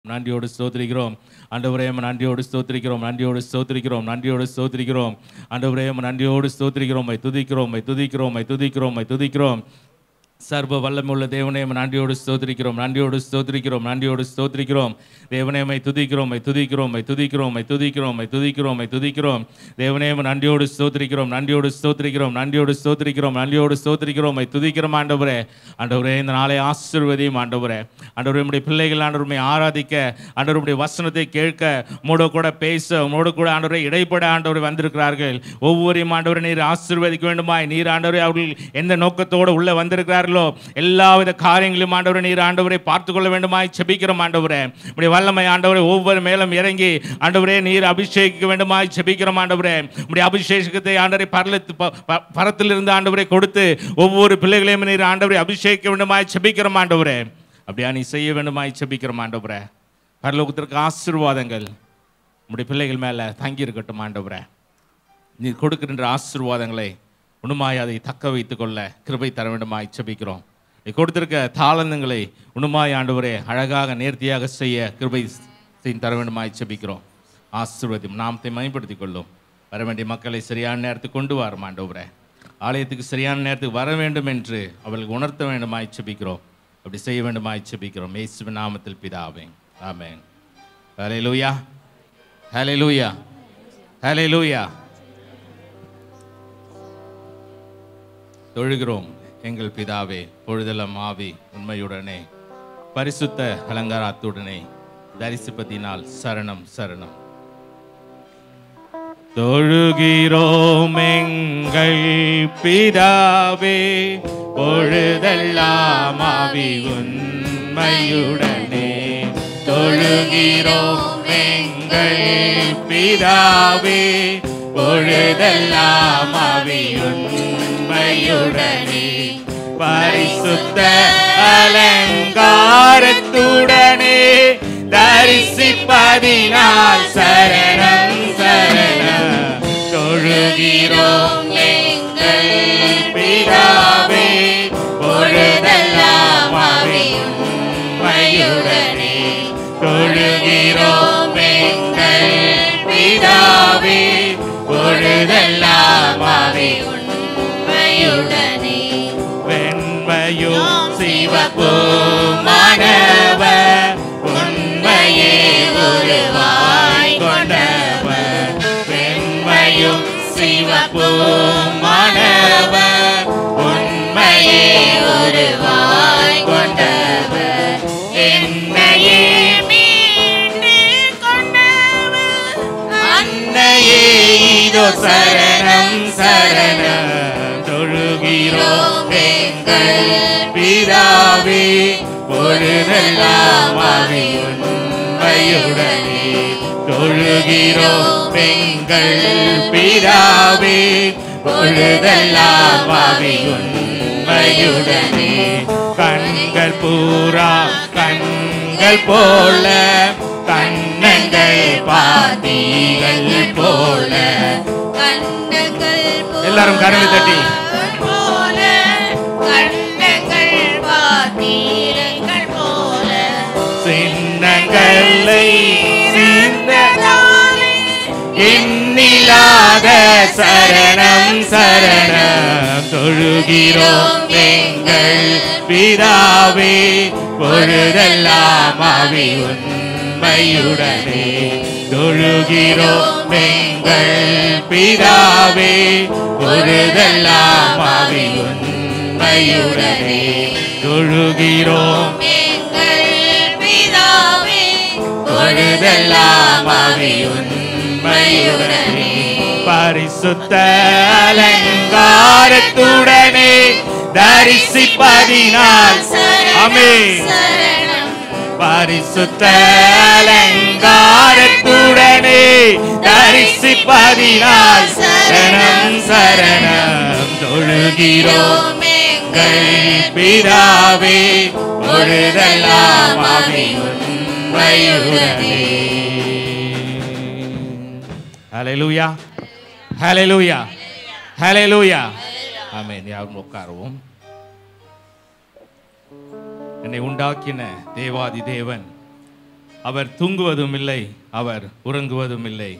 நன்றியோடு ஸ்தோத்திரிக்கிறோம் ஆண்டவரே உம்மை நன்றியோடு ஸ்தோத்திரிக்கிறோம் நன்றியோடு ஸ்தோத்திரிக்கிறோம் நன்றியோடு ஸ்தோத்திரிக்கிறோம் ஆண்டவரே உம்மை நன்றியோடு ஸ்தோத்திரிக்கிறோம் மை துதிக்கிறோம் மை துதிக்கிறோம் மை துதிக்கிறோம் மை துதிக்கிறோம் சர்வ வல்லமுள்ள தேவனே உம்மை நன்றியோடு ஸ்தோத்திரிக்கிறோம் நன்றியோடு ஸ்தோத்திரிக்கிறோம் நன்றியோடு ஸ்தோத்திரிக்கிறோம் தேவனே மை துதிக்கிறோம் மை துதிக்கிறோம் மை துதிக்கிறோம் மை துதிக்கிறோம் மை துதிக்கிறோம் மை துதிக்கிறோம் தேவனே உம்மை நன்றியோடு ஸ்தோத்திரிக்கிறோம் நன்றியோடு ஸ்தோத்திரிக்கிறோம் நன்றியோடு ஸ்தோத்திரிக்கிறோம் நன்றியோடு ஸ்தோத்திரிக்கிறோம் மை துதிக்கிறோம் ஆண்டவரே ஆண்டவரே இந்த நாளை ஆசீர்வதியும் ஆண்டவரே ஆண்டவரே உம்முடைய பிள்ளைகள் ஆண்டவருமை ஆராதிக்க ஆண்டவருடைய வசனத்தை கேட்க உம்மோட கூட பேச உம்மோடு கூட ஆண்டவரை இடைப்பட ஆண்டவரை வந்திருக்கிறார்கள் ஒவ்வொரு ஆண்டவரை நீர் ஆசீர்வதிக்க வேண்டுமாய் நீர் ஆண்டவரை அவர்கள் எந்த நோக்கத்தோடு உள்ள வந்திருக்கிறார்களோ எல்லாவித காரியங்களையும் ஆண்டவரை நீர் ஆண்டவரை பார்த்து கொள்ள வேண்டுமாய் செபிக்கிறோம் ஆண்டவரே உடைய வல்லமை ஆண்டவரை ஒவ்வொரு மேலும் இறங்கி ஆண்டவரே நீர் அபிஷேகிக்க வேண்டுமாய் செபிக்கிறோம் ஆண்டவரே உடைய அபிஷேகத்தை ஆண்டவரை பரலத்து ப- ப- பரத்திலிருந்து ஆண்டவரை கொடுத்து ஒவ்வொரு பிள்ளைகளையும் நீர் ஆண்டவரை அபிஷேகிக்க வேண்டுமாய் செபிக்கிறோம் ஆண்டவரே அப்படியா நீ செய்ய வேண்டுமாய் செபிக்கிறோம் ஆண்டவரே பரலோகத்திற்கு ஆசீர்வாதங்கள் உம்முடைய பிள்ளைகள் மேலே தங்கி இருக்கட்டும் ஆண்டவரே நீர் கொடுக்கின்ற ஆசீர்வாதங்களை உணுமாய் அதை தக்க வைத்துக் கொள்ள கிருபை தர வேண்டுமாய் செபிக்கிறோம் நீ கொடுத்திருக்க தாளந்தங்களை உணுமாய் ஆண்டவரே அழகாக நேர்த்தியாக செய்ய கிருபை செய்து தர வேண்டுமாய் செபிக்கிறோம் ஆசீர்வதியும் நாமத்தை மேம்படுத்திக் கொள்ளும் வர வேண்டிய மக்களை சரியான நேரத்துக்கு கொண்டு வரும் ஆண்டவரே ஆலயத்துக்கு சரியான நேரத்துக்கு வர வேண்டும் என்று அவர்களுக்கு உணர்த்த வேண்டுமாய் செபிக்கிறோம் அப்படி செய்ய வேண்டுமாய் செபிக்கிறோம் இயேசுவின் நாமத்தில் பிதாவே ஆமென் ஹalleluya ஹalleluya ஹalleluya தொழுகிறோம் எங்கள் பிதாவே பொழுதெல்லாம் ஆவி உண்மையுடனே பரிசுத்த அலங்காரத்துடனே தரிசிப்பதினால் சரணம் சரணம் தொழுகிறோம் எங்கள் பிதாவே பொழுதெல்லாம் ஆவி உண்மையுடனே தொழுகிறோம் எங்கள் பிதாவே பொழுதெல்லாம் ஆவி உண்மையுடனே பரிசுத்த அலங்காரத்துடனே தரிசிப்பதினால் சரணம் சரணம் தொழுகிறோம் எங்கள் பிதாவே பொழுதெல்லாம் ஆவி உண்மையுடனே தொழுகிறோம் எங்கள் பிதாவே பொழுதெல்லாம் ஆவி உண்மையுடனே வெண்மையும் சிவப்புமானவர் உண்மையே உருவாய் கொண்டவர் வெண்மையும் சிவப்புமானவர் உண்மையே உருவாய் கொண்டவர் என்னையே மீண்டு கொண்டவர் அன்னையே இதோ சரணம் சரணம் தொழுகிறோம் எங்கள் பிதாவே பொழுதெல்லாம் ஆவி உண்மையுடனே தொழுகிறோம் எங்கள் பிதாவே பொழுதெல்லாம் ஆவி உண்மையுடனே கண்கள் பூரா கண்கள் போல கண்ணங்கள் பாத்திகள் போல கண்ணங்கள் போல எல்லாரும் கரங்களை தட்டி. போல கண்ணங்கள் பாத்தீரங்கள் போல சின்னங்களை சிந்ததாலே எண்ணிலாத சரணம் சரணம் தொழுகிறோம் எங்கள் பிதாவே பொழுதெல்லாம் ஆவி உண்மையுடனே தொழுகிறோம் எங்கள் பிதாவே பொழுதெல்லாம் ஆவி உண்மையுடனே தொழுகிறோம் எங்கள் பிதாவே பொழுதெல்லாம் ஆவி உண்மையுடனே பரிசுத்த அலங்காரத்துடனே தரிசிப்பதினால் அமே சரணம் பரிசுத்த அலங்காரத்துடனே தரிசிப்பதினால் சரணம் சரணம் தொழுகிறோம் எங்கள் பிதாவே பொழுதெல்லாம் ஆவி உண்மையுடனே ஹalleluya ஹalleluya ஹalleluya ஆமென் யாரும் உட்காருவோம் என்னை உண்டாக்கின தேவாதி தேவன் அவர் தூங்குவதும் இல்லை அவர் உறங்குவதும் இல்லை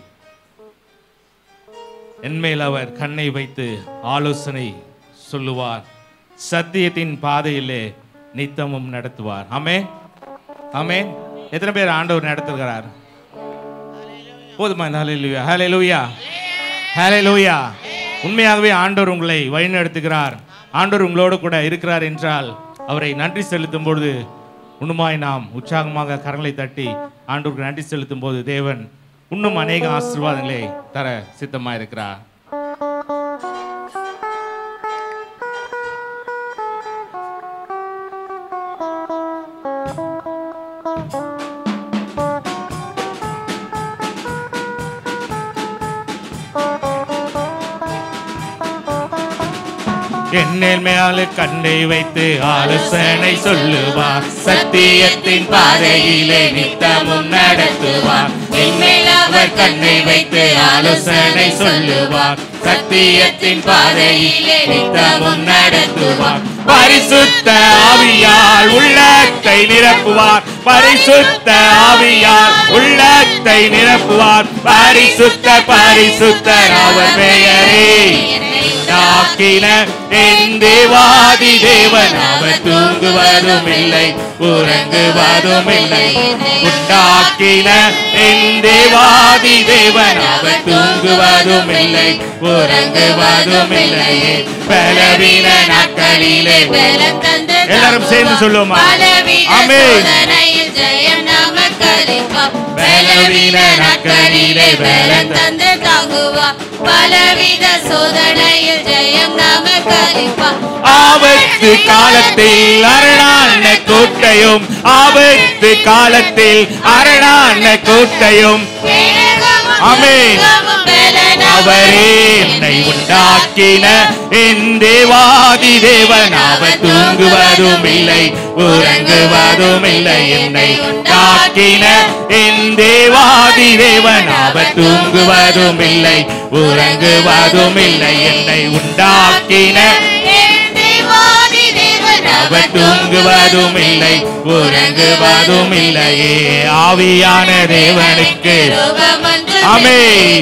என்மேல் அவர் கண்ணை வைத்து ஆலோசனை சொல்லுவார் சத்தியத்தின் பாதையிலே நித்தமும் நடத்துவார் ஆமே ஆமே எத்தனை பேர் ஆண்டவர் நடத்துகிறார் போதுமா ஹalleluya ஹalleluya ஹalleluya உண்மையாகவே ஆண்டவர் உங்களை வழிநடத்துகிறார் ஆண்டவர் உங்களோடு கூட இருக்கிறார் என்றால் அவரை நன்றி செலுத்தும் பொழுது உண்மையாய் நாம் உற்சாகமாக கரங்களை தட்டி ஆண்டவருக்கு நன்றி செலுத்தும் போது தேவன் இன்னும் அநேக ஆசீர்வாதங்களை தர சித்தமாக இருக்கிறார் என்னில் மேல கண்ணை வைத்து ஆலோசனை சொல்லுவார் சத்தியத்தின் பாதையிலே நித்தமும் நடத்துவார் என்னில் அவர் கண்ணை வைத்து ஆலோசனை சொல்லுவார் சத்தியத்தின் பாதையிலே நித்தமும் நடத்துவார் பரிசுத்த ஆவியால் உள்ளத்தை நிரப்புவார் பரிசுத்த ஆவியால் உள்ளத்தை நிரப்புவார் பரிசுத்த பரிசுத்தர் அவர் பெயரே உண்டாக்கின என் தேவாதி தேவன் அவர் தூங்குவதும் இல்லை உறங்குவதும் இல்லை உண்டாக்கின என் தேவாதி தேவன் அவர் தூங்குவதும் இல்லை உறங்குவதும் இல்லை பலவீன நாட்களிலே பலம் தந்து எல்லாரும் சேர்ந்து சொல்லுவோமா? பலவித ஆமென். சோதனையில் ஜெயம் நமக்கு அளிப்பார். பலவீன நாட்களிலே பலம் தந்து தாங்குவார் பலவித சோதனையில் ஜெயம் நமக்கு அளிப்பார். ஆபத்து காலத்தில் அரணான கோட்டையும் ஆபத்து காலத்தில் அரணான கோட்டையும் மேகமும் ஆமென். மேகமும் பலனாக அவரே என்னை உண்டாக்கின என் தேவாதி தேவன் அவர் தூங்குவதும் இல்லை உறங்குவதும் இல்லை என்னை உண்டாக்கின என் தேவாதி தேவன் அவர் தூங்குவதும் இல்லை உறங்குவதும் இல்லை என்னை உண்டாக்கின என் தேவாதி தேவன் அவர் தூங்குவதும் இல்லை உறங்குவதும் இல்லையே ஆவியான தேவனுக்கு ரூபமொன்று அமே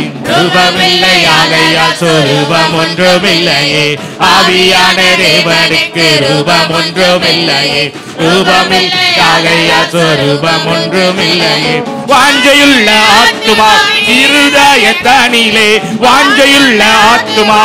ரூபமில்லை ஆகையால் சொரூபம் ஒன்றுமில்லையே ஆவியான தேவனுக்கு ரூபம் ஒன்றுமில்லையே ரூபமில்லை ஆகையால் சொரூபம் ஒன்றுமில்லையே வாஞ்சையுள்ள ஆத்துமா இருதய தனிலே வாஞ்சையுள்ள ஆத்துமா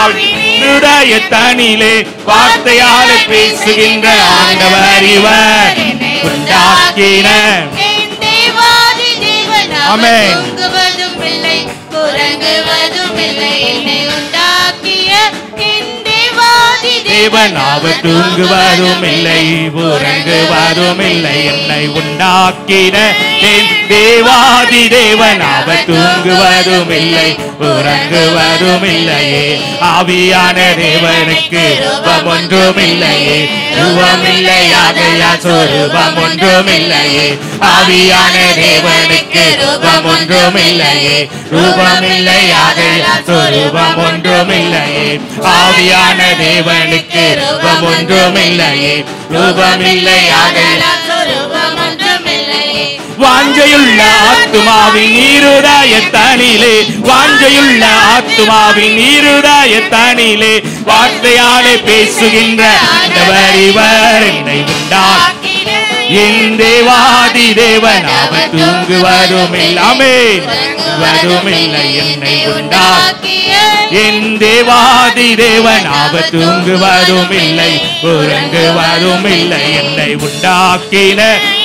இருதய தனிலே வார்த்தையால பேசுகின்ற ஆண்டவர் இவர் உண்டாக்கின என் தேவாதி தேவன் அவர் ஆமென். தூங்குவதும் இல்லை, உறங்குவதும் இல்லை. என்னை உண்டாக்கிய என் தேவாதி தேவன் அவர் தூங்குவதும் இல்லை உறங்குவதும் இல்லை என்னை உண்டாக்கின என் தேவாதி தேவன் அவர் தூங்குவதும் இல்லை உறங்குவதும் இல்லையே ஆவியான தேவனுக்கு ரூபம் ஒன்றும் இல்லையே ரூபமில்லை ஆகையால் சொரூபம் ஒன்றும் இல்லையே ஆவியான தேவனுக்கு ரூபம் ஒன்றும் இல்லையே ரூபமில்லை ஆகையால் சொரூபம் ஒன்றும் இல்லையே ஆவியான தேவனுக்கு ரூபம் ஒன்றும் இல்லையே ரூபமில்லை ஆகையால் சொரூபம் ஒன்றுமில்லையே. வாஞ்சையுள்ள ஆத்துமாவின் இருதய தனிலே வாஞ்சையுள்ள ஆத்துமாவின் இருதய தனிலே வார்த்தையாலே பேசுகின்ற ஆண்டவர் இவர் என்னை உண்டாக்கி என் தேவாதி தேவன் அவர் தூங்குவதும் இல்லாமே வரும் இல்லை என்னை உண்டாக்கி என் தேவாதி தேவன் அவர் தூங்குவதும் இல்லை உறங்குவதும் இல்லை என்னை உண்டாக்கின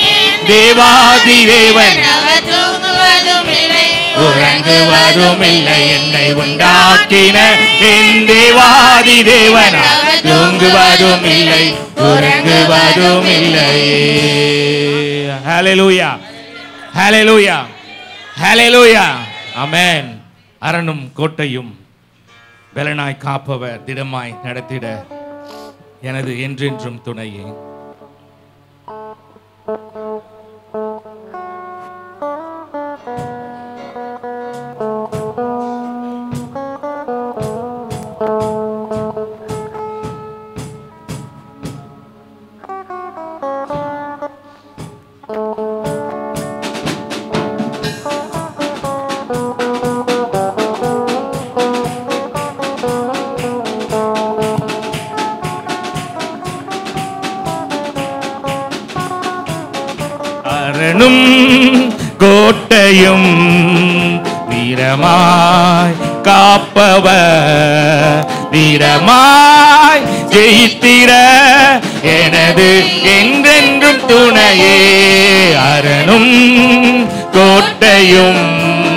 தேவாதி தேவன் அவர் தூங்குவதும் இல்லை, உறங்குவதும் இல்லை என்னை உண்டாக்கின என் தேவாதி தேவன் அவர் தூங்குவதும் இல்லை உறங்குவதும் இல்லை ஹalleluya ஹalleluya ஹalleluya ஆமென் அரணும் கோட்டையும் பலனாய் காப்பவர் திடமாய் நடத்திட எனது என்றென்றும் துணையே கோட்டையும் வீரமாய் காப்பவர் வீரமாய் ஜெயித்திர எனது என்றென்றும் துணையே அரணும் கோட்டையும்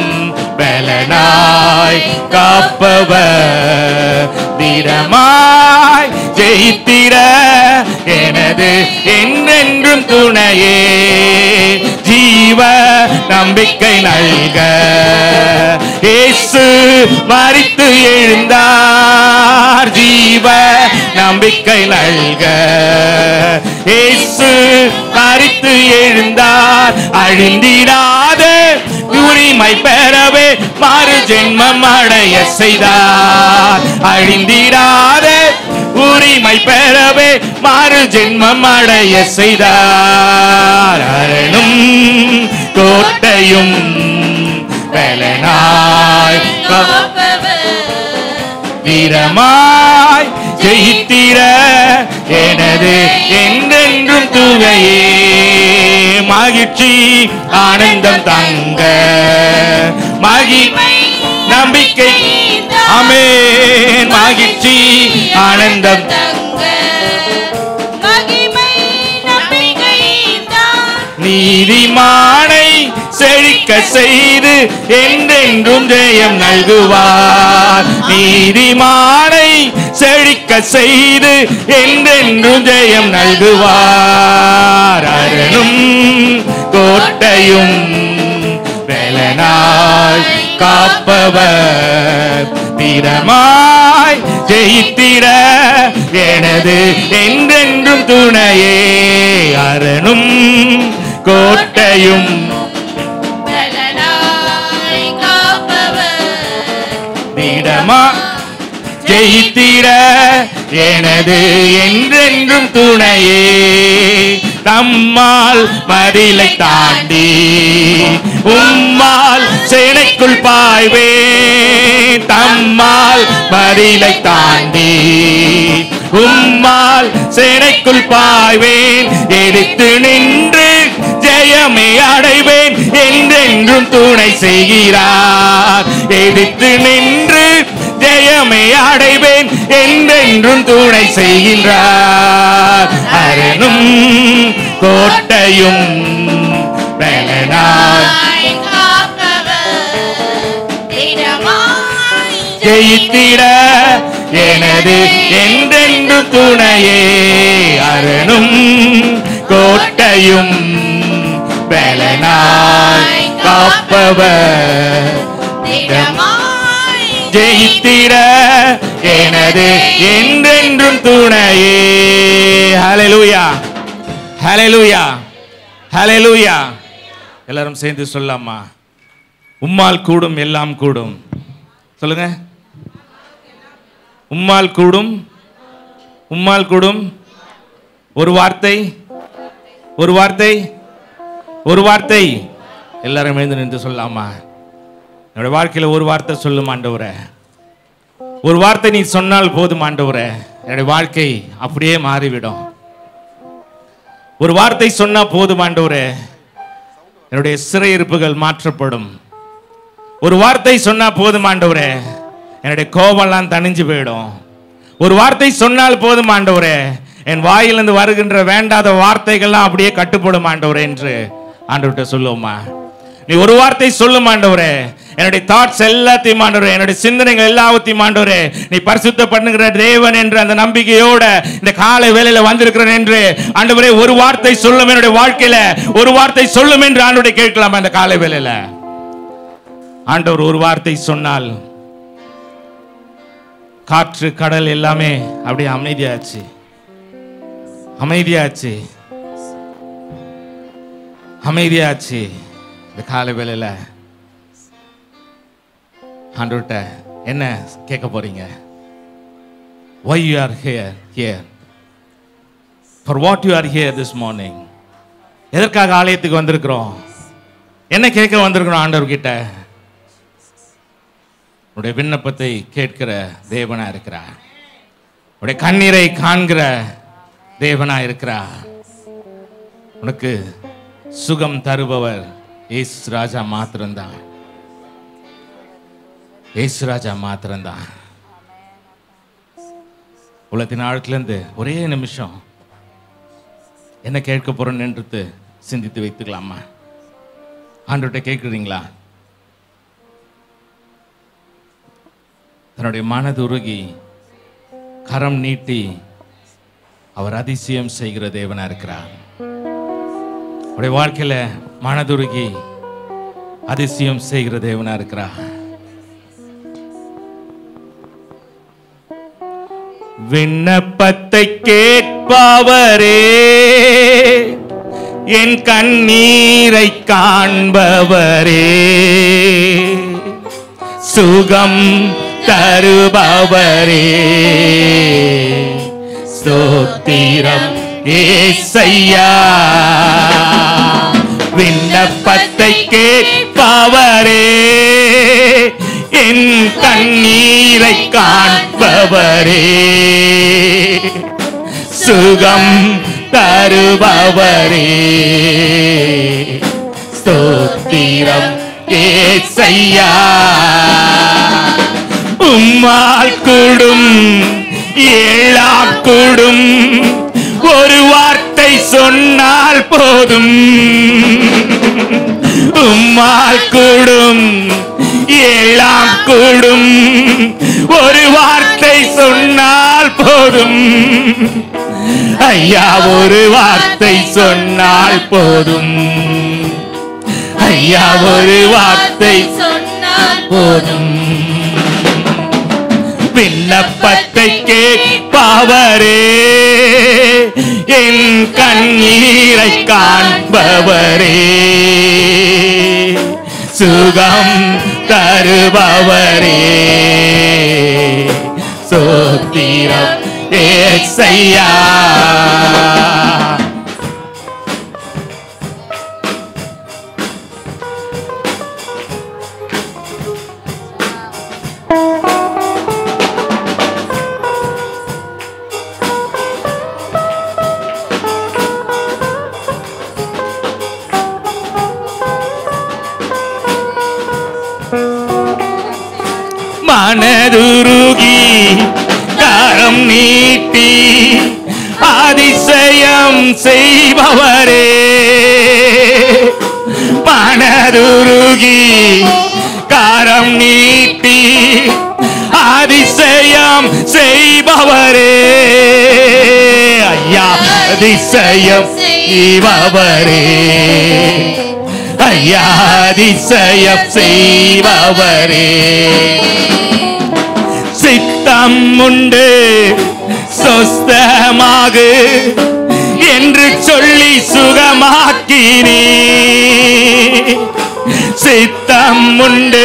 பலனாய் காப்பவர் வீரமாய் ஜெயித்திர எனது என்றென்றும் துணையே ஜீவ நம்பிக்கை நல்க இயேசு மறித்து எழுந்தார் ஜீவ நம்பிக்கை நல்க இயேசு மறித்து எழுந்தார் அழிந்திடாத உரிமை பெறவே மாறு ஜென்மம் அடைய செய்தார் அழிந்திடாத உரிமை பெறவே மாறு ஜென்மம் அடைய செய்தார் அரணும் கோட்டையும் பலனாய் வீரமாய் ஜெயித்திர எனது என்றென்றும் துவையே மகிழ்ச்சி ஆனந்தம் தங்க மகிமை நம்பிக்கை அமேன் மகிழ்ச்சி ஆனந்தம் நீதிமானை செழிக்க செய்து என்றென்றும் ஜெயம் நல்குவார் நீதிமானை செழிக்க செய்து என்றென்றும் ஜெயம் நல்குவார் அரணும் கோட்டையும் வேலனாய் காப்பவர் வீரமாய் ஜெயித்திட எனது என்றென்றும் துணையே அரணும் கோட்டையும் வீரமா ஜெயித்திட எனது என்றென்றும் துணையே நம்மால் மதிலை தாண்டி உம்மால் சேனைக்குள் பாய்வேன் தம்மால் மதிலை தாண்டி உம்மால் சேனைக்குள் பாய்வேன் எடுத்து நின்று ஜெயமே அடைவேன் என்றென்றும் துணை செய்கிறார் எடுத்து நின்று ஜெயமே அடைவேன் என்றென்றும் துணை செய்கின்றார் அரணும் கோட்டையும் பலனாய் ஜெயித்திட எனது என்றென்றும் துணையே அரணும் கோட்டையும் பலனாய் காப்பவர் ஜெயித்திட எனது என்றென்றும் துணையே ஹalleluya ஹalleluya ஹalleluya எல்லாரும் சேர்ந்து சொல்லாமா உம்மால் கூடும் எல்லாம் கூடும் சொல்லுங்க உம்மால் கூடும் உம்மால் கூடும் ஒரு வார்த்தை ஒரு வார்த்தை ஒரு வார்த்தை எல்லாரும் எழுந்து நின்று சொல்லலாமா என்னோட வாழ்க்கையில ஒரு வார்த்தை சொல்லும் ஆண்டவரே ஒரு வார்த்தை நீ சொன்னால் போதும் ஆண்டவரே என்னுடைய வாழ்க்கை அப்படியே மாறிவிடும் ஒரு வார்த்தை சொன்னா போதும் ஆண்டவரே என்னுடைய சிறையிருப்புகள் மாற்றப்படும் ஒரு வார்த்தை சொன்னா போதும் ஆண்டவரே என்னுடைய கோபம்லாம் தணிஞ்சு போயிடும் ஒரு வார்த்தை சொன்னால் போதும் ஆண்டவரே என் வாயிலிருந்து வருகின்ற வேண்டாத வார்த்தைகள்லாம் அப்படியே கட்டுப்படும் ஆண்டவரே என்று ஆண்டவர்கிட்ட சொல்லுவோமா நீ ஒரு வார்த்தை சொல்லும் ஆண்டவரே என்னுடைய தாட்ஸ் எல்லாத்தையும் ஆண்டவரே என்னுடைய சிந்தனைகள் எல்லாத்தையும் ஆண்டவரே நீ பரிசுத்த பண்ணுகிற தேவன் என்று அந்த நம்பிக்கையோட இந்த காலை வேளையில வந்திருக்கிறேன் என்று ஆண்டவரே ஒரு வார்த்தை சொல்லும் என்னுடைய வாழ்க்கையில ஒரு வார்த்தை சொல்லும் என்று ஆண்டவரை கேட்கலாம் அந்த காலை வேளையில ஆண்டவர் ஒரு வார்த்தை சொன்னால் காற்று கடல் எல்லாமே அப்படியே அமைதியாச்சு அமைதியாச்சு அமைதியாச்சு இந்த காலை வேளையில ஆண்டவர்கிட்ட என்ன கேட்க போறீங்க why you are here here for what you are here this morning எதற்காக ஆலயத்துக்கு வந்திருக்கிறோம் என்ன கேட்க வந்திருக்கிறோம் ஆண்டவர்கிட்ட உடைய விண்ணப்பத்தை கேட்கிற தேவனா இருக்கிறார் உடைய கண்ணீரை காண்கிற தேவனா இருக்கிறார் உனக்கு சுகம் தருபவர் ஏசு ராஜா மாத்திரம்தான் ஏசு ராஜா மாத்திரம்தான் உலகத்தின் ஆழத்திலேருந்து ஒரே நிமிஷம் என்ன கேட்க போறேன்ன்றது சிந்தித்து வைத்துக்கலாமா ஆண்டவர்கிட்ட கேட்குறீங்களா தன்னுடைய மனதுருகி கரம் நீட்டி அவர் அதிசயம் செய்கிற தேவனா இருக்கிறார் அவருடைய வாழ்க்கையில மனதுருகி அதிசயம் செய்கிற தேவனா இருக்கிறார் விண்ணப்பத்தை கேட்பவரே என் கண்ணீரை காண்பவரே சுகம் தருபவரே ஸ்தோத்திரம் ஏசையா விண்ணப்பத்தை கேட்பவரே என் கண்ணீரை காண்பவரே சுகம் தருபவரே ஸ்தோத்திரம் ஏசையா உம்மால் கூடும் ஏழாம் கூடும் ஒரு வார்த்தை சொன்னால் போதும் உம்மால் கூடும் ஏழாம் கூடும் ஒரு வார்த்தை சொன்னால் போதும் ஐயா ஒரு வார்த்தை சொன்னால் போதும் ஐயா ஒரு வார்த்தை சொன்னால் போதும் விண்ணப்பத்தை கேட்பவரே என் கண்ணீரை காண்பவரே சுகம் தருபவரே சோத்திரம் ஏசையா மனதுருகி கரம் நீட்டி அதிசயம் செய்பவரே மனதுருகி கரம் நீட்டி அதிசயம் செய்பவரே ஐயா அதிசயம் செய்பவரே ஐயா அதிசயம் செய்பவரே சித்தம் உண்டு சொஸ்தமாக என்று சொல்லி சுகமாக்கினே சித்தம் உண்டு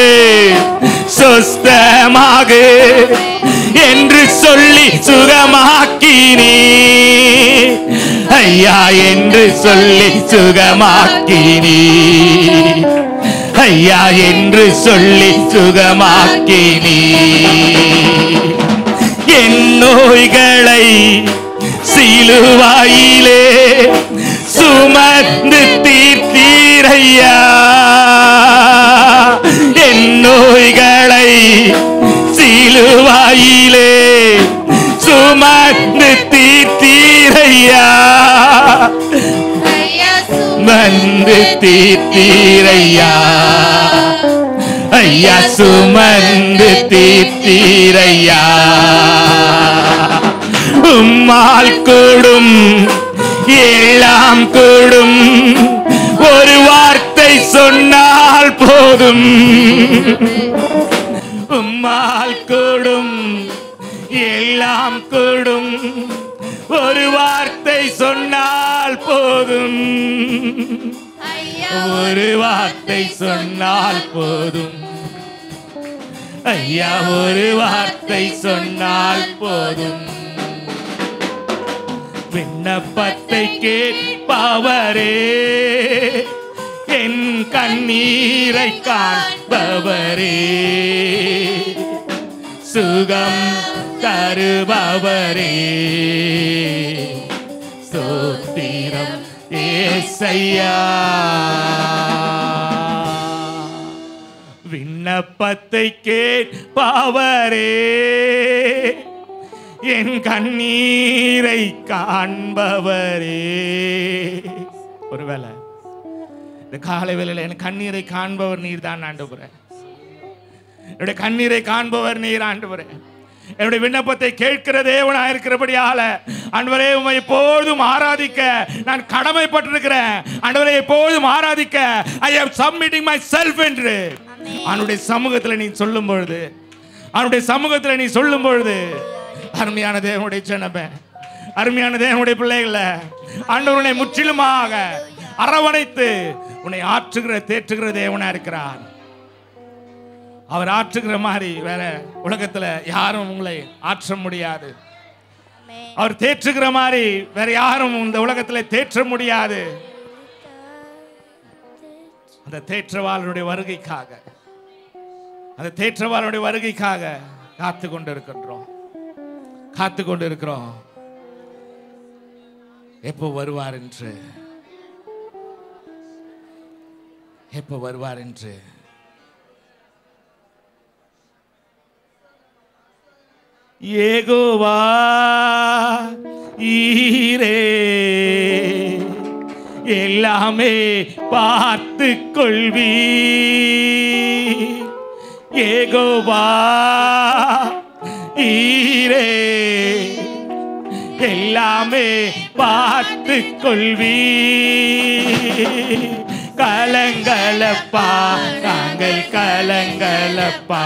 சொஸ்தமாக என்று சொல்லி சுகமாக்கினே ஐயா என்று சொல்லி சுகமாக்கினே ஐயா என்று சொல்லி சுகமாக்கினீ என் நோய்களை சிலுவாயிலே சுமந்து தீர்த்தீரையா என் நோய்களை சிலுவாயிலே சுமந்து தீர்த்தீரையா ஐயா வந்து தீர்த்தீரையா ஐயா சுமந்து தீர்த்தீரையா உம்மால் கூடும் எல்லாம் கூடும் ஒரு வார்த்தை சொன்னால் போதும் உம்மால் கூடும் எல்லாம் கூடும் ஒரு வார்த்தை சொன்னால் போதும் ஐயா ஒரு வார்த்தை சொன்னால் போதும் ஐயா ஒரு வார்த்தை சொன்னால் போதும் விண்ணப்பத்தை கேட்பவரே என் கண்ணீரை காண்பவரே சுகம் தருபவரே சோத்திரம் ஏசையா விண்ணப்பத்தை கேட்பவரே என் கண்ணீரை காண்பவரே ஒருவேளை இந்த காலை வேளையில என் கண்ணீரை காண்பவர் நீர் தான் ஆண்டவரே என்னுடைய கண்ணீரை காண்பவர் நீர் ஆண்டவரே என்னுடைய விண்ணப்பத்தை கேட்கிற தேவனா இருக்கிறபடியால ஆண்டவரே உம்மை எப்பொழுதும் ஆராதிக்க நான் கடமைப்பட்டிருக்கிறேன் ஆண்டவரே எப்பொழுதும் ஆராதிக்க I have submitting myself என்று அவனுடைய சமூகத்தில் நீ சொல்லும் பொழுது அவனுடைய சமூகத்தில் நீ சொல்லும் பொழுது அருமையான தேவனுடைய ஜனமே அருமையான தேவனுடைய பிள்ளைகளை ஆண்டவருனை முற்றிலுமாக அரவணைத்து உன்னை ஆற்றுகிற தேற்றுகிற தேவனா இருக்கிறார் அவர் ஆற்றுகிற மாதிரி வேற உலகத்துல யாரும் உங்களை ஆற்ற முடியாது அவர் தேற்றுகிற மாதிரி வேற யாரும் இந்த உலகத்துல தேற்ற முடியாது அந்த தேற்றவாளனுடைய வருகைக்காக அந்த தேற்றவாளனுடைய வருகைக்காக காத்து கொண்டு இருக்கின்றோம் காத்து கொண்டு இருக்கிறோம் எப்போ வருவார் என்று எப்போ வருவார் என்று ஏகோவா ஈரே எல்லாமே பார்த்து கொள்வி ஏகோவா ஈரே எல்லாமே பார்த்து கொள்வி கலங்களப்பா நாங்கள் கலங்களப்பா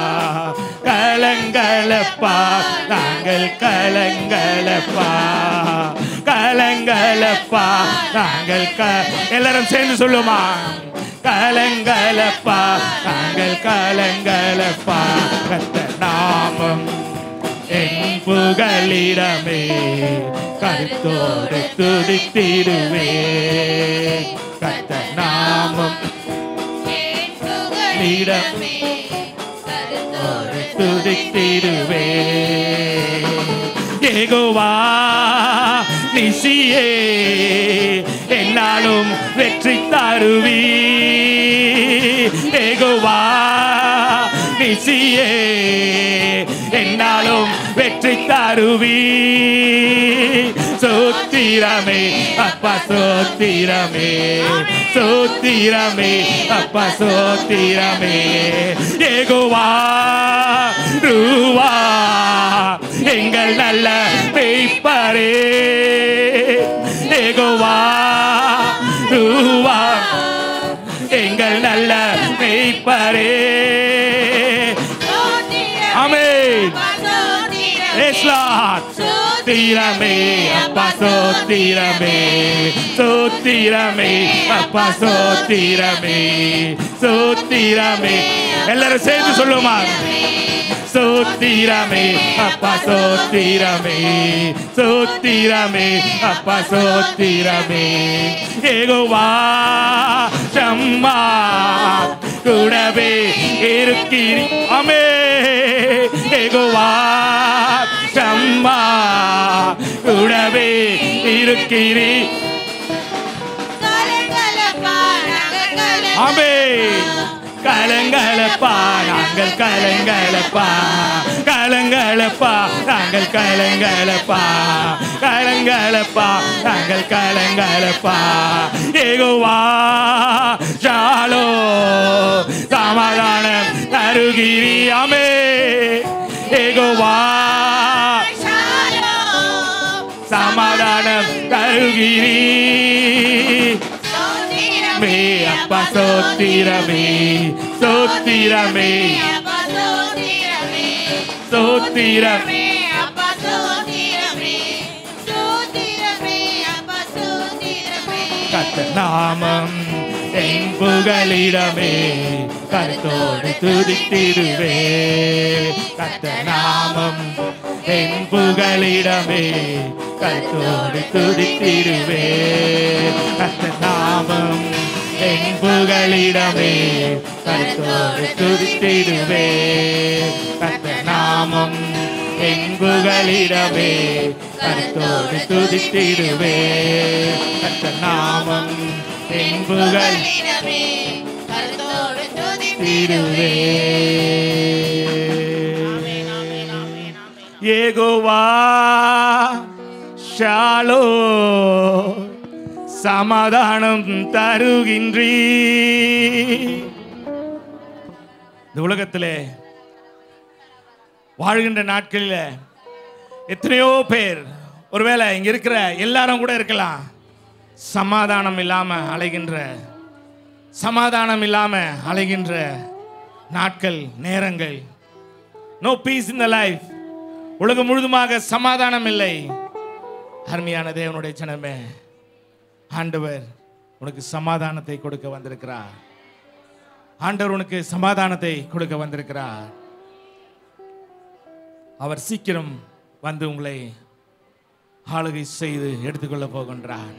கலங்களப்பா நாங்கள் கலங்களப்பா கலங்களப்பா நாங்கள் க எல்லாரும் சேர்ந்து சொல்லுமா கலங்களப்பா நாங்கள் கலங்களப்பா கத்த நாமம் என் புகலிடமே கருத்தோடு துடித்திடுவே கத்த நாமம் நீடமே கருத்தோடு துதித்திடுவே ஏகோவா நிசியே என்னாலும் வெற்றி தருவி ஏகோவா நிசியே என்னாலும் வெற்றி தருவி சோத்திரமே அப்பா சோத்திரமே சோத்திரமே அப்பா சோத்திரமே ஏகோவா ரூவா எங்கள் நல்ல பேப்பரே ஏகோவா ரூவா எங்கள் நல்ல பேப்பரே Amén. Es Lord. Sótírame, அப்பா சோத்திரமே சோத்திரமே அப்பா சோத்திரமே சோத்திரமே எல்லாரும் சேர்ந்து சொல்லுமா சோத்திரமே அப்பா சோத்திரமே சோத்திரமே அப்பா சோத்திரமே ஏகோவா சம்மா கூடவே இருக்கிறி அமே ஏகோவா சம்மா கூடவே இருக்கிறி அமே கலங்களப்பா நாங்கள் கலங்களப்பா கலங்களப்பா நாங்கள் கலங்களப்பா கலங்களப்பா நாங்கள் கலங்களப்பா ஏகோவா சாலோ சமாதானம் தருகிரி அமே ஏகோவா சமாதானம் தருகிரி மே அப்பா சோத்திரமே சோத்திரமே சோத்திரமே கத்த நாமம் என் புகலிடமே கருத்தோடு துதித்திடுவே கத்த நாமம் என் புகலிடமே கருத்தோடு துதித்திடுவே கத்த நாமம் என் புகலிடமே கருத்தோடு துதித்திடுவே கத்த நாமம் என் புகலிடமே கருத்தோடு துதித்திடுவே கத்த நாமம் என் புகழ் உயர்த்திடுவே ஏகோவா ஷாலோ சமாதானம் தருகின்றீ இந்த உலகத்திலே வாழ்கின்ற நாட்களில் எத்தனையோ பேர் ஒருவேளை இங்க இருக்கிற எல்லாரும் கூட இருக்கலாம் சமாதானம் இல்லாம அலைகின்ற சமாதானம் இல்லாம அலைகின்ற நாட்கள் நேரங்கள் no peace in the life உலகம் முழுதுமாக சமாதானம் இல்லை அருமையான தேவனுடைய ஜனமே ஆண்டவர் உனக்கு சமாதானத்தை கொடுக்க வந்திருக்கிறார் ஆண்டவர் உனக்கு சமாதானத்தை கொடுக்க வந்திருக்கிறார் அவர் சீக்கிரம் வந்து உங்களை ஆளுகை செய்து எடுத்துக்கொள்ள போகின்றார்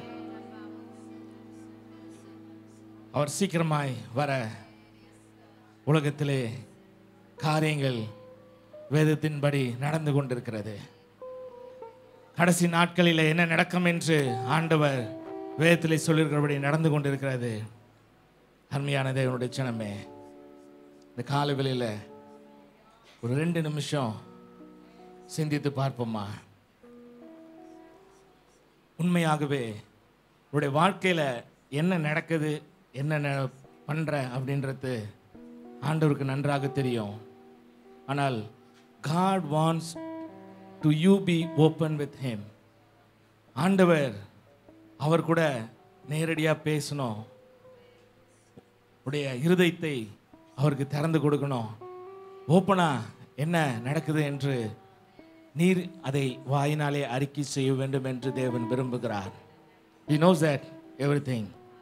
அவர் சீக்கிரமாய் வர உலகத்திலே காரியங்கள் வேதத்தின்படி நடந்து கொண்டிருக்கிறது கடைசி நாட்களில் என்ன நடக்கும் என்று ஆண்டவர் வேதத்திலே சொல்லியிருக்கிறபடி நடந்து கொண்டிருக்கிறது அருமையான தேவனுடைய சினமே இந்த காலவெளியில் ஒரு ரெண்டு நிமிஷம் சிந்தித்து பார்ப்போமா உண்மையாகவே உங்களுடைய வாழ்க்கையில் என்ன நடக்குது என்ன ந- பண்ற அப்படின்றது ஆண்டவருக்கு நன்றாக தெரியும் ஆனால் God wants to you be open with him ஆண்டவர் அவர் கூட நேரடியாக பேசணும் உடைய இருதயத்தை அவருக்கு திறந்து கொடுக்கணும் ஓப்பனா என்ன நடக்குது என்று நீர் அதை வாயினாலே அறிக்கை செய்ய வேண்டும் என்று தேவன் விரும்புகிறார் he knows that everything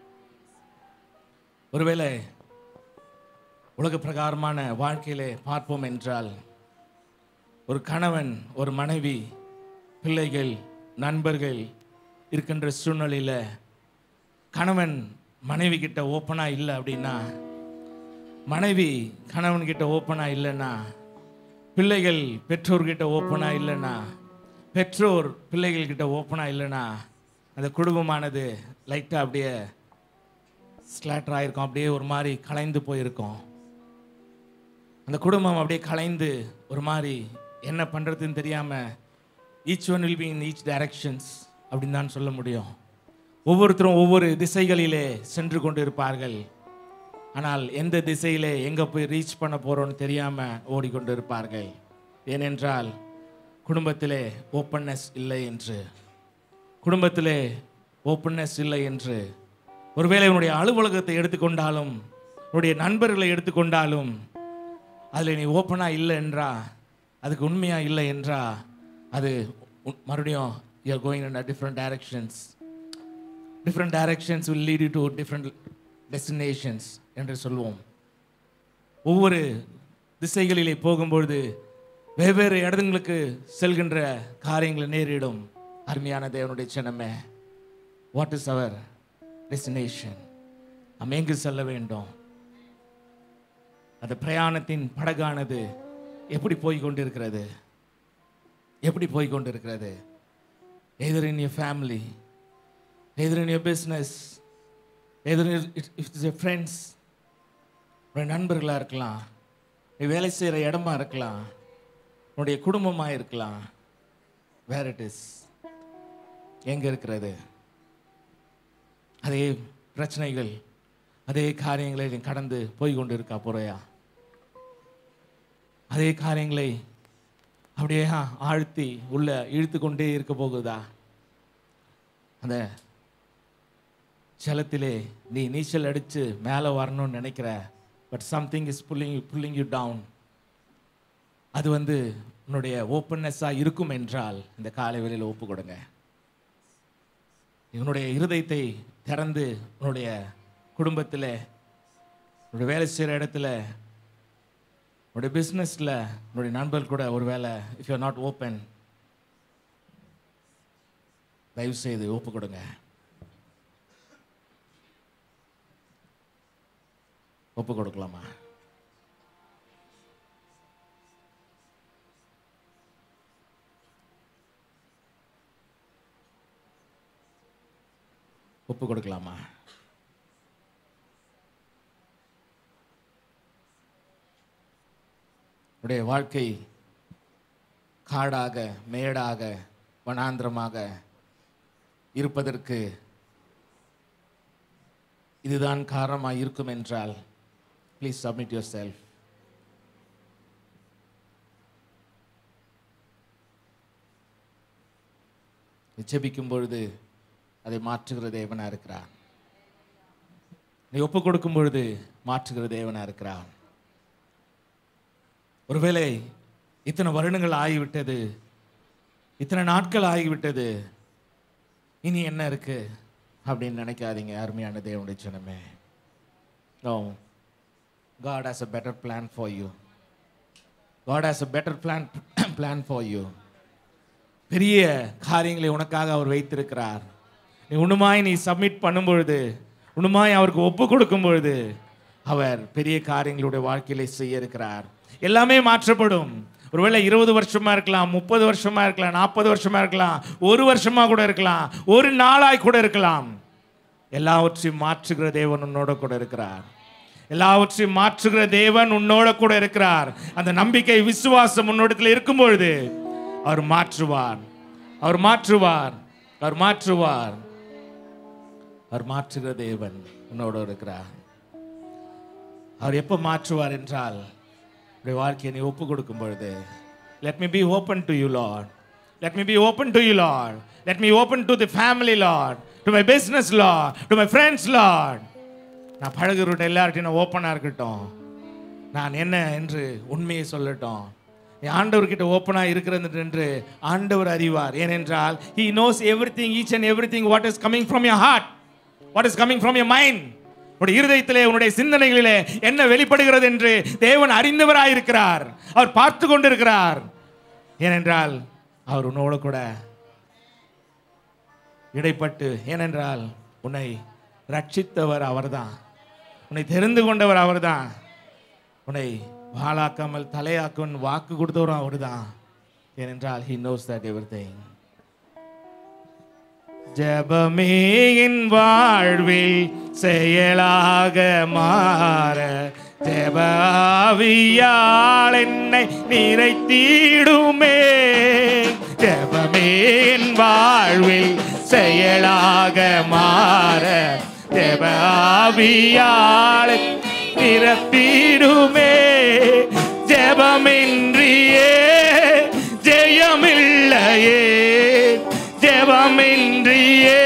ஒருவேளை உலக பிரகாரமான வாழ்க்கையிலே பார்ப்போம் என்றால் ஒரு கணவன் ஒரு மனைவி பிள்ளைகள் நண்பர்கள் இருக்கின்ற சூழ்நிலையில் கணவன் மனைவி கிட்ட ஓப்பனா இல்லை அப்படின்னா மனைவி கணவன் கிட்ட ஓப்பனா இல்லைன்னா பிள்ளைகள் பெற்றோர்கிட்ட ஓப்பனா இல்லைன்னா பெற்றோர் பிள்ளைகள் கிட்ட ஓப்பனா இல்லைன்னா அந்த குடும்பமானது லைட்டாக அப்படியே ஸ்லாட்டர் ஆயிருக்கும் அப்படியே ஒரு மாதிரி கலைந்து போயிருக்கும் அந்த குடும்பம் அப்படியே கலைந்து ஒரு மாதிரி என்ன பண்ணுறதுன்னு தெரியாமல் each one will be in each directions அப்படின்னு தான் சொல்ல முடியும் ஒவ்வொருத்தரும் ஒவ்வொரு திசைகளிலே சென்று கொண்டு இருப்பார்கள் ஆனால் எந்த திசையிலே எங்கே போய் ரீச் பண்ண போகிறோன்னு தெரியாமல் ஓடிக்கொண்டு இருப்பார்கள் ஏனென்றால் குடும்பத்திலே ஓப்பன்னஸ் இல்லை என்று குடும்பத்திலே ஓப்பன்னஸ் இல்லை என்று ஒருவேளை உன்னுடைய அலுவலகத்தை எடுத்துக்கொண்டாலும் உன்னுடைய நண்பர்களை எடுத்துக்கொண்டாலும் அதில் நீ ஓப்பனாக இல்லை என்றா அதுக்கு உண்மையாக இல்லை என்றா அது உ- மறுபடியும் you going in different directions different directions will lead you to different destinations என்று சொல்வோம் ஒவ்வொரு திசைகளிலே போகும்பொழுது வெவ்வேறு இடங்களுக்கு செல்கின்ற காரியங்கள் நேரிடும் அருமையான தேவனுடைய சின்னமே வாட் இஸ் அவர் டெஸ்டினேஷன் நாம் எங்கு செல்ல வேண்டும் அந்த பிரயாணத்தின் படகானது எப்படி போய் கொண்டிருக்கிறது எப்படி போய் கொண்டிருக்கிறது எதிர் in your family either in your business either it's friends உன்னுடைய நண்பர்களாக இருக்கலாம் நீ வேலை செய்கிற இடமா இருக்கலாம் உன்னுடைய குடும்பமாக இருக்கலாம் வேர் இட் இஸ் எங்கே இருக்கிறது அதே பிரச்சனைகள் அதே காரியங்களை நீ கடந்து போய் கொண்டு இருக்கா புறையா அதே காரியங்களை அப்படியே ஆழ்த்தி உள்ள இழுத்து கொண்டே இருக்க போகுதா அந்த ஜலத்திலே நீ நீச்சல் அடித்து மேலே வரணும்னு நினைக்கிற but something is pulling pulling you down அது வந்து உன்னுடைய ஓப்பன்னஸாக இருக்கும் என்றால் இந்த காலை வேளையில் ஒப்பு கொடுங்க உன்னுடைய இருதயத்தை திறந்து உன்னுடைய குடும்பத்தில் உன்னுடைய வேலை செய்கிற இடத்துல உன்னுடைய பிஸ்னஸில் உன்னுடைய நண்பர்கள் கூட ஒரு வேலை இஃப் யூ நாட் ஓப்பன் தயவு செய்து ஒப்பு கொடுங்க ஒப்பு கொடுக்கலாமா ஒப்பு கொடுக்கலாமா உடைய வாழ்க்கை காடாக மேடாக வனாந்திரமாக இருப்பதற்கு இதுதான் காரணமாக இருக்கும் என்றால் ப்ளீஸ் சப்மிட் யுவர் செல்ஃப் ஜெபிக்கும் பொழுது அதை மாற்றுகிற தேவனா இருக்கிறார் நீ ஒப்பு கொடுக்கும் பொழுது மாற்றுகிற தேவனா இருக்கிறார் ஒருவேளை இத்தனை வருடங்கள் ஆகிவிட்டது இத்தனை நாட்கள் ஆகிவிட்டது இனி என்ன இருக்கு அப்படின்னு நினைக்காதீங்க அருமையான தேவனுடைய ஜனமே no God has a better plan for you God has a better plan plan for you பெரிய காரியங்களை உனக்காக அவர் வைத்திருக்கிறார் நீ உண்மையாய் நீ சப்மிட் பண்ணும் பொழுது உண்மையாய் அவருக்கு ஒப்பு கொடுக்கும் பொழுது அவர் பெரிய காரியங்களுடைய வாழ்க்கையில செய்ய இருக்கிறார் எல்லாமே மாற்றப்படும் ஒருவேளை இருபது வருஷமா இருக்கலாம் முப்பது வருஷமா இருக்கலாம் நாற்பது வருஷமா இருக்கலாம் ஒரு வருஷமா கூட இருக்கலாம் ஒரு நாளாய் கூட இருக்கலாம் எல்லாவற்றையும் மாற்றுகிற தேவன் உன்னோட கூட இருக்கிறார் எல்லாவற்றையும் மாற்றுகிற தேவன் உன்னோட கூட இருக்கிறார் அந்த நம்பிக்கை விசுவாசம் உன்னோடத்தில் இருக்கும் பொழுது அவர் மாற்றுவார் அவர் மாற்றுவார் அவர் மாற்றுவார் அவர் மாற்றுகிற தேவன் உன்னோட இருக்கிறார் அவர் எப்போ மாற்றுவார் என்றால் உடைய வாழ்க்கையை நீ ஒப்பு கொடுக்கும் பொழுது let me be open to you Lord let me be open to you Lord let me open to the family Lord to my business Lord to my friends Lord நான் பழகுறவட்ட எல்லார்ட்டையும் நான் ஓப்பனாக இருக்கட்டும் நான் என்ன என்று உண்மையை சொல்லட்டும் என் ஆண்டவர்கிட்ட ஓப்பனாக இருக்கிறது என்று ஆண்டவர் அறிவார் ஏனென்றால் he knows everything each and everything what is coming from your heart what is coming from your mind உன்னுடைய இருதயத்திலே உன்னுடைய சிந்தனைகளிலே என்ன வெளிப்படுகிறது என்று தேவன் அறிந்தவராய் இருக்கிறார் அவர் பார்த்து கொண்டிருக்கிறார் ஏனென்றால் அவர் உன்னோடு கூட இடைப்பட்டு ஏனென்றால் உன்னை ரட்சித்தவர் அவர்தான் உன்னை தெரிந்து கொண்டவர் அவர்தான் உன்னை வாழாக்காமல் தலையாக்கும் வாக்கு கொடுத்தவரும் அவர்தான் ஏனென்றால் he knows that everything ஜபமே என் வாழ்வில் செயலாக மாற ஜபாவியால் என்னை நிறைத்திடுமே ஜபமே என் வாழ்வில் செயலாக மாற ஜபாவியால் நிரப்பிடுமே ஜெபமின்றியே ஜெயமில்லையே ஜெபமின்றியே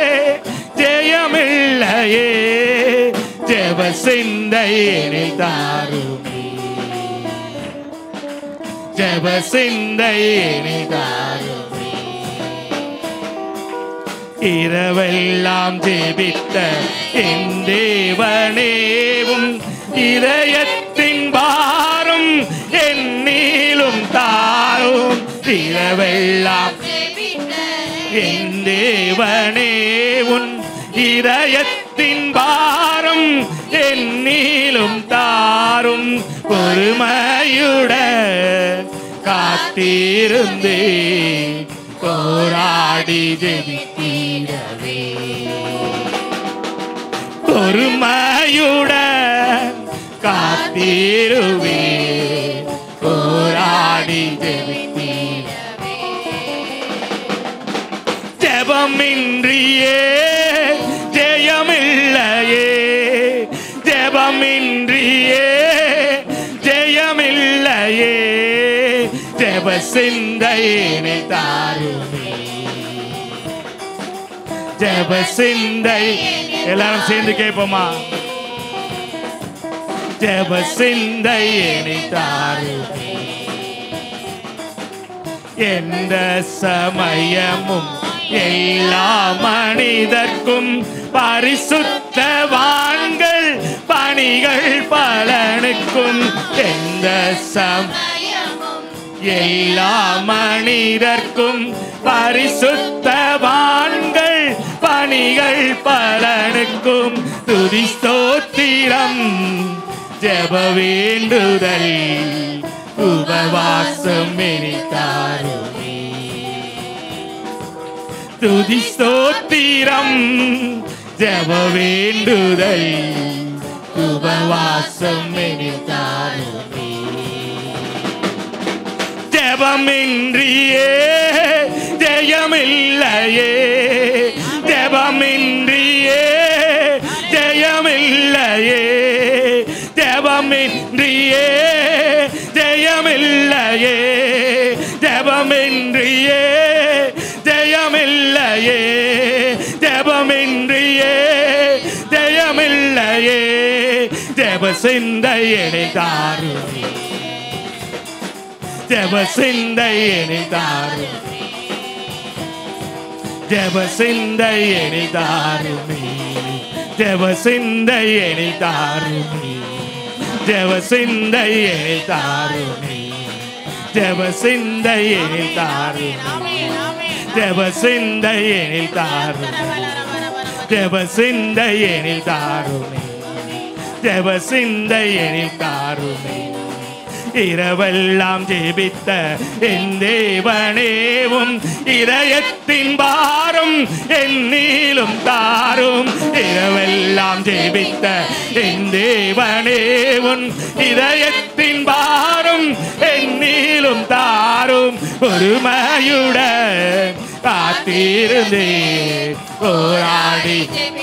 ஜெயமில்லையே ஜெப சிந்தையினை தாருமே ஜெப சிந்தையினை தாருமே இரவெல்லாம் ஜெபித்த என் தேவனேவும் இதயத்தின் பாரம் என்னிலும் தாரும் இரவெல்லாம் என் தேவனே உன் இதயத்தின் பாரம் என்னிலும் தாரும் பொறுமையுட காத்திருந்தே போராடி ஜெபித்தீரவே பொறுமையுடன் காத்திருவே போராடி ஜெபித்தீரவே ஜெபமின்றியே ஜெயமில்லையே ஜெபமின்றியே ஜெயமில்லையே ஜெப சிந்தையினை தாருமே ஜெப சிந்தை எல்லாரும் சேர்ந்து கேட்போமா ஜெப சிந்தையினை தாருமே எந்த சமயமும் எல்லா மனிதர்க்கும் பரிசுத்தவான்கள் பணிகள் பலனுக்கும் எந்த சம் எல்லா மனிதர்க்கும் பரிசுத்தவான்கள் பணிகள் பலனுக்கும் துதி ஸ்தோத்திரம் ஜெப வேண்டுதல் உபவாசம் எனித்தாருமே துதி ஸ்தோத்திரம் ஜெப வேண்டுதல் உபவாசம் எனித்தாருமே ஜெபமின்றியே ஜெயமில்லையே ஜெபமின்றியே ஜெயமில்லையே ஜெபமின்றியே ஜெயமில்லையே ஜெபமின்றியே ஜெயமில்லையே ஜெபமின்றியே ஜெயமில்லையே ஜெப சிந்தையனை தாருமே ஜெப சிந்தையனை தாருமே ஜெப சிந்தையனை தாருமே ஜெப சிந்தையனை தாருமே ஜெப சிந்தையனை தாருமே ஜெப சிந்தையனை தாருமே ஜெப சிந்தையனில் தாருமே ஜெப சிந்தையனில் தாருமே ஜெப சிந்தையனில் தாருமே இரவெல்லாம் ஜெபித்த என் தேவனேவும் இதயத்தின் பாரம் என்னிலும் தாரும் இரவெல்லாம் ஜெபித்த என் தேவனேவும் இதயத்தின் பாரம் என்னிலும் தாரும் ஒருமையுடன் காத்திருந்தே போராடி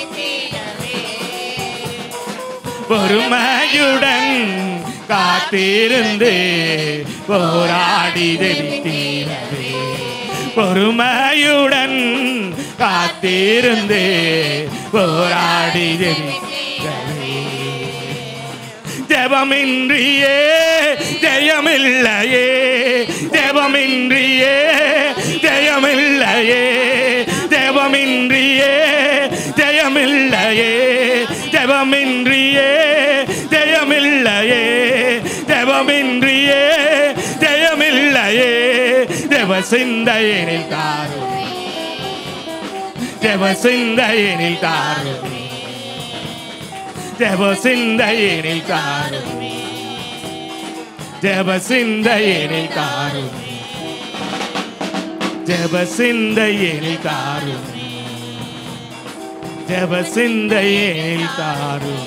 பொறுமையுடன் காத்திருந்து போராடி ஜெபித்தீரவே பொறுமையுடன் காத்திருந்து போராடி ஜெபித்தீரவே ஜெபமின்றியே ஜெயமில்லையே ஜெபமின்றியே ஜெயமில்லையே ஜெபமின்றியே ஜெயமில்லையே ஜெபமின்றியே ஜெயமில்லையே ஜெபமின்றியே ஜெயமில்லையே ஜெப சிந்தையனில் தாருமே ஜெப சிந்தையனில் தாருமே ஜெப சிந்தையனில் தாருமே ஜெப சிந்தையனில் தாருமே ஜெப சிந்தையனில் தாருமே ஜெப சிந்தையனில் தாருமே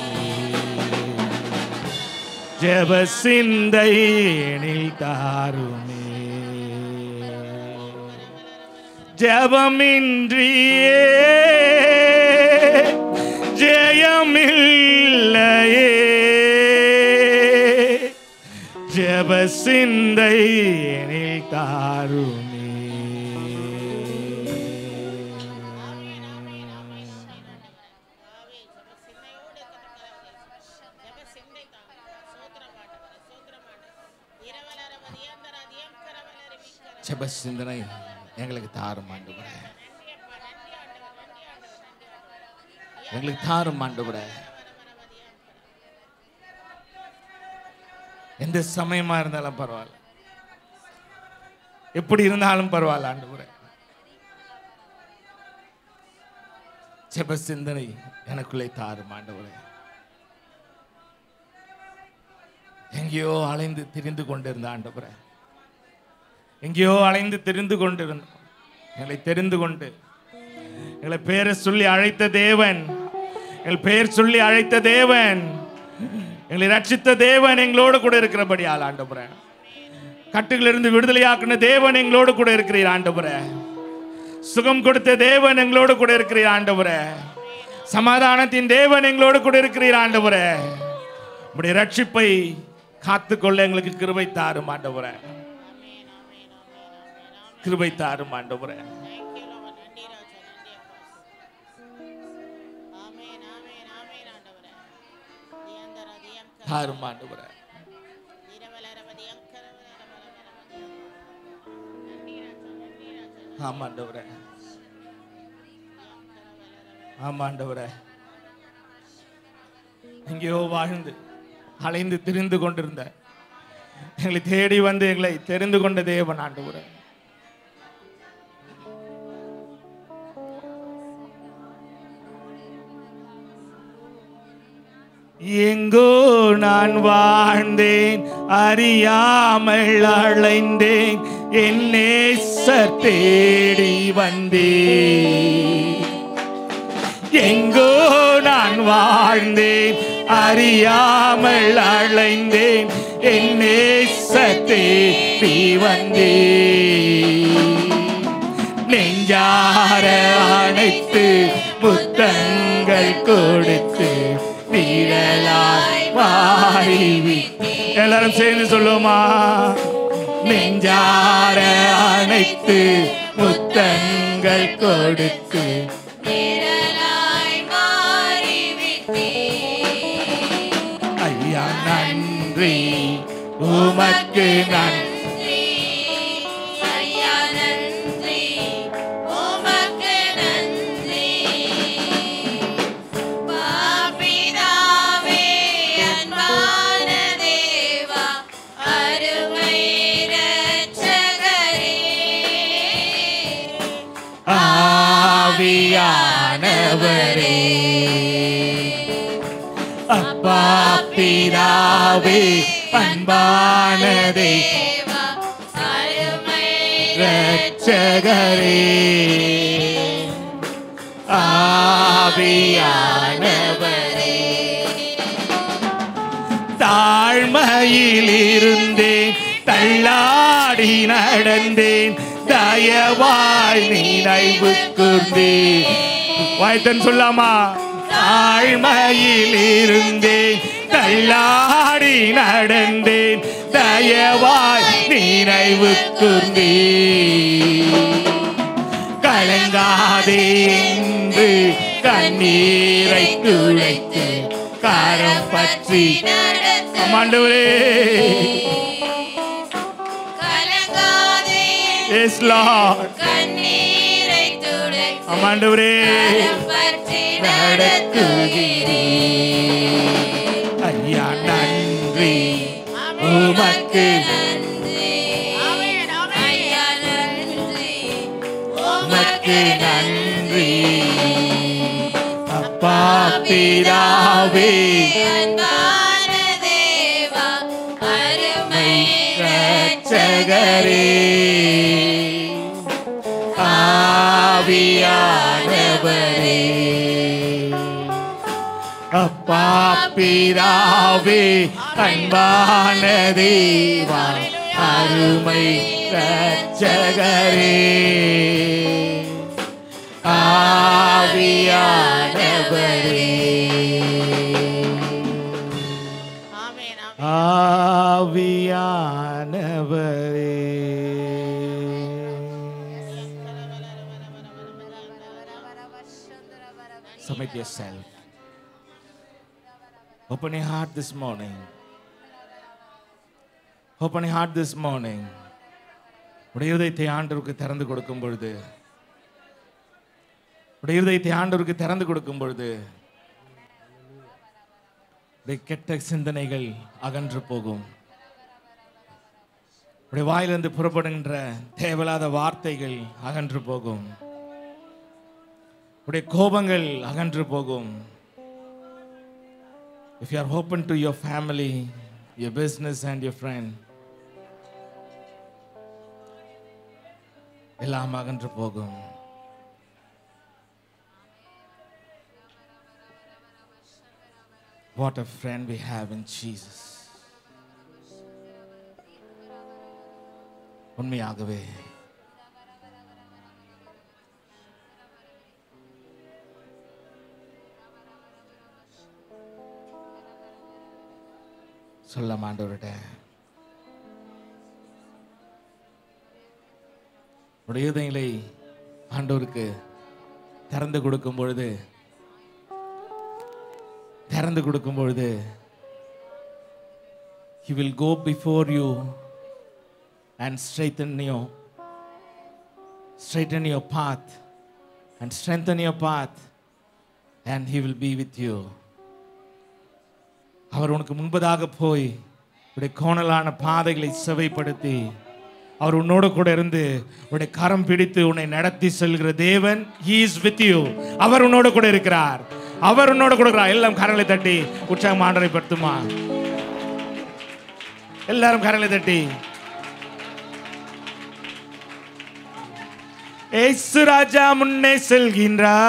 ஜெப சிந்தையனில் தாருமே ஜெபமின்றியே ஜெயமில்லையே ஜெப சிந்தையனில் தாருமே ஜெப சிந்தனை எங்களுக்கு தாரும் ஆண்டவரே எங்களுக்கு தாரும் ஆண்டவரே எந்த சமயமா இருந்தாலும் பரவாயில்ல எப்படி இருந்தாலும் பரவாயில்ல ஆண்டவரே ஜெப சிந்தனை எனக்குள்ளே தாரும் ஆண்டவரே எங்கேயோ அலைந்து திரிந்து கொண்டிருந்த ஆண்டவரே எங்கேயோ அலைந்து தெரிந்து கொண்டிருந்தோம் எங்களை தெரிந்து கொண்டு எங்களை பேரை சொல்லி அழைத்த தேவன் எங்கள் பெயர் சொல்லி அழைத்த தேவன் எங்களை ரட்சித்த தேவன் எங்களோடு கூட இருக்கிறபடி ஆள் ஆண்டபுரே கட்டுகளிலிருந்து விடுதலையாக்குன தேவன் எங்களோடு கூட இருக்கிறீர் ஆண்டபுரே சுகம் கொடுத்த தேவன் எங்களோடு கூட இருக்கிறீர் ஆண்டவரே சமாதானத்தின் தேவன் எங்களோடு கூட இருக்கிறீர் ஆண்டவரே உடைய ரட்சிப்பை காத்துக்கொள்ள எங்களுக்கு கிருபை தாரும் ஆண்டவரே கிருபை தாரும் ஆண்டவரே தாரும் ஆண்டவரே ஆமா ஆண்டவரே ஆமா ஆண்டவரே எங்கேயோ வாழ்ந்து அலைந்து திரிந்து கொண்டிருந்த எங்களை தேடி வந்து எங்களை தெரிந்து கொண்ட தேவன் ஆண்டவரே எங்கோ நான் வாழ்ந்தேன் அறியாமல் அழைந்தேன் என் நேசர் தேடி வந்தேன் எங்கோ நான் வாழ்ந்தேன் அறியாமல் அழைந்தேன் என் நேச நேசத்தே நீ வந்தே நெஞ்சார அணைத்து முத்தங்கள் கொடுத்து நிழலாய் மாறிவி எல்லாரும் சேர்ந்து சொல்லுமா நெஞ்சார அணைத்து முத்தங்கள் கொடுத்து நிழலாய் மாறிவிட்டே ஐயா நன்றி உமக்கு நன்றி நன்றி ஐயா நன்றி உமக்கு நன்றி பாபிதாவே அன்பான தேவா அருமை இரட்சகரே ஆவியானவரே அப்பா பிதாவே அன்பானதே தேவா அருமை இரட்சகரே ஆவியானவரே தாழ்மையில் இருந்தேன் தள்ளாடி நடந்தேன் தயவாய் நினைவு கூர்ந்தேன் வாய்த்தன் சொல்லாமா தாழ்மையில் இருந்தேன் தள்ளாடி நடந்தேன் தயவாய் நினைவு கூர்ந்தேன் கலங்காதே என்று கண்ணீரை துளைத்து காரம் பற்றி ஆண்டவரே கலங்காதே எஸ் லார்ட் கண்ணீரை துடைத்து ஆண்டவரே கரம் பற்றி நடத்துகிறீர் ஐயா நன்றி உமக்கு உமக்கு நன்றி ஐயா நன்றி உமக்கு நன்றி அப்பா பிதாவே அன்பான தேவா அருமை இரட்சகரே ஆவியானவரே அப்பா பிதாவே அன்பான தேவா அருமை இரட்சகரே ஆவியானவரே ஆவியானவரே Submit yourself. Open your heart this morning. Open your heart this morning. உடைய இருதயத்தை ஆண்டவருக்கு திறந்து கொடுக்கும் பொழுது உடைய இருதயத்தை ஆண்டவருக்கு திறந்து கொடுக்கும் பொழுது உடைய கெட்ட சிந்தனைகள் அகன்று போகும் உடைய வாயிலிருந்து புறப்படுகின்ற தேவையில்லாத வார்த்தைகள் அகன்று போகும் உடைய கோபங்கள் அகன்று போகும் If you are open to your family, your business, and your friend, எல்லாம் அகன்று போகும் What a friend we have in Jesus. உண்மையாகவே சொல்ல ஆண்டவர்கிட்ட உடைய இதயங்களை ஆண்டவருக்கு திறந்து கொடுக்கும் பொழுது திறந்து கொடுக்கும் பொழுது he will go before you and straighten you straighten your path and strengthen your path and he will be with you அவர் உனக்கு முன்பதாக போய் உடைய கோணலான பாதைகளை செவைப்படுத்தி அவர் உன்னோட கூட இருந்து உடைய கரம் பிடித்து உன்னை நடத்தி செல்கிற தேவன் he is with you அவர் உன்னோட கூட இருக்கிறார் அவர் உன்னோட கூட இருக்கிறார் எல்லாம் கரங்களை தட்டி உற்சாகம் ஆண்டரை படுத்துமா எல்லாரும் கரங்களை தட்டி ஏசு ராஜா முன்னே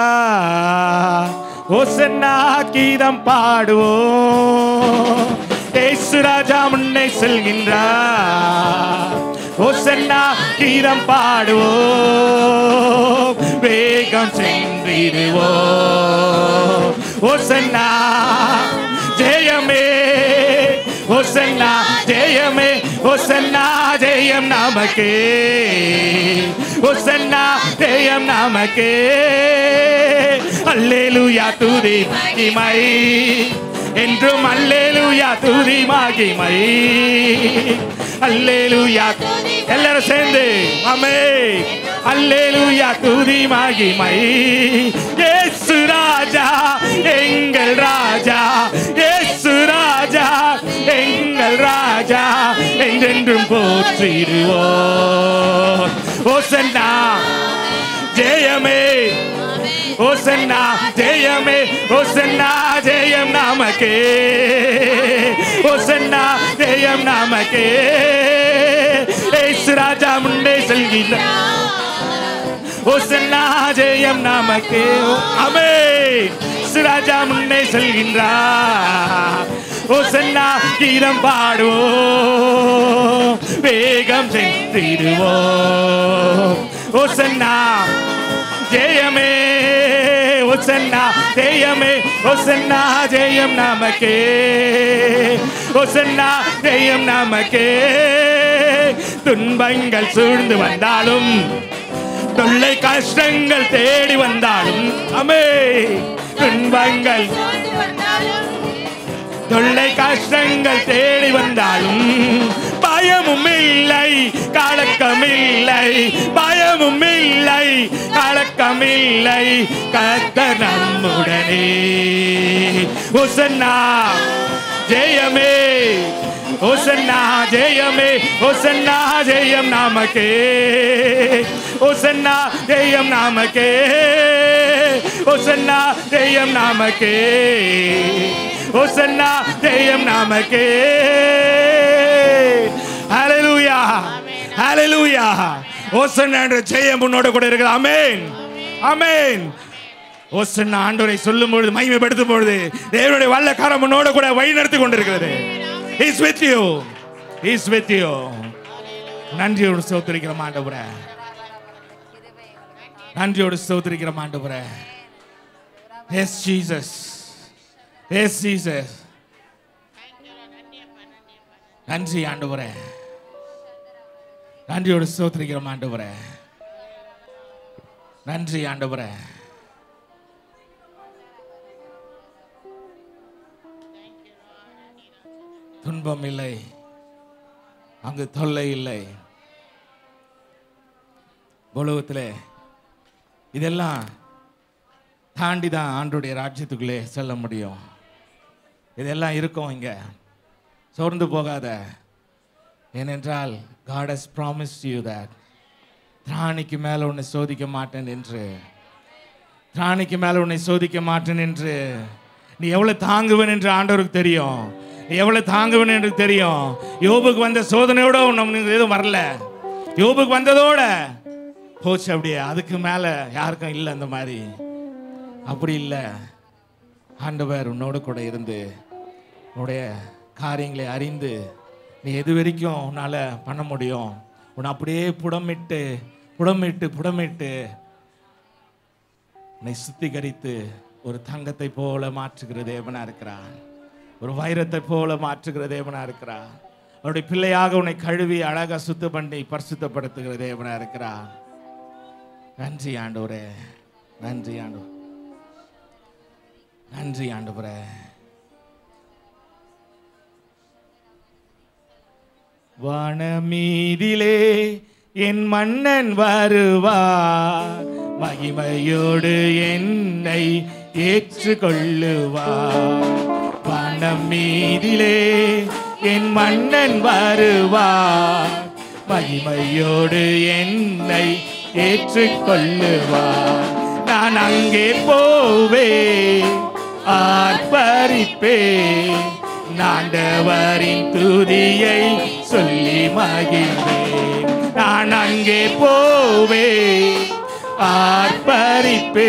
செல்கின்றார் ஓசன்னா கீதம் பாடுவோம் ஏசு ராஜா முன்னே செல்கின்றார் ஓசன்னா கீதம் பாடுவோம் வேகம் சென்றிடுவோம் ஓசன்னா ஜெயமே ஓசன்னா ஜெயமே ஓசன்னா ஜெயம் நமக்கே ஓசன்னா ஜெயம் நமக்கே அல்லேலூயா துதி மகிமை என்றும் அல்லேலூயா துதி மகிமை அல்லேலூயா எல்லாரும் சேர்ந்து அமே அல்லேலூயா துதி மகிமை இயேசு ராஜா எங்கள் ராஜா இயேசு ராஜா எங்கள் ராஜா என்றென்றும் போற்றிடுவோம் ஓசன்னா ஜெயமே ஓசன்னா ஜெயமே ஓசன்னா ஜெயம் நமக்கே ஓசன்னா ஜெயம் நமக்கே ஏசு ராஜா முன்னே செல்கிறார் ஓசன்னா ஜெயம் நமக்கே அமே ராஜா முன்னே செல்கின்றார் ஓசன்னா கீதம் பாடுவோம் வேகம் சென்றிடுவோம் ஓசன்னா ஜெயமே ஒசன்னா ஜெயமே ஒசன்னா ஜெயம் நமக்கே ஒசன்னா ஜெயம் நமக்கே துன்பங்கள் சூழ்ந்து வந்தாலும் தொல்லை கஷ்டங்கள் தேடி வந்தாலும் அமே துன்பங்கள் தொல்லை கஷ்டங்கள் தேடி வந்தாலும் பயமும் இல்லை கலக்கம் இல்லை பயமும் இல்லை கலக்கம் இல்லை கத்த நம்முடனே உசன்னா ஜெயமே ஓசன்னா ஜெயமே ஓசன்னா ஜெயம் நாமக்கே ஓசன்னா ஜெயம் நாமக்கே ஓசன்னா ஜெயம் நாமக்கே ஓசன்னா ஜெயம் நாமக்கே ஹalleluya ஹalleluya ஓசன்னா என்ற ஜெயம் உன்னோட கூட இருக்குது ஆமென் ஆமென் ஓசன்னா ஆண்டவரை சொல்லும் பொழுது மகிமைப்படுத்தும் பொழுது தேவனுடைய வல்ல கரம் உன்னோட கூட வழி நடத்தி கொண்டிருக்கிறது is with you is with you நன்றியோடு ஸ்தோத்திரிக்கிற ஆண்டவரே நன்றியோடு ஸ்தோத்திரிக்கிற ஆண்டவரே எஸ் ஜீசஸ் எஸ் ஜீசஸ் நன்றி ஆண்டவரே நன்றியோடு ஸ்தோத்திரிக்கிற ஆண்டவரே நன்றி ஆண்டவரே துன்பம் இல்லை அங்கு தொல்லை இல்லை உலகத்தில் இதெல்லாம் தாண்டி தான் ஆண்டுடைய ராஜ்யத்துக்குள்ளே செல்ல முடியும் இதெல்லாம் இருக்கும் இங்க சோர்ந்து போகாத ஏனென்றால் God has promised you that திராணிக்கு மேலே உன்னை சோதிக்க மாட்டேன் என்று திராணிக்கு மேலே உன்னை சோதிக்க மாட்டேன் என்று நீ எவ்வளவு தாங்குவன் என்று ஆண்டவருக்கு தெரியும் நீ எவ்வளவு தாங்குவன் என்று தெரியும் யோபுக்கு வந்த சோதனையோட நம்மளுக்கு எதுவும் வரல யோபுக்கு வந்ததோட போச்சு அப்படியே அதுக்கு மேலே யாருக்கும் இல்லை அந்த மாதிரி அப்படி இல்லை ஆண்டவர் உன்னோட கூட இருந்து உன்னுடைய காரியங்களை அறிந்து நீ எது வரைக்கும் உன்னால் பண்ண முடியும் உன்னை அப்படியே புடமிட்டு புடமிட்டு புடமிட்டு உன்னை சுத்திகரித்து ஒரு தங்கத்தை போல மாற்றுகிற தேவனா இருக்கிறார் ஒரு வைரத்தை போல மாற்றுகிற தேவனா இருக்கிறார் அவருடைய பிள்ளையாக உன்னை கழுவி அழகா சுத்தம் பண்ணி பரிசுத்தப்படுத்துகிற தேவனா இருக்கிறார் நன்றி ஆண்டவரே நன்றி ஆண்டு நன்றி ஆண்டவரே வானமீதிலே என் மன்னன் வருவார் மகிமையோடு என்னை ஏற்றுக்கொள்ளுவார் வானம் மீதிலே என் மன்னன் வருவார் மகிமையோடு என்னை ஏற்றுக்கொள்ளுவார் நான் அங்கே போவே ஆர்ப்பரிப்பே நாண்டவரின் துதியை சொல்லி மகிழ்வேன் நான் அங்கே போவே ஆர்ப்பரிப்பே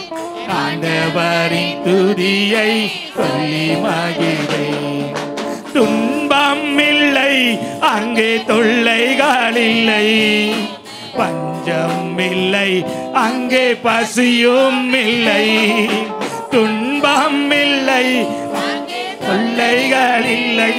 ஆண்டவரின் துதியை சொல்லி மகிழ்வேன் துன்பம் இல்லை அங்கே தொல்லைகள் இல்லை பஞ்சம் இல்லை அங்கே பசியும் இல்லை துன்பம் இல்லை தொல்லைகள் இல்லை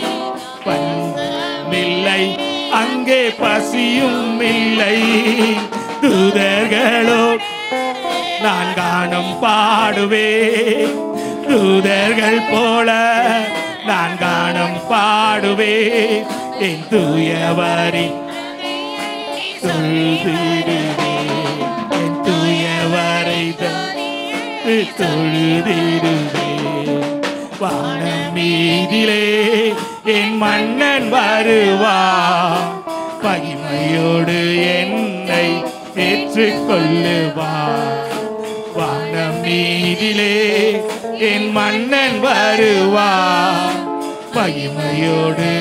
பஞ்சமில்லை அங்கே பசியும் இல்லை தூதர்களோ நான் காணும் பாடுவே தூதர்கள் போல நான் காணும் பாடுவே என் தூயவரி தொழுதிடுவே என் தூயவரை தொழுதிடுவே வானம் மீதிலே என் மன்னன் வருவா பகிமையோடு என்னை ஏற்றுக்கொள்ளுவா வானம் மீதிலே என் மன்னன் வருவா பகிமையோடு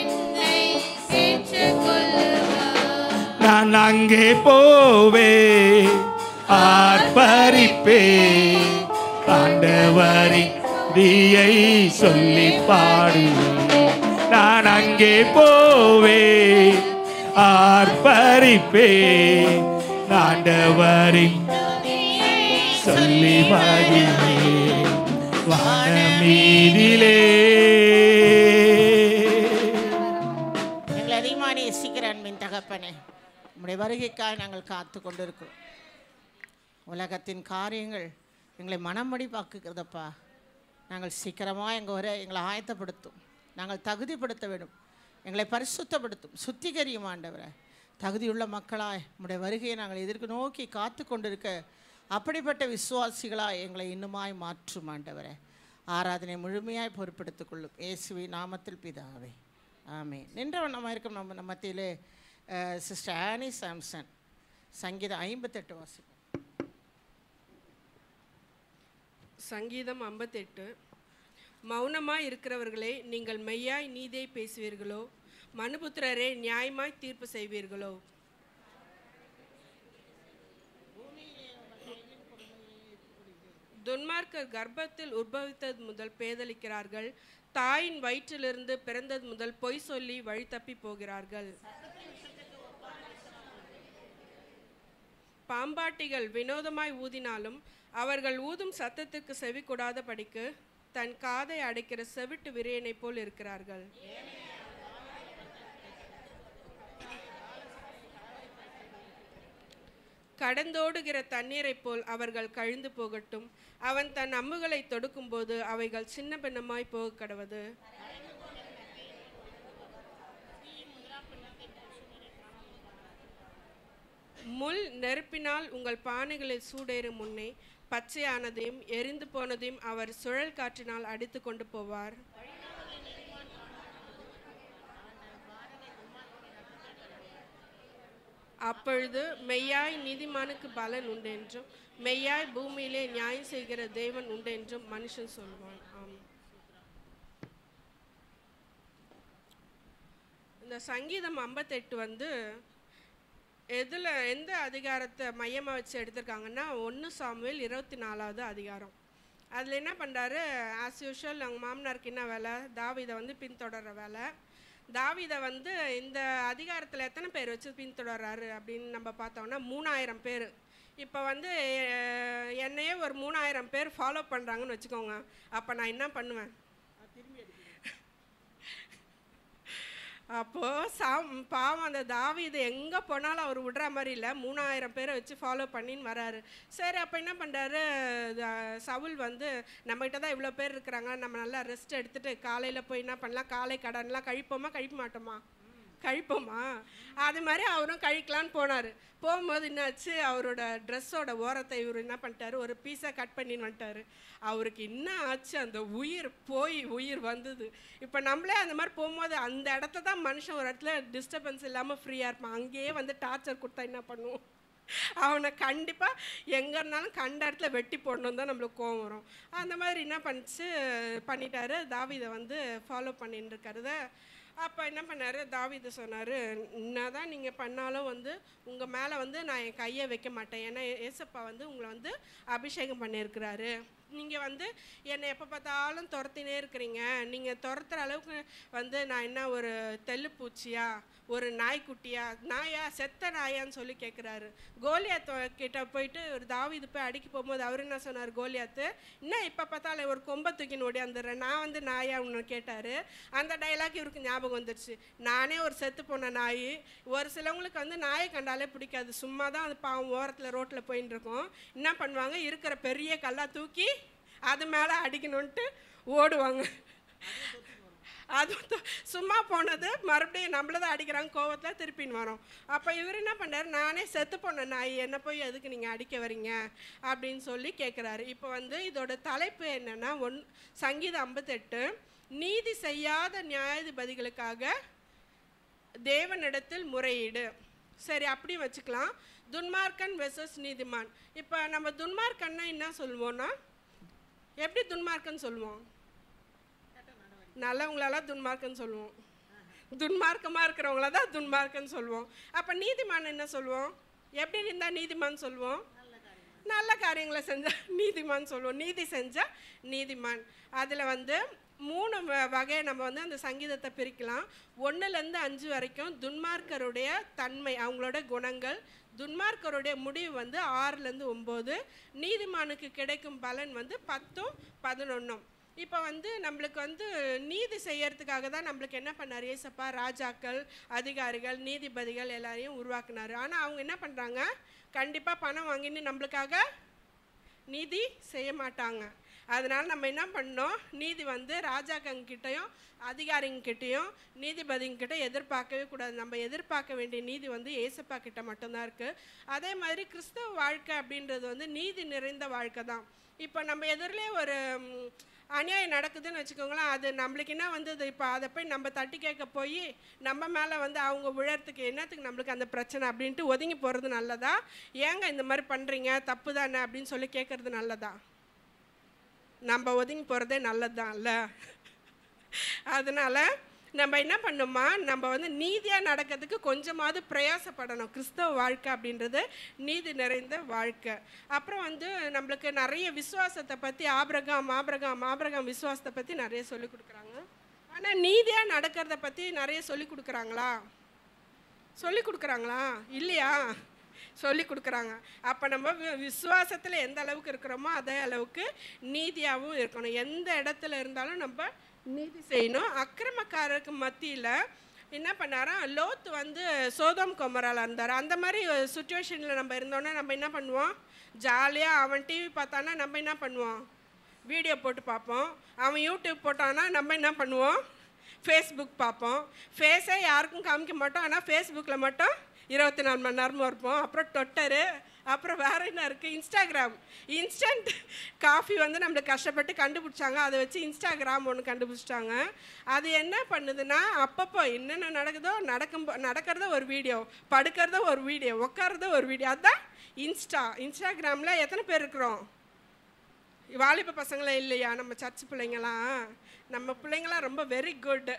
நான் அங்கே போவே ஆர்ப்பரிப்பே ஆண்டவரின் தீயை சொல்லி பாடுவேன் நான் அங்கே போவே ஆர்ப்பரிப்பே ஆண்டவரின் சொல்லி மகிழே வானமீதிலே எங்களை அதிகமாக நேசிக்கிற அன்பின் தகப்பனே உம்முடைய வருகைக்காக நாங்கள் காத்து கொண்டிருக்கிறோம் உலகத்தின் காரியங்கள் எங்களை மனமடி பார்க்குகிறதப்பா நாங்கள் சீக்கிரமாக எங்கள் வர எங்களை ஆயத்தப்படுத்தும் நாங்கள் தகுதிப்படுத்த வேண்டும் எங்களை பரிசுத்தப்படுத்தும் சுத்திகரியும் ஆண்டவரை தகுதியுள்ள மக்களாய் உம்முடைய வருகையை நாங்கள் எதிர்க்கு நோக்கி காத்து கொண்டிருக்க அப்படிப்பட்ட விசுவாசிகளாய் எங்களை இன்னுமாய் மாற்றும் ஆண்டவரை ஆராதனை முழுமையாய் பொறுப்பெடுத்துக் கொள்ளும் இயேசுவி நாமத்தில் பிதாவே ஆமே நின்றவண்ணமாக இருக்கும் நம்ம நம்ம மத்தியிலே சிஸ்டர் ஆனி சாம்சன் சங்கீதம் ஐம்பத்தெட்டு வாசிப்போம் சங்கீதம் ஐம்பத்தெட்டு மௌனமாய் இருக்கிறவர்களே நீங்கள் மெய்யாய் நீதியை பேசுவீர்களோ மனுபுத்திரரே நியாயமாய் தீர்ப்பு செய்வீர்களோ துன்மார்க்கர் கர்ப்பத்தில் உற்பவித்தது முதல் பேதலிக்கிறார்கள் தாயின் வயிற்றிலிருந்து பிறந்தது முதல் பொய் சொல்லி வழி தப்பி போகிறார்கள் பாம்பாட்டிகள் வினோதமாய் ஊதினாலும் அவர்கள் ஊதும் சத்தத்திற்கு செவி கொடாத படிக்கு தன் காதை அடைக்கிற செவிட்டு விரியனைப் போல் இருக்கிறார்கள் கடந்தோடுகிற தண்ணீரைப் போல் அவர்கள் கழிந்து போகட்டும் அவன் தன் அம்புகளை தொடுக்கும்போது அவைகள் சின்ன பின்னமாய் போக கடவது முள் நெருப்பினால் உங்கள் பானைகளில் சூடேறும் முன்னே பச்சையானதையும் எரிந்து போனதையும் அவர் சுழல் காற்றினால் அடித்து கொண்டு போவார் அப்பொழுது மெய்யாய் நீதிமானுக்கு பலன் உண்டென்றும் மெய்யாய் பூமியிலே நியாயம் செய்கிற தேவன் உண்டென்றும் மனுஷன் சொல்வான் ஆம் இந்த சங்கீதம் ஐம்பத்தெட்டு வந்து எதில் எந்த அதிகாரத்தை மையமாக வச்சு எடுத்திருக்காங்கன்னா ஒன்று சாமுவேல் இருபத்தி நாலாவது அதிகாரம் அதில் என்ன பண்ணுறாரு ஆஸ் யூஷுவல் அவங்க மாமனாருக்கு என்ன வேலை தாவீதை வந்து பின்தொடர்ற வேலை தாவீதை வந்து இந்த அதிகாரத்தில் எத்தனை பேர் வச்சு பின்தொடர்றாரு அப்படின்னு நம்ம பார்த்தோம்னா மூணாயிரம் பேர் இப்போ வந்து அஹ், என்னையே ஒரு மூணாயிரம் பேர் ஃபாலோ பண்ணுறாங்கன்னு வச்சுக்கோங்க அப்போ நான் என்ன பண்ணுவேன் அப்போது சாம் பாவம் அந்த தாவீது எங்கே போனாலும் அவர் விடுற மாதிரி இல்லை மூணாயிரம் பேரை வச்சு ஃபாலோ பண்ணின்னு வராரு சரி அப்போ என்ன பண்ணுறாரு சவுல் வந்து நம்மகிட்ட தான் இவ்வளோ பேர் இருக்கிறாங்க நம்ம நல்லா ரெஸ்ட் எடுத்துட்டு காலையில் போய் என்ன பண்ணலாம் காலை கடன்லாம் கழிப்போமா கழிக்க மாட்டோமா கழிப்போமா அது மாதிரி அவரும் கழிக்கலான்னு போனார் போகும்போது என்னாச்சு அவரோட ட்ரெஸ்ஸோட ஓரத்தை இவர் என்ன பண்ணிட்டாரு ஒரு பீஸை கட் பண்ணின்னு வந்துட்டாரு அவருக்கு என்ன ஆச்சு அந்த உயிர் போய் உயிர் வந்தது இப்போ நம்மளே அந்த மாதிரி போகும்போது அந்த இடத்த தான் மனுஷன் ஒரு இடத்துல டிஸ்டர்பன்ஸ் இல்லாமல் ஃப்ரீயாக இருப்பான் அங்கேயே வந்து டார்ச்சர் கொடுத்தா என்ன பண்ணுவோம் அவனை கண்டிப்பாக எங்கே இருந்தாலும் கண்ட இடத்துல வெட்டி போடணும் தான் நம்மளுக்கு கோவம் வரும் அந்த மாதிரி என்ன பண்ணிச்சு பண்ணிட்டாரு தாவீதை வந்து ஃபாலோ பண்ணிட்டு இருக்கிறத அப்போ என்ன பண்ணாரு தாவீது சொன்னார் என்னதான் நீங்கள் பண்ணாலும் வந்து உங்கள் மேலே வந்து நான் என் கையை வைக்க மாட்டேன் ஏன்னா ஏசப்பா வந்து உங்களை வந்து அபிஷேகம் பண்ணியிருக்கிறாரு நீங்கள் வந்து என்னை எப்போ பார்த்தாலும் துரத்தினே இருக்கிறீங்க நீங்கள் துரத்துற அளவுக்கு வந்து நான் என்ன ஒரு தெல்லுப்பூச்சியா ஒரு நாய்க்குட்டியா நாயா செத்த நாயான்னு சொல்லி கேட்குறாரு கோலியாத் கிட்ட போயிட்டு ஒரு தாவீது போய் அடிக்க போகும்போது அவர் என்ன சொன்னார் கோலியாத்து என்ன இப்போ பார்த்தாலும் ஒரு கொம்பை தூக்கின்னு ஓடியாந்துடுறேன் நான் வந்து நாயா ஒன்று கேட்டார் அந்த டைலாக் இவருக்கு ஞாபகம் வந்துடுச்சு நானே ஒரு செத்து போன நாய் ஒரு சிலவங்களுக்கு வந்து நாயை கண்டாலே பிடிக்காது சும்மா தான் அது பாவம் ஓரத்தில் ரோட்டில் போயின்னு இருக்கும் என்ன பண்ணுவாங்க இருக்கிற பெரிய கல்லா தூக்கி அது மேலே அடிக்கணுன்ட்டு ஓடுவாங்க அது வந்து சும்மா போனது மறுபடியும் நம்மள தான் அடிக்கிறாங்க கோவத்தில் திருப்பின்னு வரோம் அப்போ இவர் என்ன பண்ணார் நானே செத்து போன நாய் என்ன போய் எதுக்கு நீங்கள் அடிக்க வரீங்க அப்படின்னு சொல்லி கேட்குறாரு இப்போ வந்து இதோட தலைப்பு என்னன்னா ஒன் சங்கீதம் ஐம்பத்தெட்டு நீதி செய்யாத நியாயாதிபதிகளுக்காக தேவனிடத்தில் முறையீடு சரி அப்படி வச்சுக்கலாம் துன்மார்க்கன் வெர்சஸ் நீதிமான் இப்போ நம்ம துன்மார்க்கன்னா என்ன சொல்லுவோம்னா எப்படி துன்மார்க்கன் சொல்லுவோம் நல்லவங்களெல்லாம் துன்மார்க்கன்னு சொல்லுவோம் துன்மார்க்கமாக இருக்கிறவங்கள தான் துன்மார்க்கன்னு சொல்லுவோம் அப்போ நீதிமான் என்ன சொல்லுவோம் எப்படி இருந்தால் நீதிமான் சொல்லுவோம் நல்ல காரியங்களை செஞ்சால் நீதிமான் சொல்லுவோம் நீதி செஞ்சால் நீதிமான் அதில் வந்து மூணு வ- வகையை நம்ம வந்து அந்த சங்கீதத்தை பிரிக்கலாம் ஒன்றுலேருந்து அஞ்சு வரைக்கும் துன்மார்க்கருடைய தன்மை அவங்களோட குணங்கள் துன்மார்க்கருடைய முடிவு வந்து ஆறுலேருந்து ஒம்பது நீதிமானுக்கு கிடைக்கும் பலன் வந்து பத்தும் பதினொன்றும் இப்போ வந்து நம்மளுக்கு வந்து நீதி செய்யறதுக்காக தான் நம்மளுக்கு என்ன பண்ணார் ஏசப்பா ராஜாக்கள் அதிகாரிகள் நீதிபதிகள் எல்லாரையும் உருவாக்குனாரு ஆனால் அவங்க என்ன பண்ணுறாங்க கண்டிப்பாக பணம் வாங்கின்னு நம்மளுக்காக நீதி செய்ய மாட்டாங்க அதனால் நம்ம என்ன பண்ணோம் நீதி வந்து ராஜாக்கங்கிட்டையும் அதிகாரிங்கிட்டையும் நீதிபதிங்கிட்ட எதிர்பார்க்கவே கூடாது நம்ம எதிர்பார்க்க வேண்டிய நீதி வந்து ஏசப்பா கிட்ட மட்டும்தான் இருக்குது அதே மாதிரி கிறிஸ்தவ வாழ்க்கை அப்படின்றது வந்து நீதி நிறைந்த வாழ்க்கை தான் இப்போ நம்ம எதிரிலே ஒரு ம், அநியாயம் நடக்குதுன்னு வச்சுக்கோங்களேன் அது நம்மளுக்கு என்ன வந்தது இப்போ அதை போய் நம்ம தட்டி கேட்க போய் நம்ம மேலே வந்து அவங்க விழறதுக்கு என்னத்துக்கு நம்மளுக்கு அந்த பிரச்சனை அப்படின்ட்டு ஒதுங்கி போகிறது நல்லதா ஏங்க இந்த மாதிரி பண்ணுறீங்க தப்பு தானே அப்படின்னு சொல்லி கேட்குறது நல்லதா நம்ம ஒதுங்கி போகிறதே நல்லது தான்ல அதனால் நம்ம என்ன பண்ணோமா நம்ம வந்து நீதியாக நடக்கிறதுக்கு கொஞ்சமாவது பிரயாசப்படணும் கிறிஸ்தவ வாழ்க்கை அப்படின்றது நீதி நிறைந்த வாழ்க்கை அப்புறம் வந்து நம்மளுக்கு நிறைய விசுவாசத்தை பற்றி ஆபிரகாம் ஆபிரகாம் ஆபிரகாம் விசுவாசத்தை பற்றி நிறைய சொல்லி கொடுக்குறாங்க ஆனால் நீதியாக நடக்கிறத பற்றி நிறைய சொல்லி கொடுக்குறாங்களா சொல்லி கொடுக்குறாங்களா இல்லையா சொல்லி கொடுக்குறாங்க அப்போ நம்ம வி- விசுவாசத்துல எந்த அளவுக்கு இருக்கிறோமோ அதே அளவுக்கு நீதியாகவும் இருக்கணும் எந்த இடத்துல இருந்தாலும் நம்ம நீதி செய்யணும் அக்கிரமக்காரருக்கு மத்தியில் என்ன பண்ணாரா லோத் வந்து சோதம் கொமரால இருந்தார் அந்த மாதிரி சுச்சுவேஷனில் நம்ம இருந்தோன்னா நம்ம என்ன பண்ணுவோம் ஜாலியாக அவன் டிவி பார்த்தானா நம்ம என்ன பண்ணுவோம் வீடியோ போட்டு பார்ப்போம் அவன் யூடியூப் போட்டானா நம்ம என்ன பண்ணுவோம் ஃபேஸ்புக் பார்ப்போம் ஃபேஸே யாருக்கும் காமிக்க மாட்டோம் ஆனால் ஃபேஸ்புக்கில் மட்டும் இருபத்தி நாலு மணி நேரமும் இருப்போம் அப்புறம் ட்விட்டரு அப்புறம் வேற என்ன இருக்குது இன்ஸ்டாகிராம் இன்ஸ்டன்ட் காஃபி வந்து நம்மளுக்கு கஷ்டப்பட்டு கண்டுபிடிச்சாங்க அதை வச்சு இன்ஸ்டாகிராம் ஒன்று கண்டுபிடிச்சிட்டாங்க அது என்ன பண்ணுதுன்னா அப்பப்போ என்னென்ன நடக்குதோ நடக்கும் நடக்கிறத ஒரு வீடியோ படுக்கிறத ஒரு வீடியோ உட்கார்றத ஒரு வீடியோ அதுதான் இன்ஸ்டா இன்ஸ்டாகிராமில் எத்தனை பேர் இருக்கிறோம் வாலிப பசங்களே இல்லையா நம்ம சர்ச் பிள்ளைங்களாம் நம்ம பிள்ளைங்களாம் ரொம்ப வெரி குட்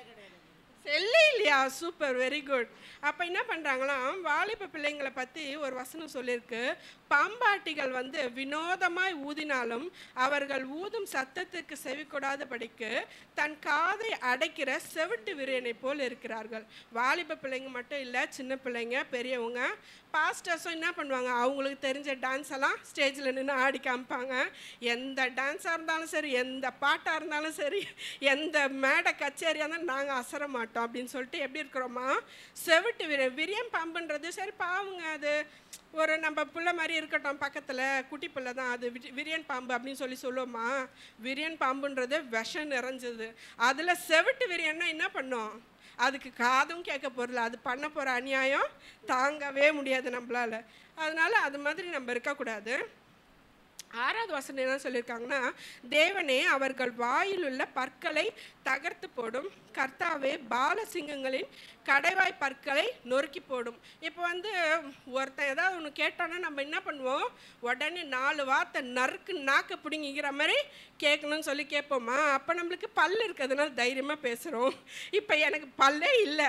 செல்லே இல்லையா சூப்பர் வெரி குட் அப்போ என்ன பண்ணுறாங்களாம் வாலிப பிள்ளைங்களை பற்றி ஒரு வசனம் சொல்லியிருக்கு பாம்பாட்டிகள் வந்து வினோதமாய் ஊதினாலும் அவர்கள் ஊதும் சத்தத்துக்கு செவிக்கூடாதபடிக்கு தன் காதை அடைக்கிற செவிட்டு விரியனை போல் இருக்கிறார்கள் வாலிப பிள்ளைங்க மட்டும் இல்லை சின்ன பிள்ளைங்க பெரியவங்க பாஸ்டர்ஸும் என்ன பண்ணுவாங்க அவங்களுக்கு தெரிஞ்ச டான்ஸ் எல்லாம் ஸ்டேஜில் நின்று ஆடி காமிப்பாங்க எந்த டான்ஸாக இருந்தாலும் சரி எந்த பாட்டாக இருந்தாலும் சரி எந்த மேடை கச்சேரியாக இருந்தாலும் நாங்கள் அசர மாட்டோம் அப்படின்னு சொல்லிட்டு எப்படி இருக்கிறோமா செவிட்டு விரியன் விரியன் பாம்புன்றது சரி பாவங்க அது ஒரு நம்ம புள்ள மாதிரி இருக்கட்டும் பக்கத்தில் குட்டி பிள்ளை தான் அது வி- விரியன் பாம்பு அப்படின்னு சொல்லி சொல்லுவோமா விரியன் பாம்புன்றது விஷம் நிறைஞ்சது அதில் செவிட்டு விரியன்னா என்ன பண்ணும் அதுக்கு காதும் கேட்க போகிறல அது பண்ண போகிற அநியாயம் தாங்கவே முடியாது நம்மளால அதனால அது மாதிரி நம்ம இருக்கக்கூடாது ஆறாவது வசனம் என்ன சொல்லியிருக்காங்கன்னா தேவனே அவர்கள் வாயில் உள்ள பற்களை தகர்த்து போடும் கர்த்தாவே பாலசிங்கங்களின் கடைவாய் பற்களை நொறுக்கி போடும் இப்போ வந்து ஒருத்தன் ஏதாவது ஒன்று கேட்டான்னா நம்ம என்ன பண்ணுவோம் உடனே நாலு வார்த்தை நறுக்கு நாக்க பிடிங்கிக்கிற மாதிரி கேட்கணும்னு சொல்லி கேட்போமா அப்போ நம்மளுக்கு பல் இருக்கிறதுனால தைரியமாக பேசுகிறோம் இப்போ எனக்கு பல்லே இல்லை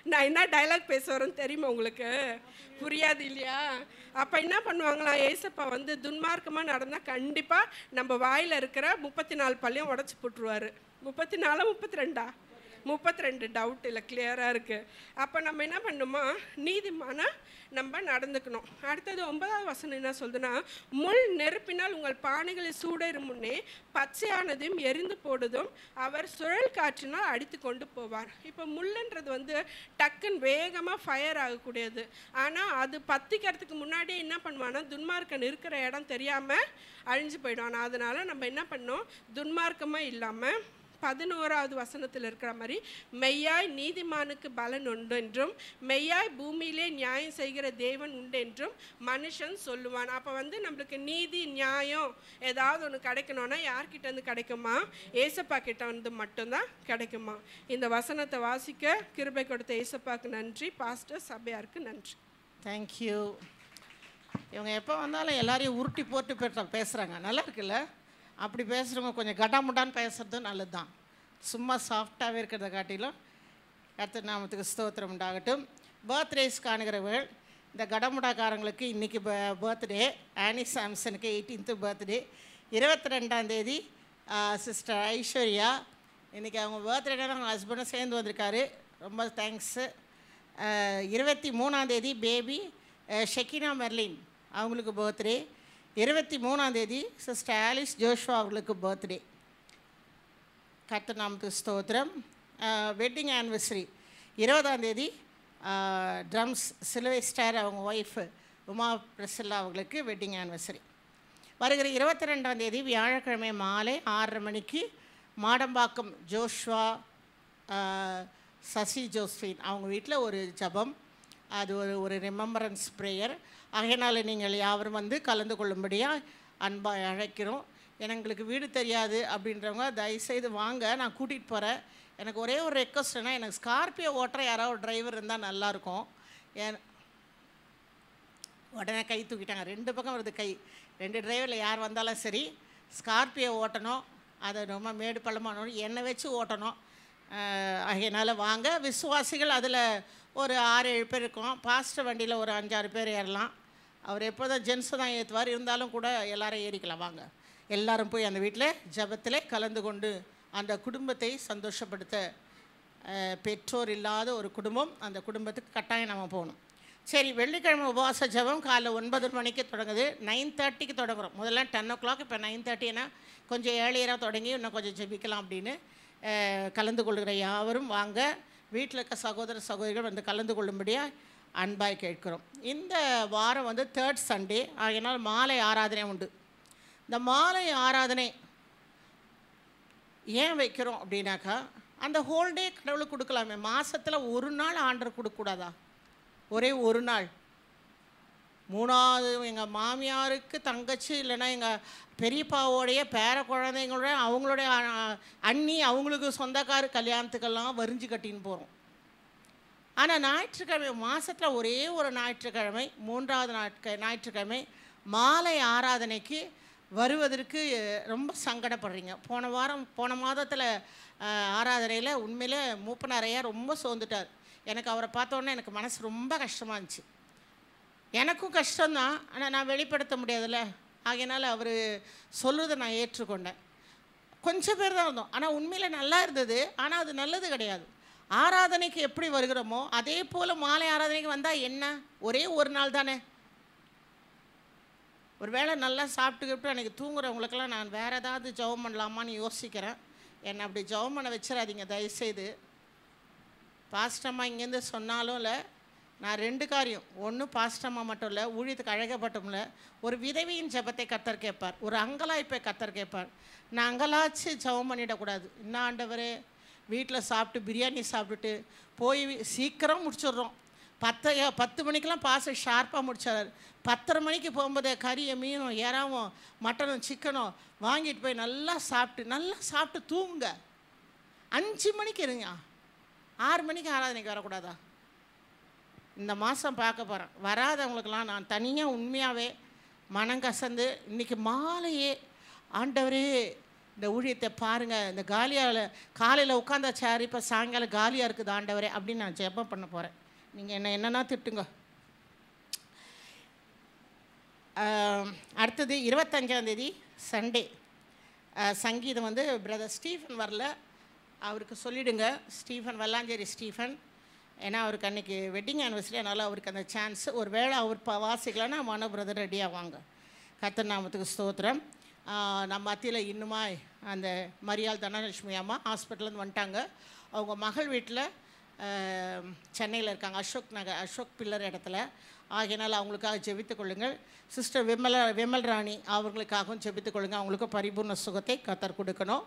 நான் என்ன டைலாக் பேச வரேன்னு தெரியுமா உங்களுக்கு புரியாது இல்லையா அப்போ என்ன பண்ணுவாங்களாம் ஏசப்பா வந்து துன்மார்க்கமாக நடந்தால் கண்டிப்பாக நம்ம வாயில் இருக்கிற முப்பத்தி நாலு பள்ளியும் உடச்சி போட்டுருவாரு முப்பத்தி நாலு முப்பத்தி ரெண்டா முப்பத்தி ரெண்டு டவுட் இல்லை கிளியராக இருக்குது அப்போ நம்ம என்ன பண்ணணுமா நீதிமான நம்ம நடந்துக்கணும் அடுத்தது ஒன்பதாவது வசனம் என்ன சொல்லுதுன்னா முள் நெருப்பினால் உங்கள் பானைகளை சூடேறும் முன்னே பச்சையானதையும் எரிந்து போடுதும் அவர் சுழல் காற்றினால் அடித்து கொண்டு போவார் இப்போ முள்ளுன்றது வந்து டக்குன்னு வேகமாக ஃபயர் ஆகக்கூடியது ஆனால் அது பத்திக்கிறதுக்கு முன்னாடியே என்ன பண்ணுவான்னா துன்மார்க்கன் இருக்கிற இடம் தெரியாமல் அழிஞ்சு போயிடும் ஆனால் அதனால நம்ம என்ன பண்ணோம் துன்மார்க்கமாக இல்லாமல் பதினோராவது வசனத்தில் இருக்கிற மாதிரி மெய்யாய் நீதிமானுக்கு பலன் உண்டு என்றும் மெய்யாய் பூமியிலே நியாயம் செய்கிற தேவன் உண்டு என்றும் மனுஷன் சொல்லுவான் அப்போ வந்து நம்மளுக்கு நீதி நியாயம் ஏதாவது ஒன்று கிடைக்கணும்னா யார்கிட்ட இருந்து கிடைக்குமா ஏசப்பா கிட்ட வந்து மட்டும்தான் கிடைக்குமா இந்த வசனத்தை வாசிக்க கிருபை கொடுத்த ஏசப்பாக்கு நன்றி பாஸ்டர் சபையாருக்கு நன்றி தேங்க்யூ இவங்க எப்போ வந்தாலும் எல்லாரையும் உருட்டி போட்டு பேச பேசுகிறாங்க நல்லா இருக்குல்ல அப்படி பேசுகிறவங்க கொஞ்சம் கட்டாமுட்டான்னு பேசுகிறதும் நல்லது தான் சும்மா சாஃப்டாகவே இருக்கிறத காட்டிலும் கர்த்தர் நாமத்துக்கு ஸ்தோத்திரம் உண்டாகட்டும் பர்த்டேஸ் காணுகிறவர்கள் இந்த கடமுடாக்காரங்களுக்கு இன்றைக்கி பர்த்டே ஆனி சாம்சனுக்கு எயிட்டீன்த்து பர்த்டே இருபத்தி ரெண்டாம் தேதி சிஸ்டர் ஐஸ்வர்யா இன்றைக்கி அவங்க பர்த்டே அவங்க ஹஸ்பண்டும் சேர்ந்து வந்திருக்காரு ரொம்ப தேங்க்ஸு இருபத்தி மூணாம் தேதி பேபி ஷெக்கினா மெர்லின் அவங்களுக்கு பர்த்டே இருபத்தி மூணாம் தேதி சிஸ்டர் ஆலிஸ் ஜோஷ்வா அவர்களுக்கு பர்த்டே கர்த்தர் நாமத்துக்கு ஸ்தோத்திரம் வெட்டிங் ஆனிவர்சரி இருபதாம் தேதி ட்ரம்ஸ் சிலுவை ஸ்டார் அவங்க ஒய்ஃபு உமா பிரசில்லா அவங்களுக்கு வெட்டிங் ஆனிவர்சரி வருகிற இருபத்தி ரெண்டாம் தேதி வியாழக்கிழமை மாலை ஆறரை மணிக்கு மாடம்பாக்கம் ஜோஷ்வா ஆஹ், சசி ஜோஸ்ஃபின் அவங்க வீட்டில் ஒரு ஜெபம் அது ஒரு ஒரு ரிமெம்பரன்ஸ் ப்ரேயர் ஆகையினால நீங்கள் யாவரும் வந்து கலந்து கொள்ளும்படியாக அன்பாக அழைக்கிறோம் எங்களுக்கு வீடு தெரியாது அப்படின்றவங்க தயவுசெய்து வாங்க நான் கூட்டிகிட்டு போகிறேன் எனக்கு ஒரே ஒரு ரெக்வஸ்ட்னா எனக்கு ஸ்கார்பியோ ஓட்டுற யாராவது ஒரு டிரைவர் இருந்தால் நல்லாயிருக்கும் ஏன் உடனே கை தூக்கிட்டாங்க ரெண்டு பக்கம் வருது கை ரெண்டு டிரைவரில் யார் வந்தாலும் சரி ஸ்கார்பியோ ஓட்டணும் அதை ரொம்ப மேடு பள்ளமான என்னை வச்சு ஓட்டணும் அஹ், ஆகையினால வாங்க விசுவாசிகள் அதில் ஒரு ஆறு ஏழு பேர் இருக்கோம் பாஸ்டர் வண்டியில் ஒரு அஞ்சாறு பேர் ஏறலாம் அவர் எப்போதும் ஜென்ஸை தான் ஏற்றுவார் இருந்தாலும் கூட எல்லாரும் ஏறிக்கலாம் வாங்க எல்லாரும் போய் அந்த வீட்டில் ஜெபத்தில் கலந்து கொண்டு அந்த குடும்பத்தை சந்தோஷப்படுத்த அஹ், பெற்றோர் இல்லாத ஒரு குடும்பம் அந்த குடும்பத்துக்கு கட்டாயம் நம்ம போகணும் சரி வெள்ளிக்கிழமை உபவாச ஜெபம் காலைல ஒன்பது மணிக்கு தொடங்குது நைன் தேர்ட்டிக்கு தொடங்குறோம் முதல்ல டென் ஓ கிளாக் இப்போ நைன் தேர்ட்டினா கொஞ்சம் ஏழியராக தொடங்கி இன்னும் கொஞ்சம் ஜெபிக்கலாம் அப்படின்னு அஹ், கலந்து கொள்கிற யாவரும் வாங்க வீட்டில் இருக்க சகோதர சகோதரிகள் வந்து கலந்து கொள்ளும்படியாக அன்பாய் கேட்கிறோம் இந்த வாரம் வந்து தேர்ட் சண்டே ஆகையினால் மாலை ஆராதனை உண்டு இந்த மாலை ஆராதனை ஏன் வைக்கிறோம் அப்படின்னாக்கா அந்த ஹோல் டே கடவுளுக்கு கொடுக்கலாமே மாசத்துல ஒரு நாள் ஆண்டர் கொடுக்கக்கூடாதா ஒரே ஒரு நாள் மூணாவது எங்கள் மாமியாருக்கு தங்கச்சி இல்லைன்னா எங்கள் பெரியப்பாவோடைய பேர குழந்தைங்களோட அவங்களுடைய அ- அண்ணி அவங்களுக்கு சொந்தக்கார கல்யாணத்துக்கெல்லாம் வரிஞ்சு கட்டின்னு போகிறோம் ஆனால் ஞாயிற்றுக்கிழமை மாதத்தில் ஒரே ஒரு ஞாயிற்றுக்கிழமை மூன்றாவது நாட்க ஞாயிற்றுக்கிழமை மாலை ஆராதனைக்கு வருவதற்கு அஹ், ரொம்ப சங்கடப்படுறீங்க போன வாரம் போன மாதத்தில் ஆராதனையில் உண்மையிலே மூப்பனாரையா ரொம்ப சோர்ந்துட்டார் எனக்கு அவரை பார்த்தோன்னே எனக்கு மனசு ரொம்ப கஷ்டமாக இருந்துச்சு எனக்கும் கஷ்டம்தான் ஆனால் நான் வெளிப்படுத்த முடியாதுல்ல ஆகையினால அவர் சொல்கிறத நான் ஏற்றுக்கொண்டேன் கொஞ்சம் பேர் தான் இருந்தோம் ஆனால் உண்மையில் நல்லா இருந்தது ஆனால் அது நல்லது கிடையாது ஆராதனைக்கு எப்படி வருகிறோமோ அதே போல் மாலை ஆராதனைக்கு வந்தால் என்ன ஒரே ஒரு நாள் தானே ஒரு வேளை நல்லா சாப்பிட்டுக்கிட்டு அன்றைக்கி தூங்குறவங்களுக்கெல்லாம் நான் வேறு ஏதாவது ஜெபம் பண்ணலாமான்னு யோசிக்கிறேன் என்னை அப்படி ஜெபம் பண்ண வச்சிடாதீங்க தயவுசெய்து பாஸ்டம்மா இங்கேருந்து சொன்னாலும் இல்லை நான் ரெண்டு காரியம் ஒன்று பாஸ்டம்மா மட்டும் இல்லை ஊழியத்துக்கு அழகப்பட்டோம்ல ஒரு விதவியின் ஜெபத்தை கத்தர் கேட்பார் ஒரு அங்கலாய்ப்பை கத்தர் கேட்பார் நான் அங்கலாச்சு ஜெபம் பண்ணிடக்கூடாது இன்னும் ஆண்டவரே வீட்டில் சாப்பிட்டு பிரியாணி சாப்பிட்டுட்டு போய் சீக்கிரம் முடிச்சிடுறோம் பத்து பத்து மணிக்கெல்லாம் பாஸ் ஷார்ப்பாக முடிச்சார் பத்தரை மணிக்கு போகும்போதே கறியை மீனும் இறாவும் மட்டனும் சிக்கனும் வாங்கிட்டு போய் நல்லா சாப்பிட்டு நல்லா சாப்பிட்டு தூங்குங்க அஞ்சு மணிக்கு இருங்க ஆறு மணிக்கு ஆராதனைக்கு வரக்கூடாதா இந்த மாதம் பார்க்க போகிறேன் வராதவங்களுக்கெல்லாம் நான் தனியாக உண்மையாகவே மனம் கசந்து இன்றைக்கி மாலையே ஆண்டவரே இந்த ஊழியத்தை பாருங்கள் இந்த காலியால் காலையில் உட்காந்த சேர் இப்போ சாயங்காலம் காலியாக இருக்குது ஆண்டவரே அப்படின்னு நான் ஜெபம் பண்ண போகிறேன் நீங்கள் என்ன என்னன்னா திட்டுங்க ஆம், அடுத்தது இருபத்தஞ்சாந்தேதி சண்டே சங்கீதம் வந்து பிரதர் ஸ்டீஃபன் வரல அவருக்கு சொல்லிடுங்க ஸ்டீஃபன் வல்லாஞ்சேரி ஸ்டீஃபன் ஏன்னா அவருக்கு அன்றைக்கி வெட்டிங் ஆனிவர்சரி அதனால் அவருக்கு அந்த சான்ஸ் ஒரு வேளை அவர் ப வாசிக்கலைன்னா மனோ பிரதர் ரெடியாக வாங்க கத்தர் நாமத்துக்கு ஸ்தோத்திரம் ஆ, நம்ம மத்தியில் இன்னுமா அந்த மரியாள் தனலட்சுமி அம்மா ஹாஸ்பிட்டல்லேருந்து வந்துட்டாங்க அவங்க மகள் வீட்டில் சென்னையில் இருக்காங்க அசோக் நகர் அசோக் பில்லர் இடத்துல ஆகையினால் அவங்களுக்காக ஜெபித்துக் கொள்ளுங்கள் சிஸ்டர் விமல விமல் ராணி அவர்களுக்காகவும் ஜெபித்துக் கொள்ளுங்கள் அவங்களுக்கும் பரிபூர்ண சுகத்தை கத்தர் கொடுக்கணும்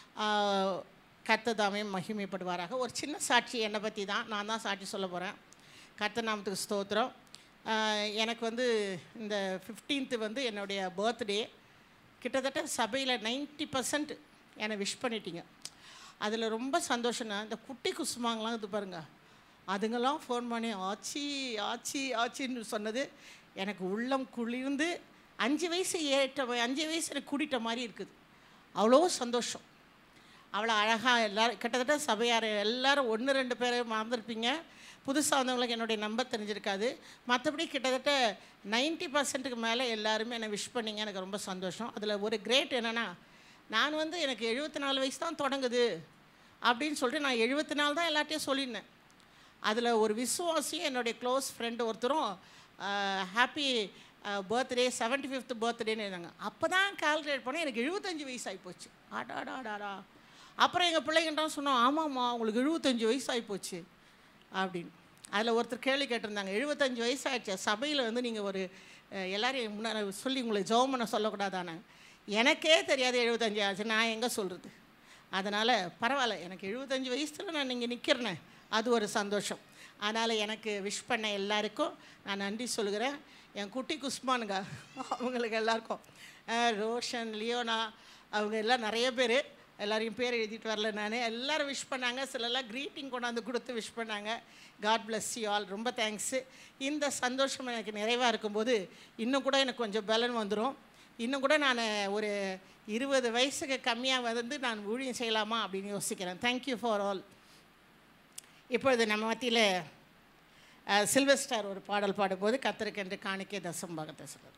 கத்ததாமே மகிமைப்படுவாராக ஒரு சின்ன சாட்சி என்னை பற்றி தான் நான் தான் சாட்சி சொல்ல போகிறேன் கர்த்தர் நாமத்துக்கு ஸ்தோத்திரம் ஆஹ் எனக்கு வந்து இந்த 15th வந்து என்னுடைய பர்த்டே கிட்டத்தட்ட சபையில் 90% பர்சன்ட் என்னை விஷ் பண்ணிட்டீங்க அதில் ரொம்ப சந்தோஷம்னா இந்த குட்டி குசுமாங்கலாம் இது பாருங்க அதுங்கெல்லாம் ஃபோன் பண்ணி ஆச்சி ஆச்சி ஆச்சின்னு சொன்னது எனக்கு உள்ளம் குளிர்ந்து அஞ்சு வயசு ஏற்ற அஞ்சு வயசு எனக்கு கூட்டிட்ட மாதிரி இருக்குது அவ்வளோ சந்தோஷம் அவ்வளோ அழகாக எல்லாரும் கிட்டத்தட்ட சபையார் எல்லாரும் ஒன்று ரெண்டு பேரை மறந்துருப்பீங்க புதுசாக வந்தவங்களுக்கு என்னுடைய நம்பர் தெரிஞ்சிருக்காது மற்றபடி கிட்டத்தட்ட 90% பர்சன்ட்டுக்கு மேலே எல்லாருமே என்னை விஷ் பண்ணீங்க எனக்கு ரொம்ப சந்தோஷம் அதில் ஒரு கிரேட் என்னென்னா நான் வந்து எனக்கு எழுபத்தி நாலு வயசு தான் தொடங்குது அப்படின்னு சொல்லிட்டு நான் எழுபத்தி நாலு தான் எல்லார்ட்டையும் சொல்லியிருந்தேன் அதில் ஒரு விசுவாசியும் என்னுடைய க்ளோஸ் ஃப்ரெண்டு ஒருத்தரும் ஹாப்பி பர்த்டே செவன்ட்டி ஃபிஃப்த் பர்த்டேன்னு இருந்தாங்க அப்போ தான் கால்குலேட் பண்ணேன் எனக்கு எழுபத்தஞ்சு வயசு ஆகிப்போச்சு ஆடாடாடாடா அப்புறம் எங்கள் பிள்ளைங்கிட்ட சொன்னோம் ஆமாம்மா உங்களுக்கு எழுபத்தஞ்சு வயசு ஆகிப்போச்சு அப்படின்னு அதில் ஒருத்தர் கேள்வி கேட்டிருந்தாங்க எழுபத்தஞ்சு வயசு ஆயிடுச்சு சபையில் வந்து நீங்கள் ஒரு அஹ், எல்லாரையும் முன்னாடி சொல்லி உங்களை ஜெபம் பண்ண சொல்லக்கூடாதானே எனக்கே தெரியாது எழுபத்தஞ்சு ஆச்சு நான் எங்கே சொல்கிறது அதனால் பரவாயில்ல எனக்கு எழுபத்தஞ்சு வயசில் நான் இங்கே நிற்கிறேனே அது ஒரு சந்தோஷம் அதனால் எனக்கு விஷ் பண்ண எல்லாருக்கும் நான் நன்றி சொல்கிறேன் என் குட்டி குஸ்மானுங்க அவங்களுக்கு எல்லாருக்கும் அஹ், ரோஷன் லியோனா அவங்க எல்லாம் நிறைய பேர் எல்லாரையும் பேர் எழுதிட்டு வரல நான் எல்லாரும் விஷ் பண்ணாங்க சிலர்லாம் க்ரீட்டிங் கொண்டாந்து கொடுத்து விஷ் பண்ணாங்க காட் bless யூ ஆல் ரொம்ப தேங்க்ஸு இந்த சந்தோஷம் எனக்கு நிறைவாக இருக்கும்போது இன்னும் கூட எனக்கு கொஞ்சம் பலன் வந்துடும் இன்னும் கூட நான் ஒரு இருபது வயசுக்கு கம்மியாக வந்து நான் ஊழியம் செய்யலாமா அப்படின்னு யோசிக்கிறேன் தேங்க்யூ ஃபார் ஆல் இப்பொழுது நம்ம மத்தியில் சில்வர் ஸ்டார் ஒரு பாடல் பாடும்போது கத்தருக்கென்று காணிக்கை தசம் பாகத்தை சொல்லுது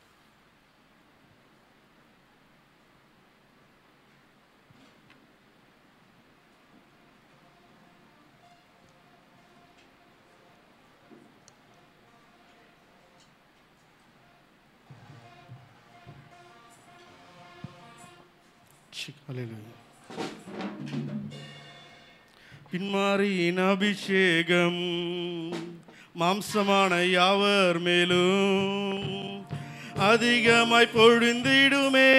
பின்மாரியின் அபிஷேகம் மாம்சமான யாவர் மேலும் அதிகமாய் பொழிந்திடுமே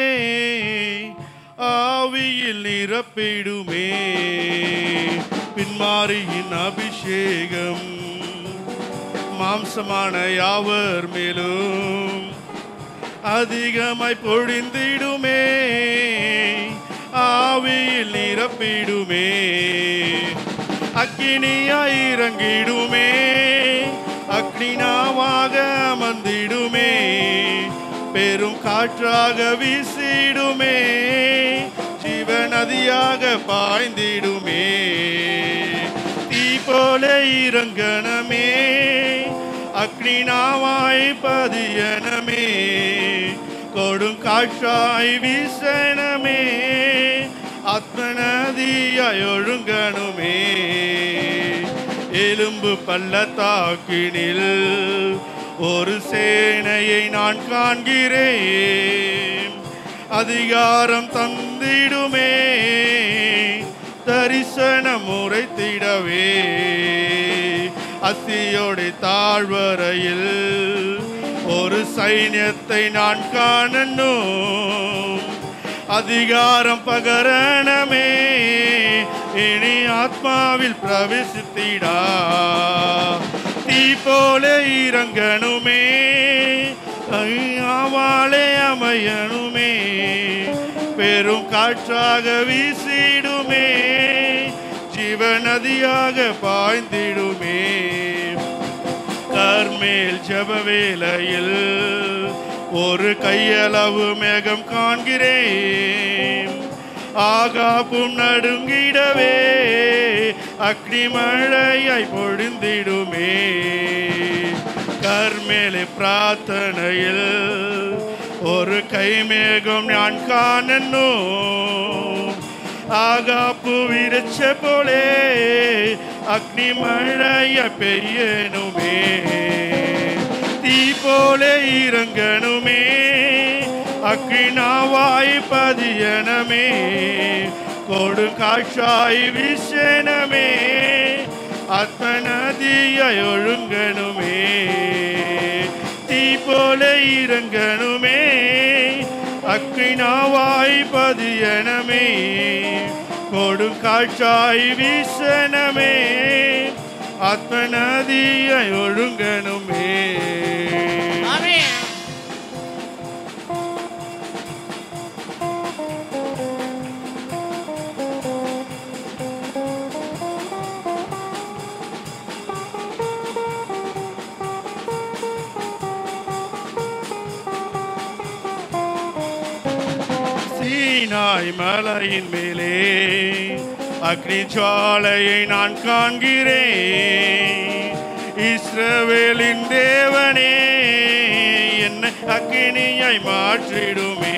ஆவியில் நிரப்பிடுமே பின்மாரியின் அபிஷேகம் மாம்சமான யாவர் மேலும் அதிகமாய் பொழிந்திடுமே ஆவியில் நிரப்பிடுமே அக்கினியாய் இறங்கிடுமே அக்னினாவாக அமர்ந்திடுமே பெரும் காற்றாக வீசிடுமே ஜீவ நதியாக பாய்ந்திடுமே தீ போல இறங்கணமே அக்னினாவாய் பதியனமே கொடும் காற்றாய் வீசனமே ஆத்மநதியாய் ஒழுங்கணுமே எலும்பு பள்ளத்தாக்கினில் ஒரு சேனையை நான் காண்கிறேன் அதிகாரம் தந்திடுமே தரிசனம் உரைத்திடவே அசியோட தாழ்வரையில் ஒரு சைன்யத்தை நான் காணணும் அதிகாரம் பகரணமே இனி ஆத்மாவில் பிரவேசித்திடா தீ போல இறங்கணுமே ஆவாளே அமையணுமே பெரும் காற்றாக வீசிடுமே ஜீவநதியாக பாய்ந்திடுமே கர்மேல் ஜபவேலையில் ஒரு கையளவு மேகம் காண்கிறேன் ஆகாப்பும் நடுங்கிடவே அக்னி மழையாய் பொழிந்திடுமே கர்மேலே பிரார்த்தனையில் ஒரு கைமேகம் நான் காணனோ ஆகாப்பு விரிச்ச போலே அக்னி மழைய பெய்யணுமே தீ போலே இறங்கணுமே அக்னினாவாய் பதியனமே கொடு காட்சாய் விசனமே ஆத்மநதியாய் ஒழுங்கணுமே தீ போல இறங்கணுமே அக்னினாவாய் பதியனமே கொடு காட்சாய் வீசனமே ஆத்மநதியாய் ஒழுங்கணுமே ஆமென் சீனாய் மலையின் மேலே அக்னி ஜுவாலையை நான் காண்கிறேன் இஸ்ரவேலின் தேவனே என்னை அக்கினியாய் மாற்றிடுமே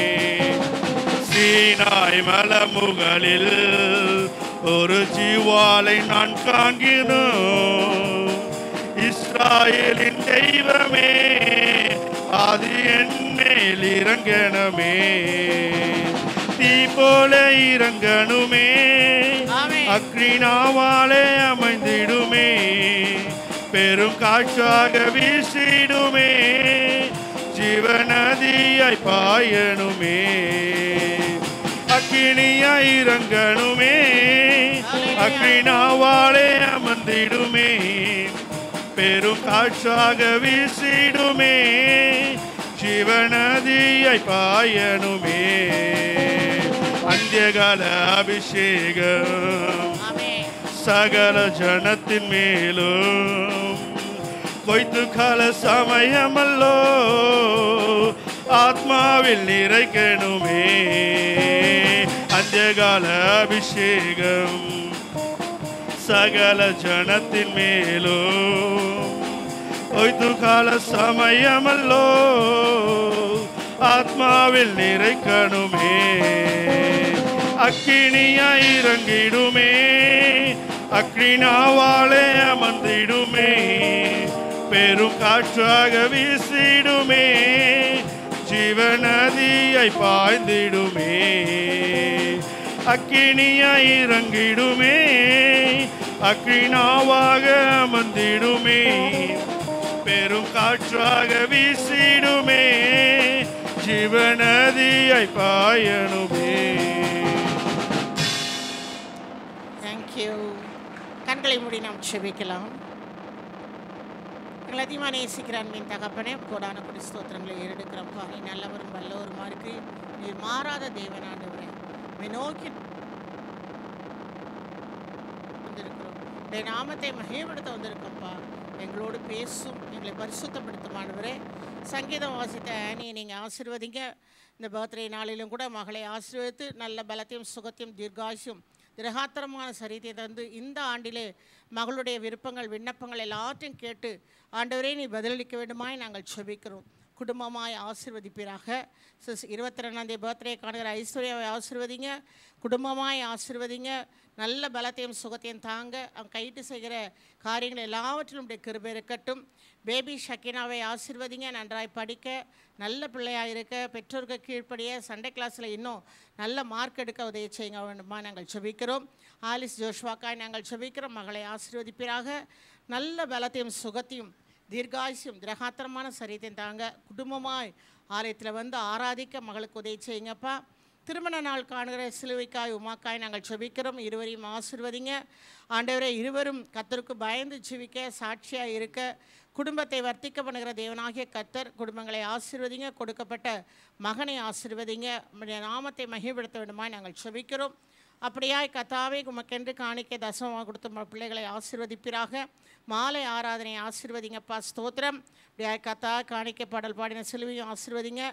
சீனாய் மலமுகளில் ஒரு ஜீவாலை நான் காண்கிறோம் இஸ்ராயேலின் தெய்வமே அது என்னேல் இறங்கணுமே தீ போல இறங்கணுமே ஆமென். அக்னினாவாலே அமைந்திடுமே பெரும் காற்றாக வீசிடுமே ஜீவநதியாய் பாயணுமே அக்கினியாய் இறங்கணுமே அக்னினாவாலே அமர்ந்திடுமே பெரும் காற்றாக வீசிடுமே ஜீவநதியை பாயணுமே அந்தியகால அபிஷேகம் ஆமென் சகல ஜனத்தின் மேலும் கொய்த்து கால சமயமல்லோ ஆத்மாவில் நிறைக்கணுமே அந்தியகால அபிஷேகம் சகல ஜனத்தின் மேலும் கொய்த்து கால சமயமல்லோ ஆத்மாவில் நிறைக்கணுமே அக்கினியாய் இறங்கிடுமே அக்னினாவாலே அமர்ந்திடுமே பெரும் காற்றாக வீசிடுமே ஜீவநதியை பாய்ந்திடுமே அக்கினியாய் இறங்கிடுமே அக்னினாவாக அமர்ந்திடுமே பெரும் காற்றாக வீசிடுமே ஜீவநதியை பாயணுமே தேங்க்யூ கண்களை மூடி நாம் செபிக்கலாம் எங்களை அதிகமாக நேசிக்கிற அன்பின் தகப்பனே கோடான கொடி ஸ்தோத்திரங்களை ஏறெடுக்கிறப்பா நீ நல்லவரும் வல்லவருமா இருக்கு நீர் மாறாத தேவனாண்டவரே உம்மை நோக்கி வந்திருக்கிறோம் உடைய நாமத்தை மகிமைப்படுத்த வந்திருக்கோம்ப்பா எங்களோடு பேசும் எங்களை பரிசுத்தப்படுத்தும் ஆண்டவரே சங்கீதம் வாசித்த ஆனியை நீங்கள் ஆசீர்வதிங்க இந்த பர்த்டே நாளிலும் கூட மகளை ஆசீர்வதித்து நல்ல பலத்தையும் சுகத்தையும் தீர்காயுசும் திரகாத்திரமான சரீரத்தை தந்து இந்த ஆண்டிலே மகளுடைய விருப்பங்கள் விண்ணப்பங்கள் எல்லாத்தையும் கேட்டு ஆண்டவரே நீ பதிலளிக்க வேண்டுமாய் நாங்கள் செபிக்கிறோம் குடும்பமாய் ஆசிர்வதிப்பீராக சிஸ் இருபத்தி ரெண்டாந்தேதி பர்த்டே காணுகிற ஐஸ்வர்யாவை ஆசிர்வதிங்க குடும்பமாய் ஆசிர்வதிங்க நல்ல பலத்தையும் சுகத்தையும் தாங்க அவங்க கைட்டு செய்கிற காரியங்கள் எல்லாவற்றிலும் உடைய கிருபை இருக்கட்டும் பேபி ஷக்கினாவை ஆசிர்வதிங்க நன்றாய் படிக்க நல்ல பிள்ளையாக இருக்க பெற்றோருக்கு கீழ்ப்படிய சண்டே கிளாஸில் இன்னும் நல்ல மார்க் எடுக்க உதவி செய்யுங்க வேண்டுமா நாங்கள் செபிக்கிறோம் ஆலிஸ் ஜோஷ்வாக்காய் நாங்கள் செபிக்கிறோம் மகளை ஆசீர்வதிப்பீராக நல்ல பலத்தையும் சுகத்தையும் தீர்காயுசியும் திரகாத்திரமான சரீரத்தையும் தாங்க குடும்பமாய் ஆலயத்தில் வந்து ஆராதிக்க மகளுக்கு உதவி செய்யுங்கப்பா திருமண நாள் காணுகிற சிலுவைக்காய் உமாக்காய் நாங்கள் செபிக்கிறோம் இருவரையும் ஆசிர்வதிங்க ஆண்டவரே இருவரும் கத்தருக்கு பயந்து ஜீவிக்க சாட்சியாக இருக்க குடும்பத்தை வர்த்திக்க பண்ணுகிற தேவனாகிய கத்தர் குடும்பங்களை ஆசிர்வதிங்க கொடுக்கப்பட்ட மகனை ஆசிர்வதிங்க உம்முடைய நாமத்தை மகிழ்படுத்த வேண்டுமா நாங்கள் செபிக்கிறோம் அப்படியாய் கத்தாவே உமக்கென்று காணிக்க தசமமாக கொடுத்த உம் பிள்ளைகளை ஆசிர்வதிப்பீராக மாலை ஆராதனை ஆசிர்வதிங்கப்பா ஸ்தோத்திரம் அப்படியாய் கத்தா காணிக்க பாடல் பாடின சிலுவையும் ஆசிர்வதிங்க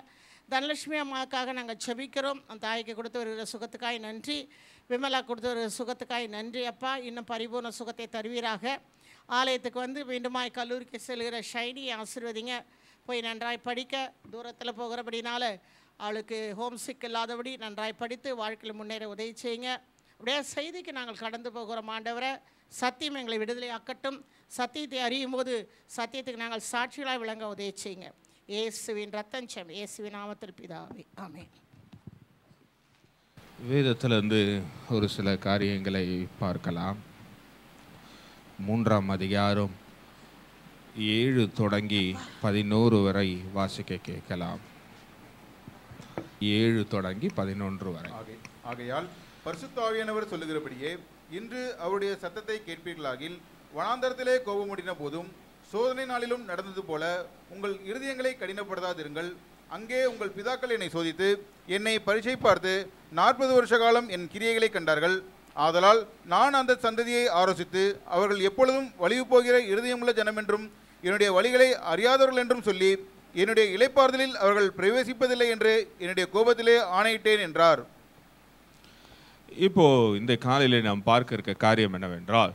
தனலட்சுமி அம்மாவுக்காக நாங்கள் செபிக்கிறோம் அந்த தாய்க்கு கொடுத்து வருகிற சுகத்துக்காய் நன்றி விமலா கொடுத்து வருகிற சுகத்துக்காய் நன்றி அப்பா இன்னும் பரிபூர்ண சுகத்தை தருவீராக ஆலயத்துக்கு வந்து மீண்டுமாய் கல்லூரிக்கு செல்கிற ஷைனி ஆசீர்வதிங்க போய் நன்றாய் படிக்க தூரத்தில் போகிறபடினால அவளுக்கு ஹோம் சிக் இல்லாதபடி நன்றாய் படித்து வாழ்க்கையில் முன்னேற உதவி செய்யுங்க அப்படியே செய்திக்கு நாங்கள் கடந்து போகிறோம் ஆண்டவரை சத்தியம் எங்களை விடுதலை ஆக்கட்டும் சத்தியத்தை அறியும் போது சத்தியத்துக்கு நாங்கள் சாட்சிகளாக விளங்க உதவி செய்யுங்க இயேசுவின் ரத்தஞ்சம் இயேசுவின் நாமத்தில் பிதாவே ஆமென் வேதத்திலிருந்து ஒரு சில காரியங்களை பார்க்கலாம் மூன்றாம் அதிகாரம் ஏழு தொடங்கி பதினோரு வரை வாசிக்க கேட்கலாம் ஏழு தொடங்கி பதினொன்று வரை ஆகை- ஆகையால் பரிசுத்த ஆவியானவர் சொல்லுகிறபடியே இன்று அவருடைய சத்தத்தை கேட்பீர்களாகில் வனாந்தரத்திலே கோபமுடின போதும் சோதனை நாளிலும் நடந்தது போல உங்கள் இருதயங்களை கடினப்படுத்தாதிருங்கள் அங்கே உங்கள் பிதாக்கள் என்னை சோதித்து என்னை பரீட்சை பார்த்து நாற்பது வருஷ காலம் என் கிரியைகளை கண்டார்கள் ஆதலால் நான் அந்த சந்ததியை ஆலோசித்து அவர்கள் எப்பொழுதும் வலிவு போகிற இருதயமுள்ள ஜனம் என்றும் என்னுடைய வழிகளை அறியாதவர்கள் என்றும் சொல்லி என்னுடைய இளைப்பாறுதலில் அவர்கள் பிரவேசிப்பதில்லை என்று என்னுடைய கோபத்திலே ஆணையிட்டேன் என்றார் இப்போ இந்த காலையில நாம் பார்க்க இருக்க காரியம் என்னவென்றால்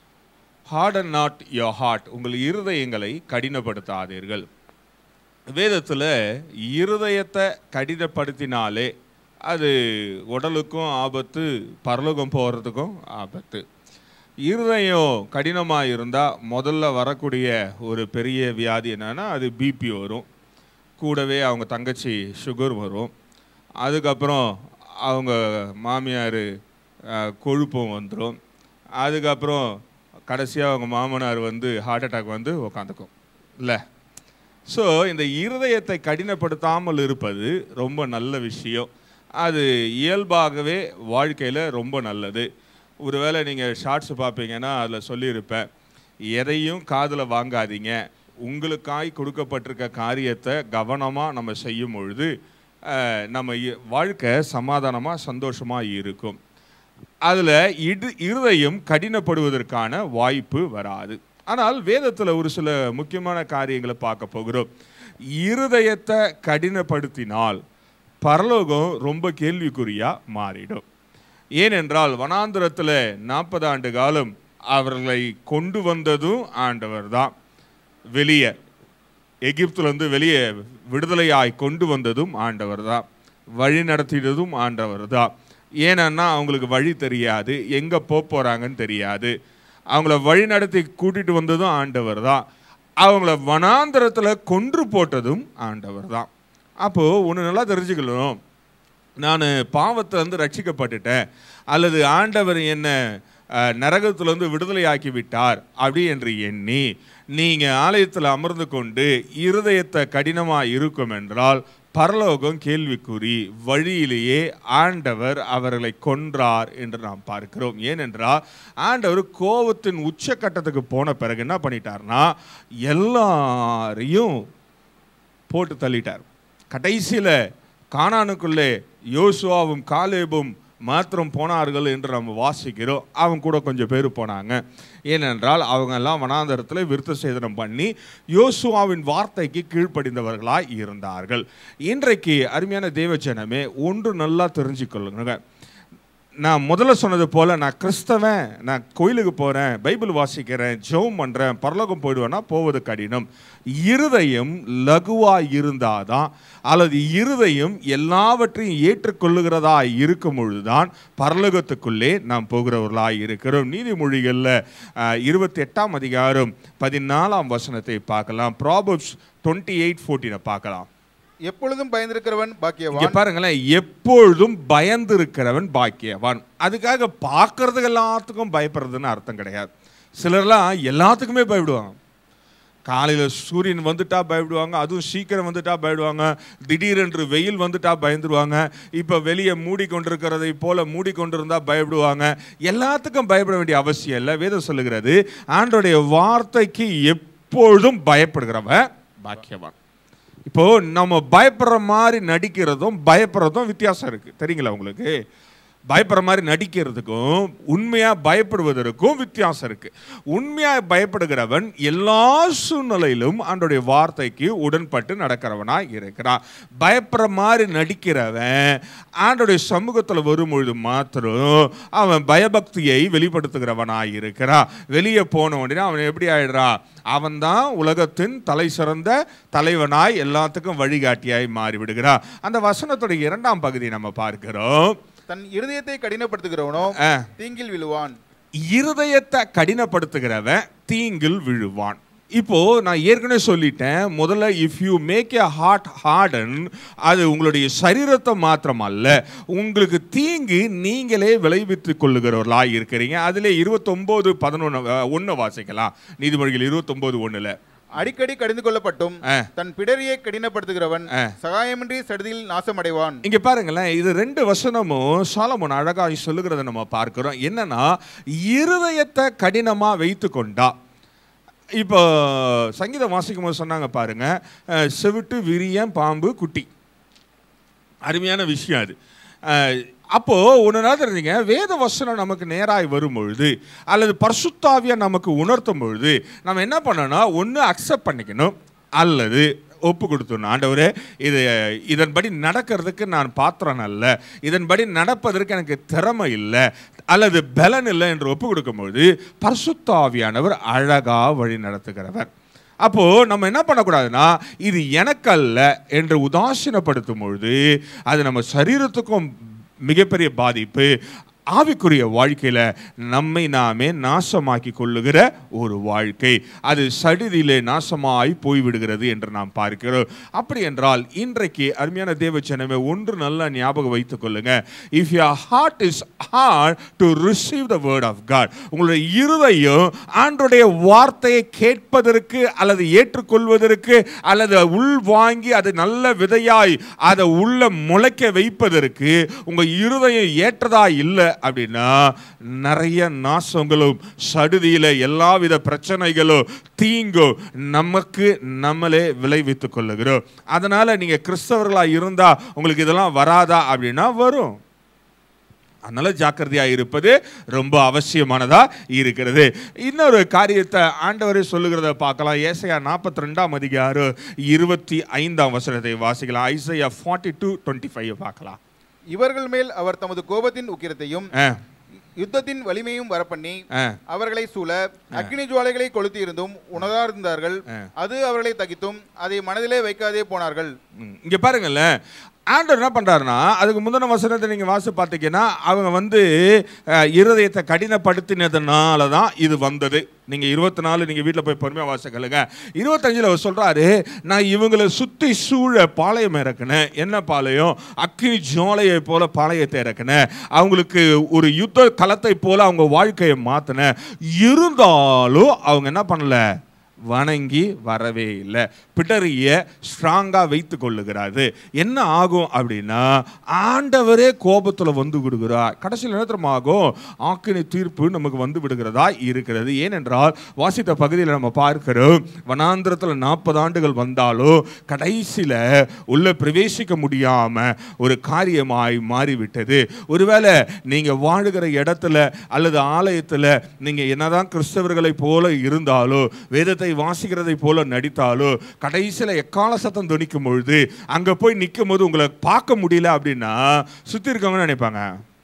harden not your heart உங்கள் இருதயங்களை கடினப்படுத்தாதீர்கள் வேதத்தில் இருதயத்தை கடினப்படுத்தினாலே அது உடலுக்கும் ஆபத்து பரலோகம் போகிறதுக்கும் ஆபத்து இருதயம் கடினமாக இருந்தால் முதல்ல வரக்கூடிய ஒரு பெரிய வியாதி என்னன்னா அது பிபி வரும் கூடவே அவங்க தங்கச்சி சுகர் வரும் அதுக்கப்புறம் அவங்க மாமியார் அஹ், கொழுப்பும் வந்துடும் அதுக்கப்புறம் கடைசியாக அவங்க மாமனார் வந்து ஹார்ட் அட்டாக் வந்து உக்காந்துக்கும் இல்லை ஸோ இந்த இருதயத்தை கடினப்படுத்தாமல் இருப்பது ரொம்ப நல்ல விஷயம் அது இயல்பாகவே வாழ்க்கையில் ரொம்ப நல்லது ஒருவேளை நீங்கள் ஷார்ட்ஸ் பார்ப்பீங்கன்னா அதில் சொல்லியிருப்பேன் எதையும் காதில் வாங்காதீங்க உங்களுக்காய் கொடுக்கப்பட்டிருக்க காரியத்தை கவனமாக நம்ம செய்யும் பொழுது அஹ், நம்ம இ- வாழ்க்கை சமாதானமாக சந்தோஷமாக இருக்கும் அதில் இடு இருதயம் கடினப்படுவதற்கான வாய்ப்பு வராது ஆனால் வேதத்தில் ஒரு சில முக்கியமான காரியங்களை பார்க்க போகிறோம் இருதயத்தை கடினப்படுத்தினால் பரலோகம் ரொம்ப கேள்விக்குறியா மாறிடும் ஏனென்றால் வனாந்திரத்தில் நாற்பது ஆண்டு காலம் அவர்களை கொண்டு வந்ததும் ஆண்டவர் தான் வெளியே எகிப்துலேருந்து வெளியே விடுதலையாய் கொண்டு வந்ததும் ஆண்டவர் தான் வழி நடத்தினதும் ஆண்டவர் தான் ஏன்னா அவங்களுக்கு வழி தெரியாது எங்கே போக போகிறாங்கன்னு தெரியாது அவங்கள வழி நடத்தி கூட்டிட்டு வந்ததும் ஆண்டவர் தான் அவங்கள வனாந்தரத்தில் கொன்று போட்டதும் ஆண்டவர் தான் அப்போது ஒன்று நல்லா தெரிஞ்சுக்கணும் நான் பாவத்திலேருந்து ரட்சிக்கப்பட்டுட்டேன் அல்லது ஆண்டவர் என்ன நரகத்திலிருந்து விடுதலையாக்கி விட்டார் அப்படி என்று எண்ணி நீங்கள் ஆலயத்தில் அமர்ந்து கொண்டு இருதயத்தை கடினமாக இருக்கும் என்றால் பரலோகம் கேள்விக்குறி வழியிலேயே ஆண்டவர் அவர்களை கொன்றார் என்று நாம் பார்க்கிறோம் ஏனென்றால் ஆண்டவர் கோபத்தின் உச்சக்கட்டத்துக்கு போன பிறகு என்ன பண்ணிட்டார்னா எல்லாரையும் போட்டு தள்ளிட்டார் கடைசியில் கானானுக்குள்ளே யோசுவாவும் காலேபும் மாத்திரம் போனார்கள் என்று நம்ம வாசிக்கிறோம் அவங்க கூட கொஞ்சம் பேர் போனாங்க ஏனென்றால் அவங்க எல்லாம் வனாந்தரத்தில் விருத்த சேதனம் பண்ணி யோசுவாவின் வார்த்தைக்கு கீழ்ப்படிந்தவர்களாய் இருந்தார்கள் இன்றைக்கு அருமையான தேவச்சனமே ஒன்று நல்லா தெரிஞ்சுக்கொள்ளுங்க நான் முதல்ல சொன்னது போல் நான் கிறிஸ்தவன் நான் கோயிலுக்கு போகிறேன் பைபிள் வாசிக்கிறேன் ஜெபம் பண்ணுறேன் பரலோகம் போயிடுவேன்னா போவது கடினம் இருதயம் லகுவாக இருந்தாதான் அல்லது இருதயம் எல்லாவற்றையும் ஏற்றுக்கொள்ளுகிறதா இருக்கும் பொழுதுதான் பரலோகத்துக்குள்ளே நாம் போகிறவர்களாக இருக்கிறோம் நீதிமொழிகளில் இருபத்தி எட்டாம் அதிகாரம் பதினாலாம் வசனத்தை பார்க்கலாம் ப்ராபப்ஸ் டுவெண்ட்டி எயிட் ஃபோர்டீனை பார்க்கலாம் எப்பொழுதும் பயந்திருக்கிறவன் இங்க பாக்கியவான் பாருங்களேன் எப்பொழுதும் பயந்து இருக்கிறவன் பாக்கியவான் அதுக்காக பார்க்கறதுக்கு எல்லாத்துக்கும் பயப்படுறதுன்னு அர்த்தம் கிடையாது சிலர்லாம் எல்லாத்துக்குமே பயப்படுவாங்க காலையில் சூரியன் வந்துட்டா பயப்படுவாங்க அதுவும் சீக்கிரம் வந்துட்டா பயப்படுவாங்க திடீரென்று வெயில் வந்துட்டா பயந்துருவாங்க இப்போ வெளியே மூடிக்கொண்டிருக்கிறதை போல மூடிக்கொண்டிருந்தா பயப்படுவாங்க எல்லாத்துக்கும் பயப்பட வேண்டிய அவசியம் இல்லை வேதம் சொல்லுகிறது ஆண்டோடைய வார்த்தைக்கு எப்பொழுதும் பயப்படுகிறவன் பாக்கியவான் இப்போ நம்ம பயப்படுற மாதிரி நடிக்கிறதும் பயப்படுறதும் வித்தியாசம் இருக்கு தெரியுங்களா உங்களுக்கு பயப்படுற மாதிரி நடிக்கிறதுக்கும் உண்மையா பயப்படுவதற்கும் வித்தியாசம் இருக்கு உண்மையா பயப்படுகிறவன் எல்லா சூழ்நிலையிலும் ஆண்டோடைய வார்த்தைக்கு உடன்பட்டு நடக்கிறவனா இருக்கிறான் பயப்படுற மாதிரி நடிக்கிறவன் ஆண்டோடைய சமூகத்தில் வரும்பொழுது மாத்திரம் அவன் பயபக்தியை வெளிப்படுத்துகிறவனா இருக்கிறான் வெளியே போன உடனே அவன் எப்படி ஆயிடுறான் அவன்தான் உலகத்தின் தலை சிறந்த தலைவனாய் எல்லாத்துக்கும் வழிகாட்டியாய் மாறிவிடுகிறான் அந்த வசனத்துடைய இரண்டாம் பகுதியை நம்ம பார்க்கிறோம் தன் இருதயத்தை கடினப்படுத்துகிறவனோ ஆ. தீங்கில் விழுவான் இருதயத்தை கடினப்படுத்துகிறவன் தீங்கில் விழுவான் இப்போ நான் ஏற்கனவே சொல்லிட்டேன் முதல்ல if you make a heart harden அது உங்களுடைய சரீரத்தை மாத்திரம் அல்ல உங்களுக்கு தீங்கு நீங்களே விளைவித்துக் கொள்ளுகிறவர்களா இருக்கிறீங்க அதிலே இருபத்தொம்போது பதினொன்று ஒன்று வாசிக்கலாம் நீதிமொழிகள் இருபத்தொம்போது ஒன்றில் அடிக்கடி கடிந்து கொள்ளப்பட்டும் ஆ. தன் பிடரியை கடினப்படுத்துகிறவன் ஆ. சகாயமின்றி சடுதியில் நாசமடைவான் இங்க பாருங்களேன் இது ரெண்டு வசனமும் சாலமோன் அழகாய் சொல்லுகிறத நம்ம பார்க்கிறோம் என்னன்னா இருதயத்தை கடினமா வைத்து கொண்டா இப்போ சங்கீதம் வாசிக்கும் போது சொன்னாங்க பாருங்க அஹ், செவிட்டு விரியன் பாம்பு குட்டி அருமையான விஷயம் அது அஹ், அப்போ ஒன்று தெரிஞ்சுங்க வேத வசனம் நமக்கு நேராய் வரும் பொழுது அல்லது பரிசுத்தாவியா நமக்கு உணர்த்தும் பொழுது நம்ம என்ன பண்ணணும் ஒன்று அக்செப்ட் பண்ணிக்கணும் அல்லது ஒப்பு கொடுத்துடணும் ஆண்டவரே இது இதன்படி நடக்கிறதுக்கு நான் பாத்திரம் அல்ல இதன்படி நடப்பதற்கு எனக்கு திறமை இல்லை அல்லது பலன் இல்லை என்று ஒப்பு கொடுக்கும்போது பரிசுத்தாவியானவர் அழகா வழி நடத்துகிறவர் அப்போ நம்ம என்ன பண்ணக்கூடாதுன்னா இது எனக்கல்ல என்று உதாசீனப்படுத்தும் பொழுது அது நம்ம சரீரத்துக்கும் மிகப்பெரிய பாதிப்பு ஆவிக்குரிய வாழ்க்கையில நம்மை நாமே நாசமாக்கி கொள்ளுகிற ஒரு வாழ்க்கை அது சடுதியிலே நாசமாய் போய்விடுகிறது என்று நாம் பார்க்கிறோம் அப்படி என்றால் இன்றைக்கு அருமையான தேவச்சனமே ஒன்று நல்லா ஞாபகம் வைத்துக் கொள்ளுங்க if your heart is hard to receive the word of God உங்களுடைய இருதயம் ஆண்டுடைய வார்த்தையை கேட்பதற்கு அல்லது ஏற்றுக்கொள்வதற்கு அல்லது உள் வாங்கி அது நல்ல விதையாய் அதை உள்ள முளைக்க வைப்பதற்கு உங்க இருதயம் ஏற்றதா இல்லை அப்படின்னா நிறைய நாசங்களும் சடுதியில எல்லாவித பிரச்சனைகளும் தீங்கும் நமக்கு நம்மளே விளைவித்துக் கொள்ளுகிறோம் அதனால நீங்க கிறிஸ்தவர்களா இருந்தா உங்களுக்கு இதெல்லாம் வராதா அப்படின்னா வரும் அதனால ஜாக்கிரதையா இருப்பது ரொம்ப அவசியமானதா இருக்கிறது இன்னொரு காரியத்தை ஆண்டவரே சொல்லுகிறத பார்க்கலாம் ஏசையா நாற்பத்தி ரெண்டாம் அதிகாரம் இருபத்தி ஐந்தாம் வசனத்தை வாசிக்கலாம் Isaiah forty two twenty five பார்க்கலாம் இவர்கள் மேல் அவர் தமது கோபத்தின் உக்கிரத்தையும் ஆ, யுத்தத்தின் வலிமையும் வரப்பண்ணி ஆ. அவர்களை சூழ அக்கினி ஜுவாலைகளை கொளுத்தி இருந்தும் உணரார்ந்தார்கள் அது அவர்களை தகித்தும் அதை மனதிலே வைக்காதே போனார்கள் ம், இங்க பாருங்களேன் ஆண்டவர் என்ன பண்றாருன்னா அதுக்கு முந்தின வசனத்தை நீங்க வாசி பார்த்தீங்கன்னா அவங்க வந்து அஹ், இருதயத்தை கடினப்படுத்தினதுனால தான் இது வந்தது நீங்க இருபத்தி நாலு நீங்க வீட்டில் போய் பொறுமையாக வாசிக்கலுங்க இருபத்தஞ்சில் அவர் சொல்றாரு நான் இவங்களை சுத்தி சூழ பாளையம் இறக்குனேன் என்ன பாளையம் அக்கினி ஜோலையை போல பாளையத்தை இறக்குனேன் அவங்களுக்கு ஒரு யுத்த களத்தை போல அவங்க வாழ்க்கையை மாத்தினேன் இருந்தாலும் அவங்க என்ன பண்ணல வணங்கி வரவே இல்லை பிடரிய ஸ்ட்ராங்காக வைத்து கொள்ளுகிறாரு என்ன ஆகும் அப்படின்னா ஆண்டவரே கோபத்தில் வந்து விடுகிறார் கடைசியில் என்ன ஆகும் ஆக்கினி தீர்ப்பு நமக்கு வந்து விடுகிறதா இருக்கிறது ஏனென்றால் வாசித்த பகுதியில் நம்ம பார்க்கிறோம் வனாந்திரத்தில் நாற்பது ஆண்டுகள் வந்தாலும் கடைசியில் உள்ள பிரவேசிக்க முடியாம ஒரு காரியமாய் மாறிவிட்டது ஒருவேளை நீங்க வாழுகிற இடத்துல அல்லது ஆலயத்தில் நீங்க என்னதான் கிறிஸ்தவர்களை போல இருந்தாலும் வேதத்தை வாசிக்கிறதை போல நடித்தாலும் கடைசியில் எக்கால சத்தம் துணிக்கும் பொழுது அங்க போய் நிற்கும் போது உங்களை பார்க்க முடியல அப்படின்னா சுத்தி இருக்கவங்க நினைப்பாங்க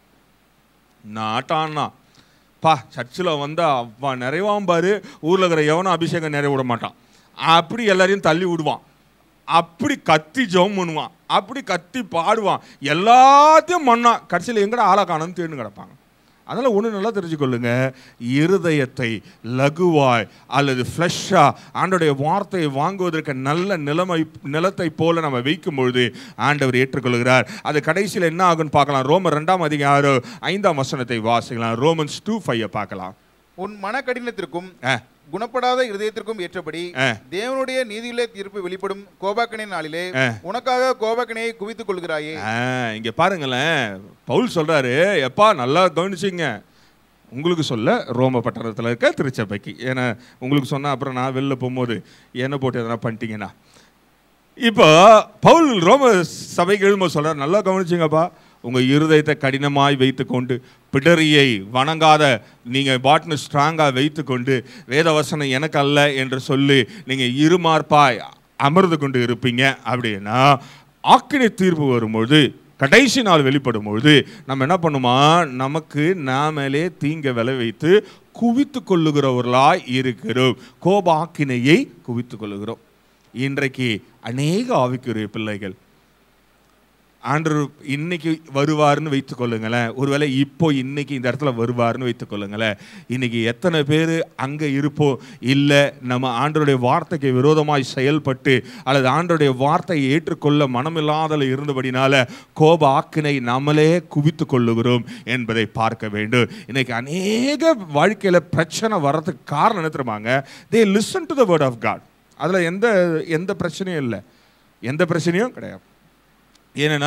நாட்டான்னா பா சர்ச்சில் வந்தா அப்பா நிறைவாம் பாரு ஊரில் இருக்கிற எவனும் அபிஷேகம் நிறைய விட மாட்டான் அப்படி எல்லாரையும் தள்ளி விடுவான் அப்படி கத்தி ஜெபம் பண்ணுவான் அப்படி கத்தி பாடுவான் எல்லாத்தையும் பண்ணான் கடைசியில் எங்கடா ஆளை காணும்னு தேடின்னு கிடப்பாங்க அதனால் ஒன்று நல்லா தெரிஞ்சுக்கொள்ளுங்க இருதயத்தை லகுவாய் அல்லது ஃப்ளஷ்ஷாக ஆண்டோடைய வார்த்தையை வாங்குவதற்கு நல்ல நிலைமை நிலத்தை போல நம்ம வைக்கும் பொழுது ஆண்டவர் ஏற்றுக்கொள்கிறார் அது கடைசியில் என்ன ஆகும்னு பார்க்கலாம் ரோமர் ரெண்டாம் அதிகாரம் ஐந்தாம் வசனத்தை வாசிக்கலாம் ரோமன்ஸ் டூ ஃபைவ் பார்க்கலாம் உன் மன கடினத்திற்கும் ஆ. குணப்படாத இருதயத்திற்கும் ஏற்றபடி ஆ. தேவனுடைய நீதியிலே தீர்ப்பு வெளிப்படும் கோபாக்கனை நாளிலே ஆ. உனக்காக கோபாக்கனையை குவித்துக் கொள்கிறாயே ஆ, இங்க பாருங்களேன் பவுல் சொல்றாரு எப்பா நல்லா கவனிச்சிங்க உங்களுக்கு சொல்ல ரோம பட்டணத்தில் இருக்க திருச்சபைக்கு ஏன்னா உங்களுக்கு சொன்னா அப்புறம் நான் வெளில போகும்போது என்ன போட்டு எதனா பண்ணிட்டீங்கன்னா இப்போ பவுல் ரோம சபைக்கு எழுதும்போது சொல்றாரு நல்லா கவனிச்சிங்கப்பா உங்கள் இருதயத்தை கடினமாய் வைத்துக்கொண்டு பிடரியை வணங்காத நீங்கள் பாட்னு ஸ்ட்ராங்காக வைத்துக்கொண்டு வேதவசனம் எனக்கு அல்ல என்று சொல்லி நீங்கள் இருமார்ப்பாய் அமர்ந்து கொண்டு இருப்பீங்க அப்படின்னா ஆக்கினை தீர்ப்பு வரும்பொழுது கடைசி நாள் வெளிப்படும் பொழுது நம்ம என்ன பண்ணுமா நமக்கு நாமளே தீங்க விளைவித்து குவித்து கொள்ளுகிறவர்களாய் இருக்கிறோம் கோபாக்கினையை குவித்து கொள்ளுகிறோம் இன்றைக்கு அநேக ஆவிக்குரிய பிள்ளைகள் ஆண்டவர் இன்னைக்கு வருவார்னு வைத்துக் கொள்ளுங்களேன் ஒருவேளை இப்போ இன்னைக்கு இந்த இடத்துல வருவார்னு வைத்துக் கொள்ளுங்களேன் இன்னைக்கு எத்தனை பேர் அங்கே இருப்போம் இல்லை நம்ம ஆண்டருடைய வார்த்தைக்கு விரோதமாய் செயல்பட்டு அல்லது ஆண்டருடைய வார்த்தையை ஏற்றுக்கொள்ள மனமில்லாதல இருந்தபடினால கோப ஆக்கினை நம்மளே குவித்து கொள்ளுகிறோம் என்பதை பார்க்க வேண்டும் இன்னைக்கு அநேக வாழ்க்கையில் பிரச்சனை வர்றதுக்கு காரணம் என்ன தெரியுமாங்க they listen to the word of God அதில் எந்த எந்த பிரச்சனையும் இல்லை எந்த பிரச்சனையும் கிடையாது ஏன்னா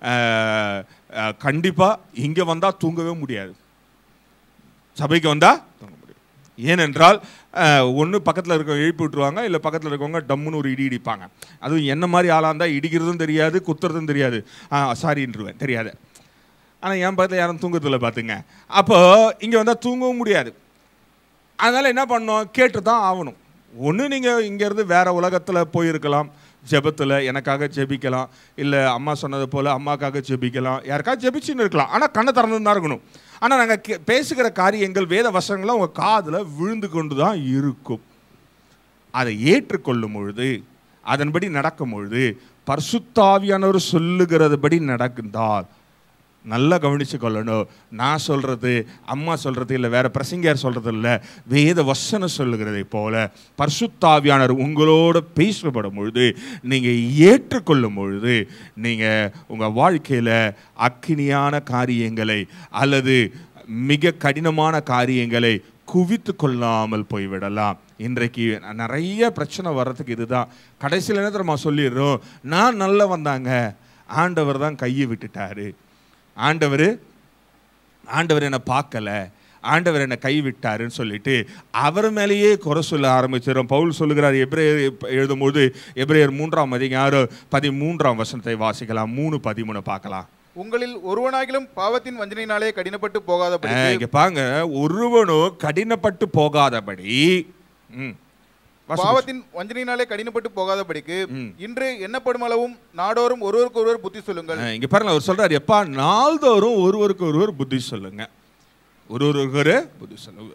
கண்டிப்பாக இங்கே வந்தால் தூங்கவே முடியாது சபைக்கு வந்தால் தூங்க முடியும் ஏனென்றால் ஒன்று பக்கத்தில் இருக்க எழுப்பி விட்டுருவாங்க இல்லை பக்கத்தில் இருக்கவங்க டம்முன்னு ஒரு இடி இடிப்பாங்க அதுவும் என்ன மாதிரி ஆளாக இருந்தால் இடிக்கிறதும் தெரியாது குத்துறதும் தெரியாது சாரின்றுவேன் தெரியாது ஆனால் என் பக்கத்தில் யாரும் தூங்குறதில்ல பார்த்துங்க அப்போ இங்கே வந்தால் தூங்கவும் முடியாது அதனால் என்ன பண்ணோம் கேட்டு தான் ஆகணும் ஒன்று நீங்கள் இங்கேருந்து வேறு உலகத்தில் போயிருக்கலாம் ஜெபத்தில் எனக்காக ஜெபிக்கலாம் இல்லை அம்மா சொன்னது போல் அம்மாக்காக ஜெபிக்கலாம் யாருக்காக ஜெபிச்சுன்னு இருக்கலாம் ஆனால் கண்ணை திறந்து தான் இருக்கணும் ஆனால் நாங்கள் கே பேசுகிற காரியங்கள் வேத வசனங்கள்லாம் உங்கள் காதில் விழுந்து கொண்டு தான் இருக்கும் அதை ஏற்றுக்கொள்ளும் பொழுது அதன்படி நடக்கும் பொழுது பர்சுத்தாவியானவர் சொல்லுகிறதுபடி நடந்தால் நல்லா கவனிச்சு கொள்ளணும் நான் சொல்றது அம்மா சொல்றது இல்லை வேற பிரசங்கியார் சொல்றது இல்லை வேத வசனம் சொல்லுகிறதை போல பர்சுத்தாவியானவர் உங்களோட பேசப்படும் பொழுது நீங்க ஏற்றுக்கொள்ளும் பொழுது நீங்க உங்க வாழ்க்கையில அக்கினியான காரியங்களை அல்லது மிக கடினமான காரியங்களை குவித்து கொள்ளாமல் போய்விடலாம் இன்றைக்கு நிறைய பிரச்சனை வர்றதுக்கு இதுதான் கடைசியில் என்ன தெரியுமா சொல்லிடுறோம் நான் நல்லா வந்தாங்க ஆண்டவர் தான் கையை விட்டுட்டாரு ஆண்டவர் ஆண்டவர் என்னை பார்க்கல ஆண்டவர் என்னை கைவிட்டாருன்னு சொல்லிட்டு அவர் மேலேயே குறை சொல்ல ஆரம்பிச்சிடும் பவுல் சொல்லுகிறார் எப்ரேயர் எழுதும்போது எப்ரேயர் மூன்றாம் அதிகாரம் பதிமூன்றாம் வசனத்தை வாசிக்கலாம் மூணு பதிமூணு பார்க்கலாம் உங்களில் ஒருவனாகிலும் பாவத்தின் வஞ்சனையினாலே கடினப்பட்டு போகாதபடி இங்க பாங்க ஒருவனும் கடினப்பட்டு போகாதபடி ம். வாசி, பாவத்தின் வஞ்சனையினாலே கடினப்பட்டு போகாதபடிக்கு ம். இன்று எண்ணப்படும் அளவும் நாடோறும் ஒருவருக்கு ஒருவர் புத்தி சொல்லுங்கள் ஆ, இங்க பாருங்க அவர் சொல்றாரு எப்பா நாள்தோறும் ஒருவருக்கு ஒருவர் புத்தி சொல்லுங்க ஒருவருக்கு ஒரு புத்தி சொல்லுங்க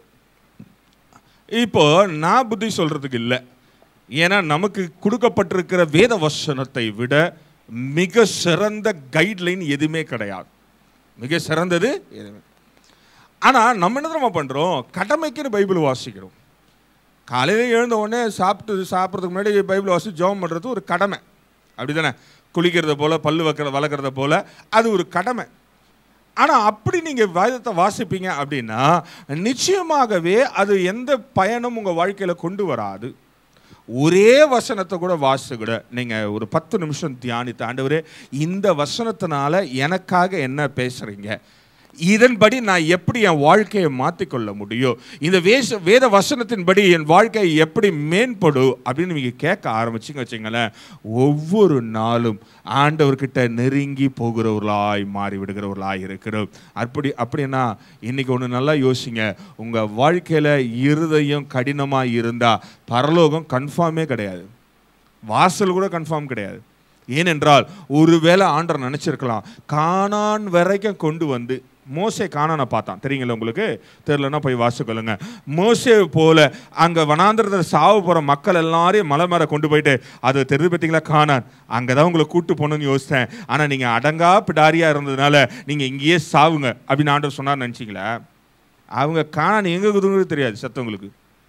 இப்போ நான் புத்தி சொல்றதுக்கு இல்லை ஏன்னா நமக்கு கொடுக்கப்பட்டிருக்கிற வேத வசனத்தை விட மிக சிறந்த கைட்லைன் எதுவுமே கிடையாது மிக சிறந்தது எதுவுமே ஆனா நம்ம என்ன தெரியுமா பண்றோம் கடமைக்குன்னு பைபிள் வாசிக்கிறோம் காலையில் எழுந்த உடனே சாப்பிட்டு சாப்பிட்றதுக்கு முன்னாடி பைபிள் வாசி ஜெபம் பண்ணுறது ஒரு கடமை அப்படிதானே குளிக்கிறத போல் பல்லு வைக்கிற வளர்க்குறத போல் அது ஒரு கடமை ஆனால் அப்படி நீங்கள் வேதத்தை வாசிப்பீங்க அப்படின்னா நிச்சயமாகவே அது எந்த பயனும் உங்கள் வாழ்க்கையில் கொண்டு வராது ஒரே வசனத்தை கூட வாசித்து கூட நீங்கள் ஒரு பத்து நிமிஷம் தியானித்து ஆண்டவரே இந்த வசனத்தினால எனக்காக என்ன பேசுகிறீங்க இதன்படி நான் எப்படி என் வாழ்க்கையை மாற்றிக்கொள்ள முடியும் இந்த வேச வேத வசனத்தின்படி என் வாழ்க்கை எப்படி மேம்படும் அப்படின்னு நீங்கள் கேட்க ஆரம்பிச்சிங்க வச்சுங்களேன் ஒவ்வொரு நாளும் ஆண்டவர்கிட்ட நெருங்கி போகிறவர்களாய் மாறி விடுகிறவர்களாய் இருக்கிறோம் அப்படி அப்படின்னா இன்னைக்கு ஒன்று நல்லா யோசிங்க உங்கள் வாழ்க்கையில் இருதயம் கடினமாக இருந்தால் பரலோகம் கன்ஃபார்மே கிடையாது வாசல் கூட கன்ஃபார்ம் கிடையாது ஏனென்றால் ஒருவேளை ஆண்டர் நினச்சிருக்கலாம் காணான் வரைக்கும் கொண்டு வந்து மோசே காணானை பார்த்தான் தெரியுங்களா உங்களுக்கு தெரிலன்னா போய் வாசிக்கொள்ளுங்க மோசே போல அங்கே வனாந்திரத்தில் சாவு போகிற மக்கள் எல்லாரையும் மலை மேலே கொண்டு போயிட்டு அது தெரிஞ்சு பார்த்தீங்களா காணான் அங்கே தான் உங்களை கூட்டு போகணும்னு யோசித்தேன் ஆனால் நீங்கள் அடங்கா பிடாரியாக இருந்ததுனால நீங்கள் இங்கேயே சாவுங்க அப்படின்னு ஆண்டவர் சொன்னார் நினச்சிங்களா அவங்க காணான் எங்கே இருக்குதுங்கிறது தெரியாது சத்தவங்களுக்கு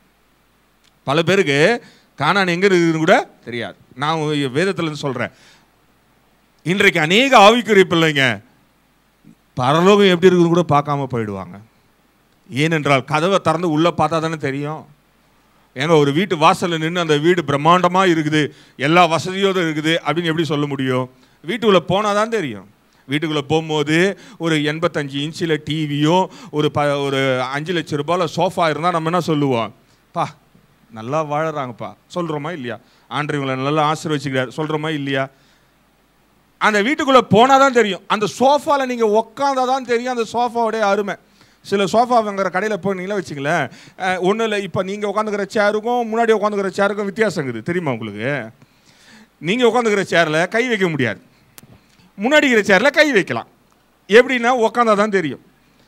பல பேருக்கு காணான் எங்கே இருக்குதுன்னு கூட தெரியாது நான் வேதத்துலேருந்து சொல்கிறேன் இன்றைக்கு அநேக ஆவிக்குரிய பிள்ளைங்க பரலோகம் எப்படி இருக்குதுன்னு கூட பார்க்காம போயிடுவாங்க ஏனென்றால் கதவை திறந்து உள்ளே பார்த்தா தானே தெரியும் ஏங்க ஒரு வீட்டு வாசலில் நின்று அந்த வீடு பிரம்மாண்டமாக இருக்குது எல்லா வசதியோடு இருக்குது அப்படின்னு எப்படி சொல்ல முடியும் வீட்டுக்குள்ளே போனால் தான் தெரியும் வீட்டுக்குள்ளே போகும்போது ஒரு எண்பத்தஞ்சு இன்ச்சில் டிவியும் ஒரு ப ஒரு அஞ்சு லட்ச ரூபாயில் சோஃபா இருந்தால் நம்ம என்ன சொல்லுவோம் பா நல்லா வாழறாங்கப்பா சொல்கிறோமா இல்லையா ஆண்டு இவங்களை நல்லா ஆசீர்வச்சிக்கிறார் சொல்கிறோமா இல்லையா அந்த வீட்டுக்குள்ளே போனால் தான் தெரியும் அந்த சோஃபாவில் நீங்கள் உக்காந்தா தான் தெரியும் அந்த சோஃபாவுடைய அருமை சில சோஃபா வாங்குற கடையில் போனீங்களா வச்சுங்களேன் ஒன்றும் இல்லை இப்போ நீங்கள் உட்காந்துக்கிற சேருக்கும் முன்னாடி உட்காந்துக்கிற சேருக்கும் வித்தியாசம் இருக்குது தெரியுமா உங்களுக்கு நீங்கள் உட்காந்துக்கிற சேரில் கை வைக்க முடியாது முன்னாடி இருக்கிற சேரில் கை வைக்கலாம் எப்படின்னா உக்காந்தா தான் தெரியும்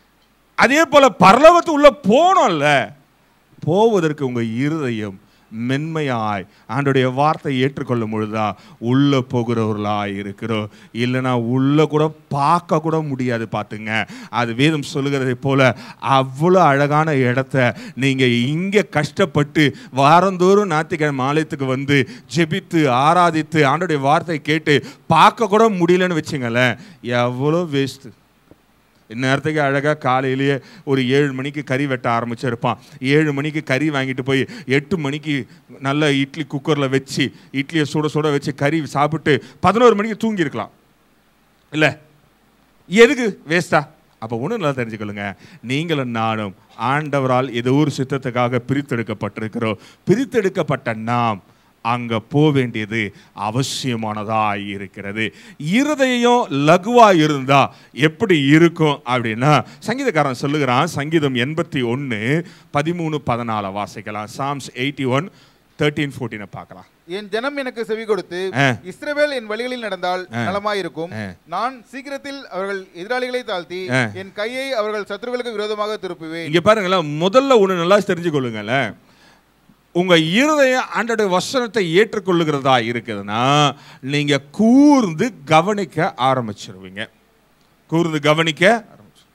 அதே போல் பரலோகத்து உள்ள போனோம்ல போவதற்கு உங்கள் இருதயம் மென்மையாய் ஆண்டுடைய வார்த்தை ஏற்றுக்கொள்ளும் பொழுதுதான் உள்ள போகிறவர்களாய் இருக்கிறோம் இல்லைன்னா உள்ள கூட பார்க்க கூட முடியாது பார்த்துங்க அது வேதம் சொல்லுகிறதை போல அவ்வளோ அழகான இடத்த நீங்கள் இங்கே கஷ்டப்பட்டு வாரந்தோறும் ஞாயிற்றுக்கிழமை ஆலயத்துக்கு வந்து ஜெபித்து ஆராதித்து ஆண்டுடைய வார்த்தை கேட்டு பார்க்க கூட முடியலன்னு வச்சுங்களேன் எவ்வளோ வேஸ்ட்டு இந்நேரத்துக்கு அழகாக காலையிலேயே ஒரு ஏழு மணிக்கு கறி வெட்ட ஆரம்பிச்சிருப்பான் ஏழு மணிக்கு கறி வாங்கிட்டு போய் எட்டு மணிக்கு நல்ல இட்லி குக்கரில் வச்சு இட்லியை சுட சுட வச்சு கறி சாப்பிட்டு பதினோரு மணிக்கு தூங்கியிருக்கலாம் இல்லை எதுக்கு வேஸ்டா அப்போ ஒன்றும் நல்லா தெரிஞ்சுக்கொள்ளுங்க நீங்களும் நானும் ஆண்டவரால் ஏதோ ஒரு சித்தத்துக்காக பிரித்தெடுக்கப்பட்டிருக்கிறோம் பிரித்தெடுக்கப்பட்ட நாம் அங்க போக வேண்டியது அவசியமானதா இருக்கிறது இருதயம் லகுவா இருந்தா எப்படி இருக்கும் அப்படின்னா சங்கீதக்காரன் சொல்லுகிறான் சங்கீதம் எண்பத்தி ஒன்று பதிமூணு பதினால வாசிக்கலாம் சாம்ஸ் எயிட்டி ஒன் தேர்ட்டீன் ஃபோர்டீனை பார்க்கலாம் என் ஜனம் எனக்கு செவி கொடுத்து ஆ. இஸ்ரவேல் என் வழிகளில் நடந்தால் நலமாயிருக்கும் ஆ. நான் சீக்கிரத்தில் அவர்கள் எதிராளிகளை தாழ்த்தி ஆ. என் கையை அவர்கள் சத்துருக்களுக்கு விரோதமாக திருப்புவேன் இங்க பாருங்களேன் முதல்ல ஒன்று நல்லா தெரிஞ்சுக்கொள்ளுங்களேன் உங்க இருதயம் ஆண்டோடைய வசனத்தை ஏற்றுக்கொள்ளுகிறதா இருக்குதுன்னா நீங்க கூர்ந்து கவனிக்க ஆரம்பிச்சிருவீங்க கூர்ந்து கவனிக்க ஆரம்பிச்சு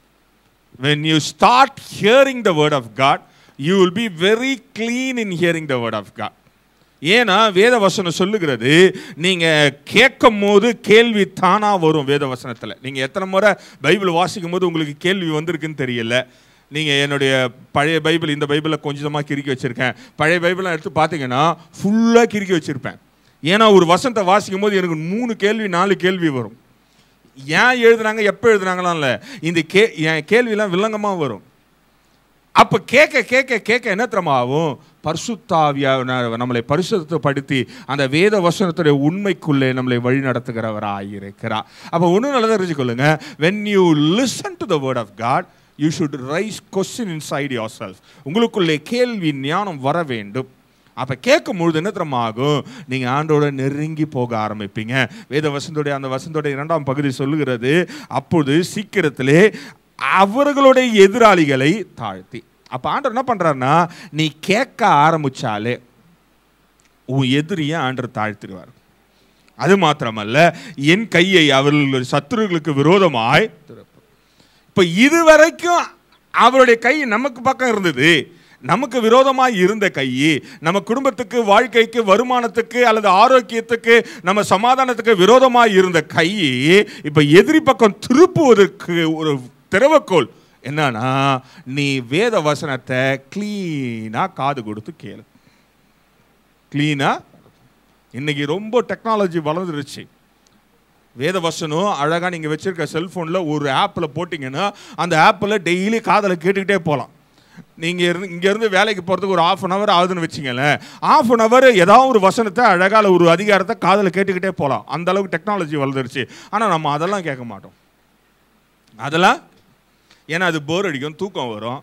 when you start hearing the word of god you will be very clean in hearing the word of god ஏன்னா வேத வசனம் சொல்லுகிறது நீங்க கேட்கும் போது கேள்வி தானா வரும் வேத வசனத்துல நீங்க எத்தனை முறை பைபிள் வாசிக்கும் போது உங்களுக்கு கேள்வி வந்திருக்குன்னு தெரியல நீங்க என்னுடைய பழைய பைபிள் இந்த பைபிளை கொஞ்சமாக கிறுக்கி வச்சிருக்கேன் பழைய பைபிளை எடுத்து பார்த்தீங்கன்னா ஃபுல்லாக கிறுக்கி வச்சிருப்பேன் ஏன்னா ஒரு வசனத்தை வாசிக்கும் போது எனக்கு மூணு கேள்வி நாலு கேள்வி வரும் ஏன் எழுதுனாங்க எப்போ எழுதுனாங்களாம் இல்லை இந்த கே என் கேள்வியெல்லாம் வில்லங்கமாக வரும் அப்போ கேட்க கேட்க கேட்க என்ன தெரியுமா ஆகும் பரிசுத்தாவியா நம்மளை பரிசுத்தப்படுத்தி அந்த வேத வசனத்துடைய உண்மைக்குள்ளே நம்மளை வழி நடத்துகிறவராக இருக்கிறார் அப்போ ஒன்றும் நல்லதாக தெரிஞ்சுக்கொள்ளுங்க when you listen to the word of God you should rise question inside yourself உங்களுக்குள்ளே கேள்வி ஞானம் வர வேண்டும் அப்போ கேட்கும் பொழுது என்ன தெரியுமா ஆகும் நீங்கள் ஆண்டோட நெருங்கி போக ஆரம்பிப்பீங்க வேத வசந்தோடைய அந்த வசந்தோடைய இரண்டாம் பகுதி சொல்லுகிறது அப்பொழுது சீக்கிரத்திலே அவர்களுடைய எதிராளிகளை தாழ்த்தி அப்போ ஆண்டவர் என்ன பண்ணுறாருன்னா நீ கேட்க ஆரம்பிச்சாலே உன் எதிரியை ஆண்டவர் தாழ்த்திடுவார் அது மாத்திரமல்ல என் கையை அவர்கள் சத்துருகளுக்கு விரோதமாய் திறப்பார். இப்போ இதுவரைக்கும் அவருடைய கை நமக்கு பக்கம் இருந்தது நமக்கு விரோதமாய் இருந்த கை நம்ம குடும்பத்துக்கு வாழ்க்கைக்கு வருமானத்துக்கு அல்லது ஆரோக்கியத்துக்கு நம்ம சமாதானத்துக்கு விரோதமாய் இருந்த கை இப்போ எதிரி பக்கம் திருப்புவதற்கு ஒரு திறவக்கோல் என்னன்னா நீ வேத வசனத்தை க்ளீனா காது கொடுத்து கேளு க்ளீனா இன்னைக்கு ரொம்ப டெக்னாலஜி வளர்ந்துருச்சு வேத வசனம் அழகாக நீங்கள் வச்சிருக்க செல்ஃபோனில் ஒரு ஆப்பில் போட்டிங்கன்னா அந்த ஆப்பில் டெய்லி காதில் கேட்டுக்கிட்டே போகலாம் நீங்கள் இருந்து இங்கேருந்து வேலைக்கு போகிறதுக்கு ஒரு ஆஃப் அன் ஹவர் ஆகுதுன்னு வச்சிங்களேன் ஆஃப் அன் ஹவர் ஏதாவது ஒரு வசனத்தை அழகால ஒரு அதிகாரத்தை காதில் கேட்டுக்கிட்டே போகலாம் அந்த அளவுக்கு டெக்னாலஜி வளர்ந்துருச்சு ஆனால் நம்ம அதெல்லாம் கேட்க மாட்டோம் அதெல்லாம் ஏன்னா அது போர் அடிக்கும் தூக்கம் வரும்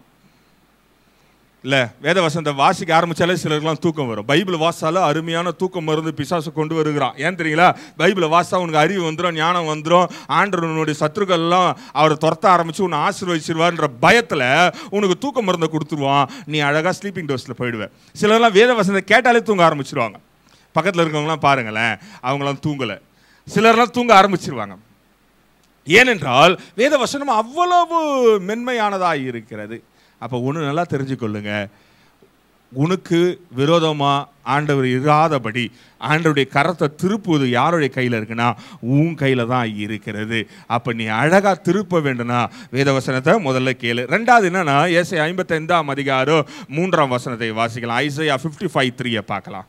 இல்லை வேத வசனத்தை வாசிக்க ஆரம்பிச்சாலே சிலருக்குலாம் தூக்கம் வரும் பைபிள் வாசால அருமையான தூக்கம் மருந்து பிசாசு கொண்டு வருகிறான் ஏன் தெரியுங்களா பைபிளை வாசா உனக்கு அறிவு வந்துடும் ஞானம் வந்துடும் ஆண்டவனுடைய சத்துருக்கள்லாம் அவரை துரத்த ஆரம்பிச்சு உன்னை ஆசீர்வதிச்சிருவார்ன்ற பயத்தில் உனக்கு தூக்க மருந்தை கொடுத்துருவான் நீ அழகாக ஸ்லீப்பிங் டோஸில் போயிடுவேன் சிலர்லாம் வேத வசனத்தை கேட்டாலே தூங்க ஆரம்பிச்சிருவாங்க பக்கத்தில் இருக்கவங்களாம் பாருங்களேன் அவங்களாம் தூங்கலை சிலர்லாம் தூங்க ஆரம்பிச்சிருவாங்க ஏனென்றால் வேத வசனம் அவ்வளவு மென்மையானதாக இருக்கிறது அப்போ ஒன்று நல்லா தெரிஞ்சுக்கொள்ளுங்க உனக்கு விரோதமாக ஆண்டவர் இராதபடி ஆண்டவருடைய கரத்தை திருப்புவது யாருடைய கையில் இருக்குன்னா உன் கையில் தான் இருக்கிறது அப்போ நீ அழகாக திருப்ப வேண்டும்னா வேத வசனத்தை முதல்ல கேளு ரெண்டாவது என்னன்னா ஏசை ஐம்பத்தைந்தாம் அதிகாரம் மூன்றாம் வசனத்தை வாசிக்கலாம் ஐசையா ஃபிஃப்டி ஃபைவ் த்ரீயை பார்க்கலாம்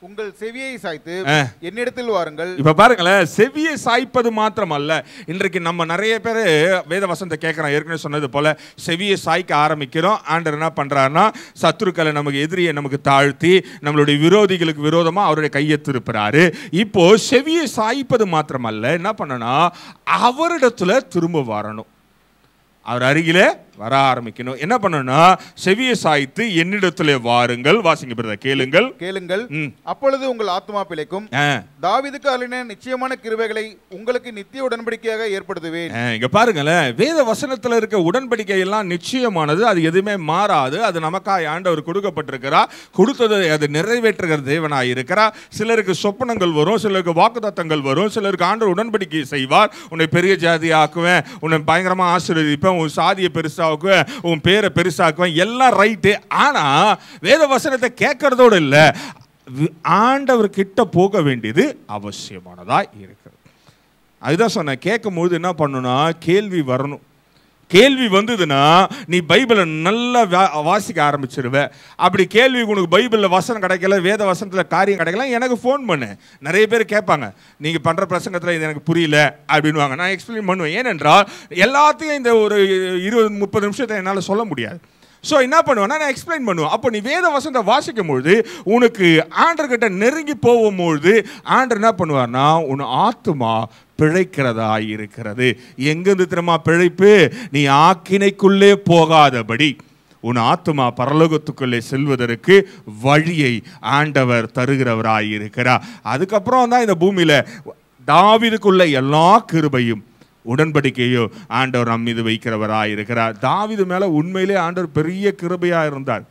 உங்கள் செவியை சாய்த்து ஆ. என்னிடத்தில் வாருங்கள் இப்ப பாருங்களேன் செவியை சாய்ப்பது மாத்திரம் அல்ல இன்றைக்கு நம்ம நிறைய பேர் வேத வசனத்தை கேட்குறோம் ஏற்கனவே சொன்னது போல செவியை சாய்க்க ஆரம்பிக்கிறோம் ஆண்டர் என்ன பண்றாருன்னா சத்துருக்களை நமக்கு எதிரியை நமக்கு தாழ்த்தி நம்மளுடைய விரோதிகளுக்கு விரோதமா அவருடைய கையை திருப்புறாரு இப்போ செவியை சாய்ப்பது மாத்திரம் அல்ல என்ன பண்ணணும் அவரிடத்துல திரும்ப வரணும் அவர் அருகிலே வர ஆரம்பிக்கணும் என்ன பண்ணணும்னா செவியை சாய்த்து என்னிடத்திலே வாருங்கள் வாசிங்க பிரதர் கேளுங்கள் கேளுங்கள் ம். அப்பொழுது உங்கள் ஆத்மா பிழைக்கும் ஆ. தாவீதுக்கு அருளின நிச்சயமான கிருபைகளை உங்களுக்கு நித்திய உடன்படிக்கையாக ஏற்படுத்துவேன் ஆ, இங்க பாருங்களேன் வேத வசனத்துல இருக்க உடன்படிக்கை எல்லாம் நிச்சயமானது அது எதுவுமே மாறாது அது நமக்காய் ஆண்டவர் கொடுக்கப்பட்டிருக்கிறா கொடுத்ததை அது நிறைவேற்றுகிற தேவனாய் இருக்கிறா சிலருக்கு சொப்பனங்கள் வரும் சிலருக்கு வாக்குத்தத்தங்கள் வரும் சிலருக்கு ஆண்டவர் உடன்படிக்கை செய்வார் உன்னை பெரிய ஜாதி ஆக்குவேன் உன்னை பயங்கரமா ஆசீர்வதிப்பேன் உன் சாதியை பெருசாக்குவேன் உன் பேரை பெருசாக்குவேன் எல்லாம் ரைட்டு ஆனா வேத வசனத்தை கேட்கறதோடு இல்ல வி- ஆண்டவர் கிட்ட போக வேண்டியது அவசியமானதா இருக்கிறது அதுதான் சொன்னேன் கேட்கும்போது என்ன பண்ணணும்னா கேள்வி வரணும் கேள்வி வந்ததுன்னா நீ பைபிளை நல்லா வா- வாசிக்க ஆரம்பிச்சிருவ அப்படி கேள்வி உனக்கு பைபிளில் வசனம் கிடைக்கல வேத வசனத்தில் காரியம் கிடைக்கல எனக்கு ஃபோன் பண்ணு நிறைய பேர் கேட்பாங்க நீங்கள் பண்ணுற பிரசங்கத்தில் இது எனக்கு புரியல அப்படின்வாங்க நான் எக்ஸ்பிளைன் பண்ணுவேன் ஏனென்றால் எல்லாத்தையும் இந்த ஒரு இருபது முப்பது நிமிஷத்தை என்னால் சொல்ல முடியாது ஸோ என்ன பண்ணுவேன்னா நான் எக்ஸ்பிளைன் பண்ணுவேன் அப்போ நீ வேத வசனத்தை வாசிக்கும் பொழுது உனக்கு ஆண்டர்கிட்ட நெருங்கி போகும்பொழுது ஆண்டர் என்ன பண்ணுவார்னா உன் ஆத்துமா பிழைக்கிறதா இருக்கிறது எங்கிருந்து திரும்ப பிழைப்பு நீ ஆக்கினைக்குள்ளே போகாதபடி உன் ஆத்துமா பரலோகத்துக்குள்ளே செல்வதற்கு வழியை ஆண்டவர் தருகிறவராய் இருக்கிறார் அதுக்கப்புறம் தான் இந்த பூமியில தாவீதுக்குள்ள எல்லா கிருபையும் உடன்படிக்கையோ ஆண்டவர் நம் மீது வைக்கிறவராய் இருக்கிறார் தாவீது மேல உண்மையிலே ஆண்டவர் பெரிய கிருபையா இருந்தார்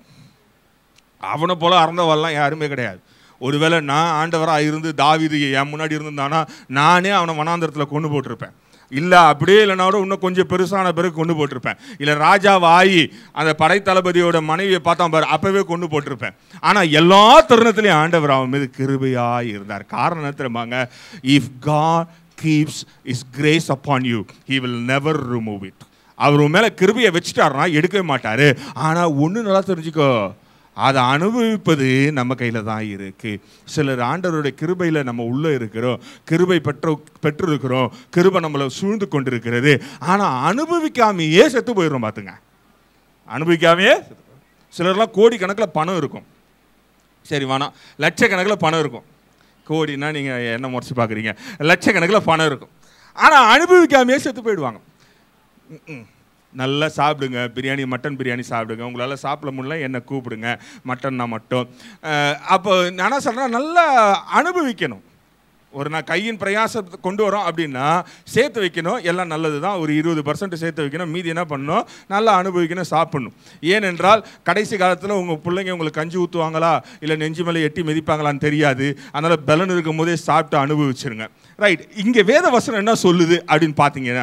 அவனை போல அறந்தவெல்லாம் யாருமே கிடையாது ஒருவேளை நான் ஆண்டவராக இருந்து தாவீது என் முன்னாடி இருந்திருந்தானா நானே அவனை வனாந்தரத்தில் கொண்டு போட்டிருப்பேன் இல்லை அப்படியே இல்லைனா கூட இன்னும் கொஞ்சம் பெருசான பிறகு கொண்டு போட்டிருப்பேன் இல்லை ராஜாவாயி அந்த படைத்தளபதியோட மனைவியை பார்த்தா பாரு அப்பவே கொண்டு போட்டிருப்பேன் ஆனால் எல்லா தருணத்திலையும் ஆண்டவர் அவன் மீது கிருபையாக இருந்தார் காரணம் என்ன தெரியுமாங்க if God keeps is grace upon you he will never remove it அவர் உன் மேலே கிருபையை வச்சுட்டாருன்னா எடுக்கவே மாட்டாரு ஆனால் ஒன்று நல்லா தெரிஞ்சுக்கோ அதை அனுபவிப்பது நம்ம கையில் தான் இருக்கு சிலர் ஆண்டவருடைய கிருபையில் நம்ம உள்ளே இருக்கிறோம் கிருபை பெற்ற பெற்றிருக்கிறோம் கிருபை நம்மளை சூழ்ந்து கொண்டிருக்கிறது ஆனால் அனுபவிக்காமையே செத்து போயிடுறோம் பார்த்துங்க அனுபவிக்காமையே செத்து போயிடுறோம். சிலர்லாம் கோடிக்கணக்கில் பணம் இருக்கும் சரி வேணாம் லட்சக்கணக்கில் பணம் இருக்கும் கோடினா நீங்கள் என்ன முறைச்சி பார்க்குறீங்க லட்சக்கணக்கில் பணம் இருக்கும் ஆனால் அனுபவிக்காமையே செத்து போயிடுவாங்க ம்ம். நல்லா சாப்பிடுங்க பிரியாணி மட்டன் பிரியாணி சாப்பிடுங்க உங்களால் சாப்பிட முடியல என்னை கூப்பிடுங்க மட்டன்னா மட்டும் அஹ், அப்போ நான் சொல்கிறேன் நல்லா அனுபவிக்கணும் ஒரு நான் கையின் பிரயாசத்தை கொண்டு வரோம் அப்படின்னா சேர்த்து வைக்கணும் எல்லாம் நல்லது தான் ஒரு இருபது பர்சன்ட் சேர்த்து வைக்கணும் மீதி என்ன பண்ணணும் நல்லா அனுபவிக்கணும் சாப்பிடணும் ஏனென்றால் கடைசி காலத்தில் உங்கள் பிள்ளைங்க உங்களுக்கு கஞ்சி ஊற்றுவாங்களா இல்லை நெஞ்சு மேலே எட்டி மிதிப்பாங்களான்னு தெரியாது அதனால் பலன் இருக்கும் போதே சாப்பிட்டு அனுபவிச்சிருங்க ரைட் இங்கே வேத வசனம் என்ன சொல்லுது அப்படின்னு பார்த்தீங்கன்னா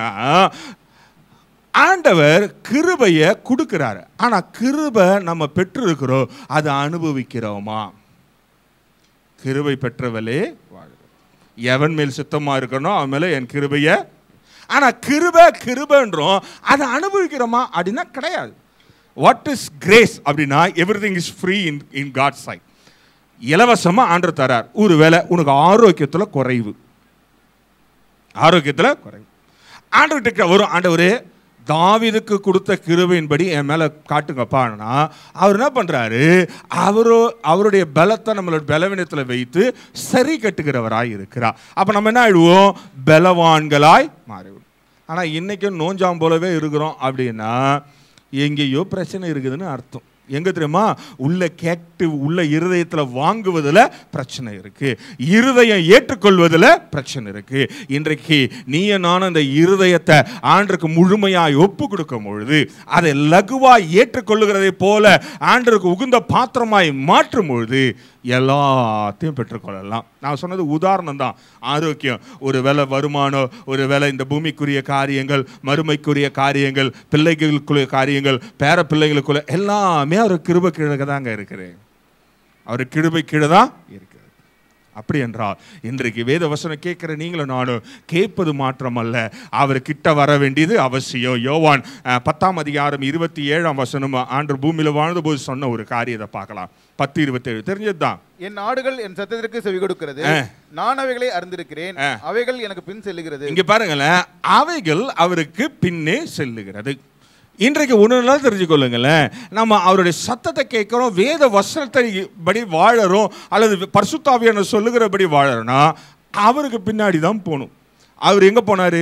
ஆண்டவர் கிருபையை கொடுக்கிறாரு ஆனா கிருபை நம்ம பெற்றிருக்கிறோம் அதை அனுபவிக்கிறோமா கிருபை பெற்றவளே வாழ்க எவன் மேல் சுத்தமா இருக்கணும் அவன் மேல என் கிருபைய ஆனா கிருபை கிருபைன்றோம் அதை அனுபவிக்கிறோமா அப்படின்னா கிடையாது வாட் இஸ் கிரேஸ் அப்படின்னா everything is free in in God side இலவசமா ஆண்டு தரார் ஒருவேளை உனக்கு ஆரோக்கியத்துல குறைவு ஆரோக்கியத்துல குறைவு ஆண்டவர்கிட்ட வரும் ஆண்டவரே தாவீதுக்கு கொடுத்த கிருபையின்படி என் மேல காட்டுங்கப்பான்னா அவர் என்ன பண்றாரு அவரோ அவருடைய பலத்தை நம்மளோட பலவீனத்துல வைத்து சரி கட்டுகிறவராய் இருக்கிறார் அப்ப நம்ம என்ன ஆயிடுவோம் பலவான்களாய் மாறிவிடும் ஆனா இன்னைக்கும் நோஞ்சாம் போலவே இருக்கிறோம் அப்படின்னா எங்கேயோ பிரச்சனை இருக்குதுன்னு அர்த்தம் எங்க தெரியுமா உள்ள கேட்டு உள்ள இருதயத்துல வாங்குவதுல பிரச்சனை இருக்கு இருதயம் ஏற்றுக்கொள்வதுல பிரச்சனை இருக்கு இன்றைக்கு நீய நானும் அந்த இருதயத்தை ஆண்டருக்கு முழுமையாய் ஒப்பு கொடுக்கும் பொழுது அதை லகுவாய் ஏற்றுக்கொள்ளுகிறதை போல ஆண்டருக்கு உகுந்த பாத்திரமாய் மாற்றும் பொழுது எல்லாத்தையும் பெற்றுக்கொள்ளலாம் நான் சொன்னது உதாரணம் தான் ஆரோக்கியம் ஒரு வேலை வருமானம் ஒரு வேலை இந்த பூமிக்குரிய காரியங்கள் மறுமைக்குரிய காரியங்கள் பிள்ளைகளுக்குரிய காரியங்கள் பேர பிள்ளைகளுக்குள்ள எல்லாமே அவர் கிருபை கீழே தாங்க இருக்குது அவர் கிருபை கீழே தான் இருக்குது அப்படி என்றால் இன்றைக்கு வேத வசனம் கேட்கிற நீங்களும் நானும் கேட்பது மாத்திரம் அல்ல அவர் கிட்ட வர வேண்டியது அவசியம் யோவான் அஹ், பத்தாம் அதிகாரம் இருபத்தி ஏழாம் வசனம் ஆண்டு பூமியில் வாழ்ந்தபோது சொன்ன ஒரு காரியத்தை பார்க்கலாம் பத்து இருபத்தேழு தெரிஞ்சது தான் என் ஆடுகள் என் சத்தத்திற்கு செவி கொடுக்கிறது நான் அவைகளை அறிந்திருக்கிறேன் அவைகள் எனக்கு பின் செல்லுகிறது இங்க பாருங்களேன் அவைகள் அவருக்கு பின்னே செல்லுகிறது இன்றைக்கு ஒன்று தெரிஞ்சுக்கொள்ளுங்களேன் நம்ம அவருடைய சத்தத்தை கேட்குறோம் வேத வசனத்தை படி வாழறோம் அல்லது பரிசுத்தாவியான சொல்லுகிறபடி வாழறோம்னா அவருக்கு பின்னாடி தான் போகணும் அவர் எங்க போனாரு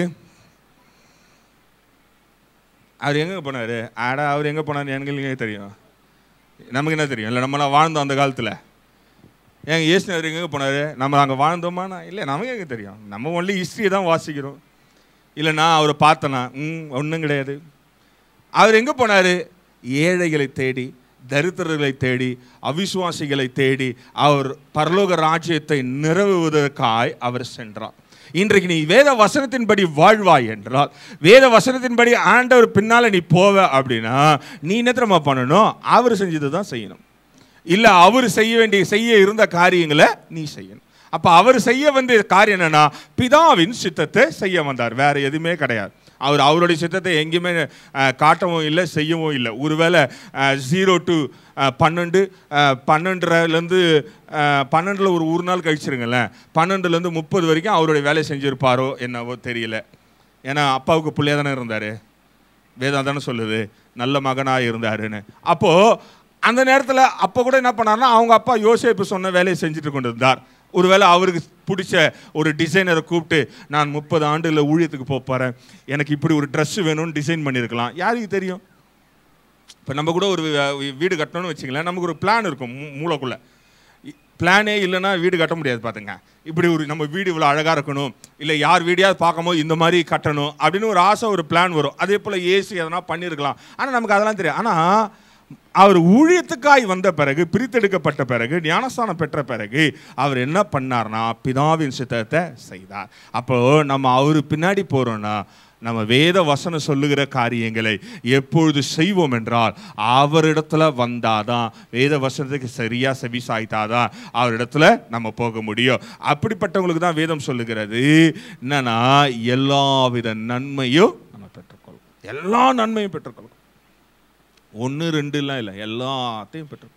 அவர் எங்க போனாரு ஆடா அவர் எங்க போனாரு எனக்கு இல்லைங்க தெரியும் நமக்கு என்ன தெரியும் இல்லை நம்மளாம் வாழ்ந்தோம் அந்த காலத்தில் ஏங்க இயேசுனர் எங்கே போனார் நம்ம அங்கே வாழ்ந்தோமானா இல்லை நமக்கு எங்கே தெரியும் நம்ம ஒன்லி ஹிஸ்ட்ரியை தான் வாசிக்கிறோம் இல்லை நான் அவரை பார்த்தனா ம் ஒன்றும் கிடையாது அவர் எங்கே போனார் ஏழைகளை தேடி தரித்திரர்களை தேடி அவிசுவாசிகளை தேடி அவர் பரலோக ராஜ்யத்தை நிறுவுவதற்காய் அவர் சென்றார் இன்றைக்கு நீ வேத வசனத்தின்படி வாழ்வாய் என்றால் வேத வசனத்தின்படி ஆண்டவர் பின்னால நீ போவ அப்படின்னா நீ என்ன தெரியுமா பண்ணணும் அவர் செஞ்சது தான் செய்யணும் இல்ல அவர் செய்ய வேண்டிய செய்ய இருந்த காரியங்களை நீ செய்யணும் அப்ப அவர் செய்ய வந்த காரியம் என்னன்னா பிதாவின் சித்தத்தை செய்ய வந்தார் வேற எதுவுமே கிடையாது அவர் அவருடைய சித்தத்தை எங்கேயுமே அஹ், காட்டவும் இல்லை செய்யவும் இல்லை ஒருவேளை ஜீரோ டு பன்னெண்டு அஹ், பன்னெண்டுலேருந்து அஹ், பன்னெண்டுல ஒரு ஒரு நாள் கழிச்சிருங்களேன் பன்னெண்டுலேருந்து முப்பது வரைக்கும் அவருடைய வேலையை செஞ்சிருப்பாரோ என்னவோ தெரியல ஏன்னா அப்பாவுக்கு பிள்ளையா தானே இருந்தார் வேதம் தானே சொல்லுது நல்ல மகனாக இருந்தாருன்னு அப்போ அந்த நேரத்தில் அப்போ கூட என்ன பண்ணாருன்னா அவங்க அப்பா யோசேப்பு சொன்ன வேலையை செஞ்சுட்டு கொண்டு இருந்தார் ஒருவேளை அவருக்கு பிடிச்ச ஒரு டிசைனரை கூப்பிட்டு நான் முப்பது ஆண்டுல ஊழியத்துக்கு போக போறேன் எனக்கு இப்படி ஒரு Dress வேணும்னு டிசைன் பண்ணியிருக்கலாம் யாருக்கு தெரியும் இப்போ நம்ம கூட ஒரு வீ- வீடு கட்டணும்னு வச்சுங்களேன் நமக்கு ஒரு பிளான் இருக்கும் மூ- மூளைக்குள்ள பிளானே இல்லைன்னா வீடு கட்ட முடியாது பார்த்துங்க இப்படி ஒரு நம்ம வீடு இவ்வளோ அழகாக இருக்கணும் இல்லை யார் வீடியாவது பார்க்கும்போது இந்த மாதிரி கட்டணும் அப்படின்னு ஒரு ஆசை ஒரு பிளான் வரும் அதே போல் ஏசி எதனா பண்ணியிருக்கலாம் ஆனால் நமக்கு அதெல்லாம் தெரியும் ஆனால் அவர் ஊழியத்துக்காய் வந்த பிறகு பிரித்தெடுக்கப்பட்ட பிறகு ஞானஸ்தானம் பெற்ற பிறகு அவர் என்ன பண்ணார்னா பிதாவின் சித்தத்தை செய்தார் அப்போ நம்ம அவர் பின்னாடி போறோம்னா நம்ம வேத வசனம் சொல்லுகிற காரியங்களை எப்பொழுது செய்வோம் என்றால் அவரிடத்துல வந்தாதான் வேத வசனத்துக்கு சரியா செவி சாய்த்தாதான் அவரிடத்துல நம்ம போக முடியும் அப்படிப்பட்டவங்களுக்கு தான் வேதம் சொல்லுகிறது என்னன்னா எல்லாவித நன்மையும் நம்ம பெற்றுக்கொள்ளும் எல்லா நன்மையும் பெற்றுக்கொள்ளும் ஒன்று ரெண்டுலாம் இல்லை எல்லாத்தையும் பெற்று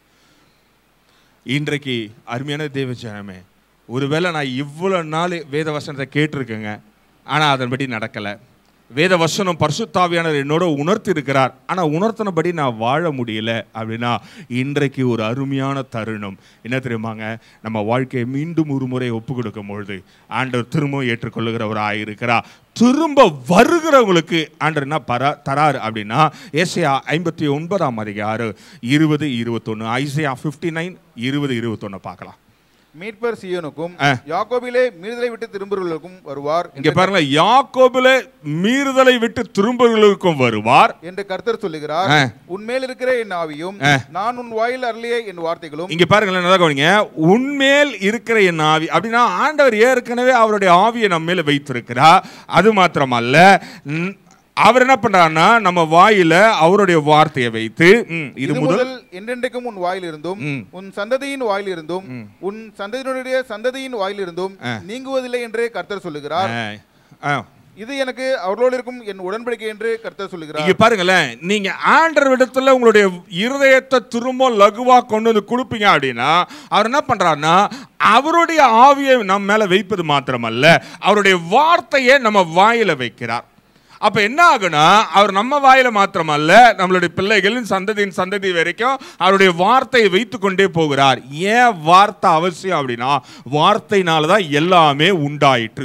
இன்றைக்கு அருமையான தேவ ஜனமே ஒருவேளை நான் இவ்வளோ நாள் வேத வசனத்தை கேட்டிருக்கேங்க ஆனால் அதன்படி நடக்கலை வேத வசனம் பரிசுத்தாவியானவர் என்னோட உணர்த்தி இருக்கிறார் ஆனால் உணர்த்தினபடி நான் வாழ முடியல அப்படின்னா இன்றைக்கு ஒரு அருமையான தருணம் என்ன தெரியுமாங்க நம்ம வாழ்க்கையை மீண்டும் ஒரு முறை ஒப்பு கொடுக்கும் பொழுது ஆண்டவர் திரும்ப ஏற்றுக்கொள்ளுகிறவராக இருக்கிறார் திரும்ப வருகிறவங்களுக்கு ஆண்டர் என்ன பரா தராரு அப்படின்னா ஏசையா ஐம்பத்தி ஒன்பதாம் அதிகாரம் இருபது இருபத்தொன்று ஐசையா ஃபிஃப்டி நைன் இருபது இருபத்தொன்று பார்க்கலாம் மீட்பர் சியோனுக்கும் ஆ. யாக்கோபிலே மீறுதலை விட்டு திரும்புகிறவர்களுக்கும் வருவார் இங்க பாருங்க யாக்கோபிலே மீறுதலை விட்டு திரும்புகளுக்கும் வருவார் என்று கர்த்தர் சொல்லுகிறார் ஆ. உன்மேல் இருக்கிற என் ஆவியும் நான் உன் வாயில் அருளிய என் வார்த்தைகளும் இங்க பாருங்களேன் நல்லா கவனிங்க உன்மேல் இருக்கிற என் ஆவி அப்படின்னா ஆண்டவர் ஏற்கனவே அவருடைய ஆவியை நம்ம மேல வைத்திருக்கிறார் அது மாத்திரமல்ல ம், அவர் என்ன பண்றாருன்னா நம்ம வாயில அவருடைய வார்த்தையை வைத்து ம், இது இது முதல் முதல் என்றென்றைக்கும் உன் வாயில் இருந்தும் ம். உன் சந்ததியின் வாயில் இருந்தும் உன் சந்ததியினுடைய சந்ததியின் வாயில் இருந்தும் நீங்குவதில்லை என்று கர்த்தர் சொல்லுகிறார் ஆ, ஆ. இது எனக்கு அவர்களோடு இருக்கும் என் உடன்படிக்கை என்று கர்த்தர் சொல்லுகிறார் இங்க பாருங்களேன் நீங்க ஆண்டர் இடத்துல உங்களுடைய இருதயத்தை திரும்ப லகுவா கொண்டு வந்து கொடுப்பீங்க அப்படின்னா அவர் என்ன பண்றாருன்னா அவருடைய ஆவியை நம்ம மேல வைப்பது மாத்திரமல்ல அவருடைய வார்த்தையை நம்ம வாயில வைக்கிறார் அப்ப என்ன ஆகுனா அவர் நம்ம வாயில மாத்திரமல்ல நம்மளுடைய பிள்ளைகளின் சந்ததியின் சந்ததி வரைக்கும் அவருடைய வார்த்தையை வைத்து கொண்டே போகிறார் ஏன் வார்த்தை அவசியம் அப்படின்னா வார்த்தையினால தான் எல்லாமே உண்டாயிற்று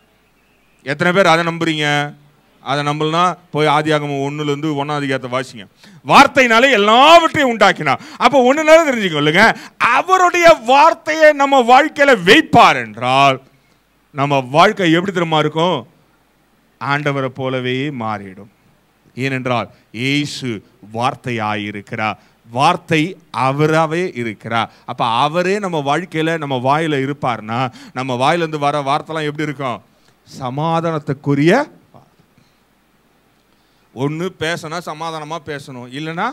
எத்தனை பேர் அதை நம்புறீங்க அதை நம்பலனா போய் ஆதியாகமம் ஒண்ணுல-இருந்து ஒன்றாம் அதிகாரத்தை வாசிங்க வார்த்தையினாலே எல்லாவற்றையும் உண்டாக்கினா அப்போ ஒன்று நேரம் தெரிஞ்சுக்கொள்ளுங்க அவருடைய வார்த்தையை நம்ம வாழ்க்கையில வைப்பார் என்றால் நம்ம வாழ்க்கை எப்படி தெரியுமா இருக்கும் ஆண்டவரை போலவே மாறிடும் ஏனென்றால் இயேசு வார்த்தையாயிருக்கிறார் வார்த்தை அவராகவே இருக்கிறார் அப்ப அவரே நம்ம வாழ்க்கையில நம்ம வாயில இருப்பார்னா நம்ம வாயிலிருந்து வர வார்த்தைலாம் எப்படி இருக்கும் சமாதானத்துக்குரிய ஒன்று பேசினா சமாதானமா பேசணும் இல்லைன்னா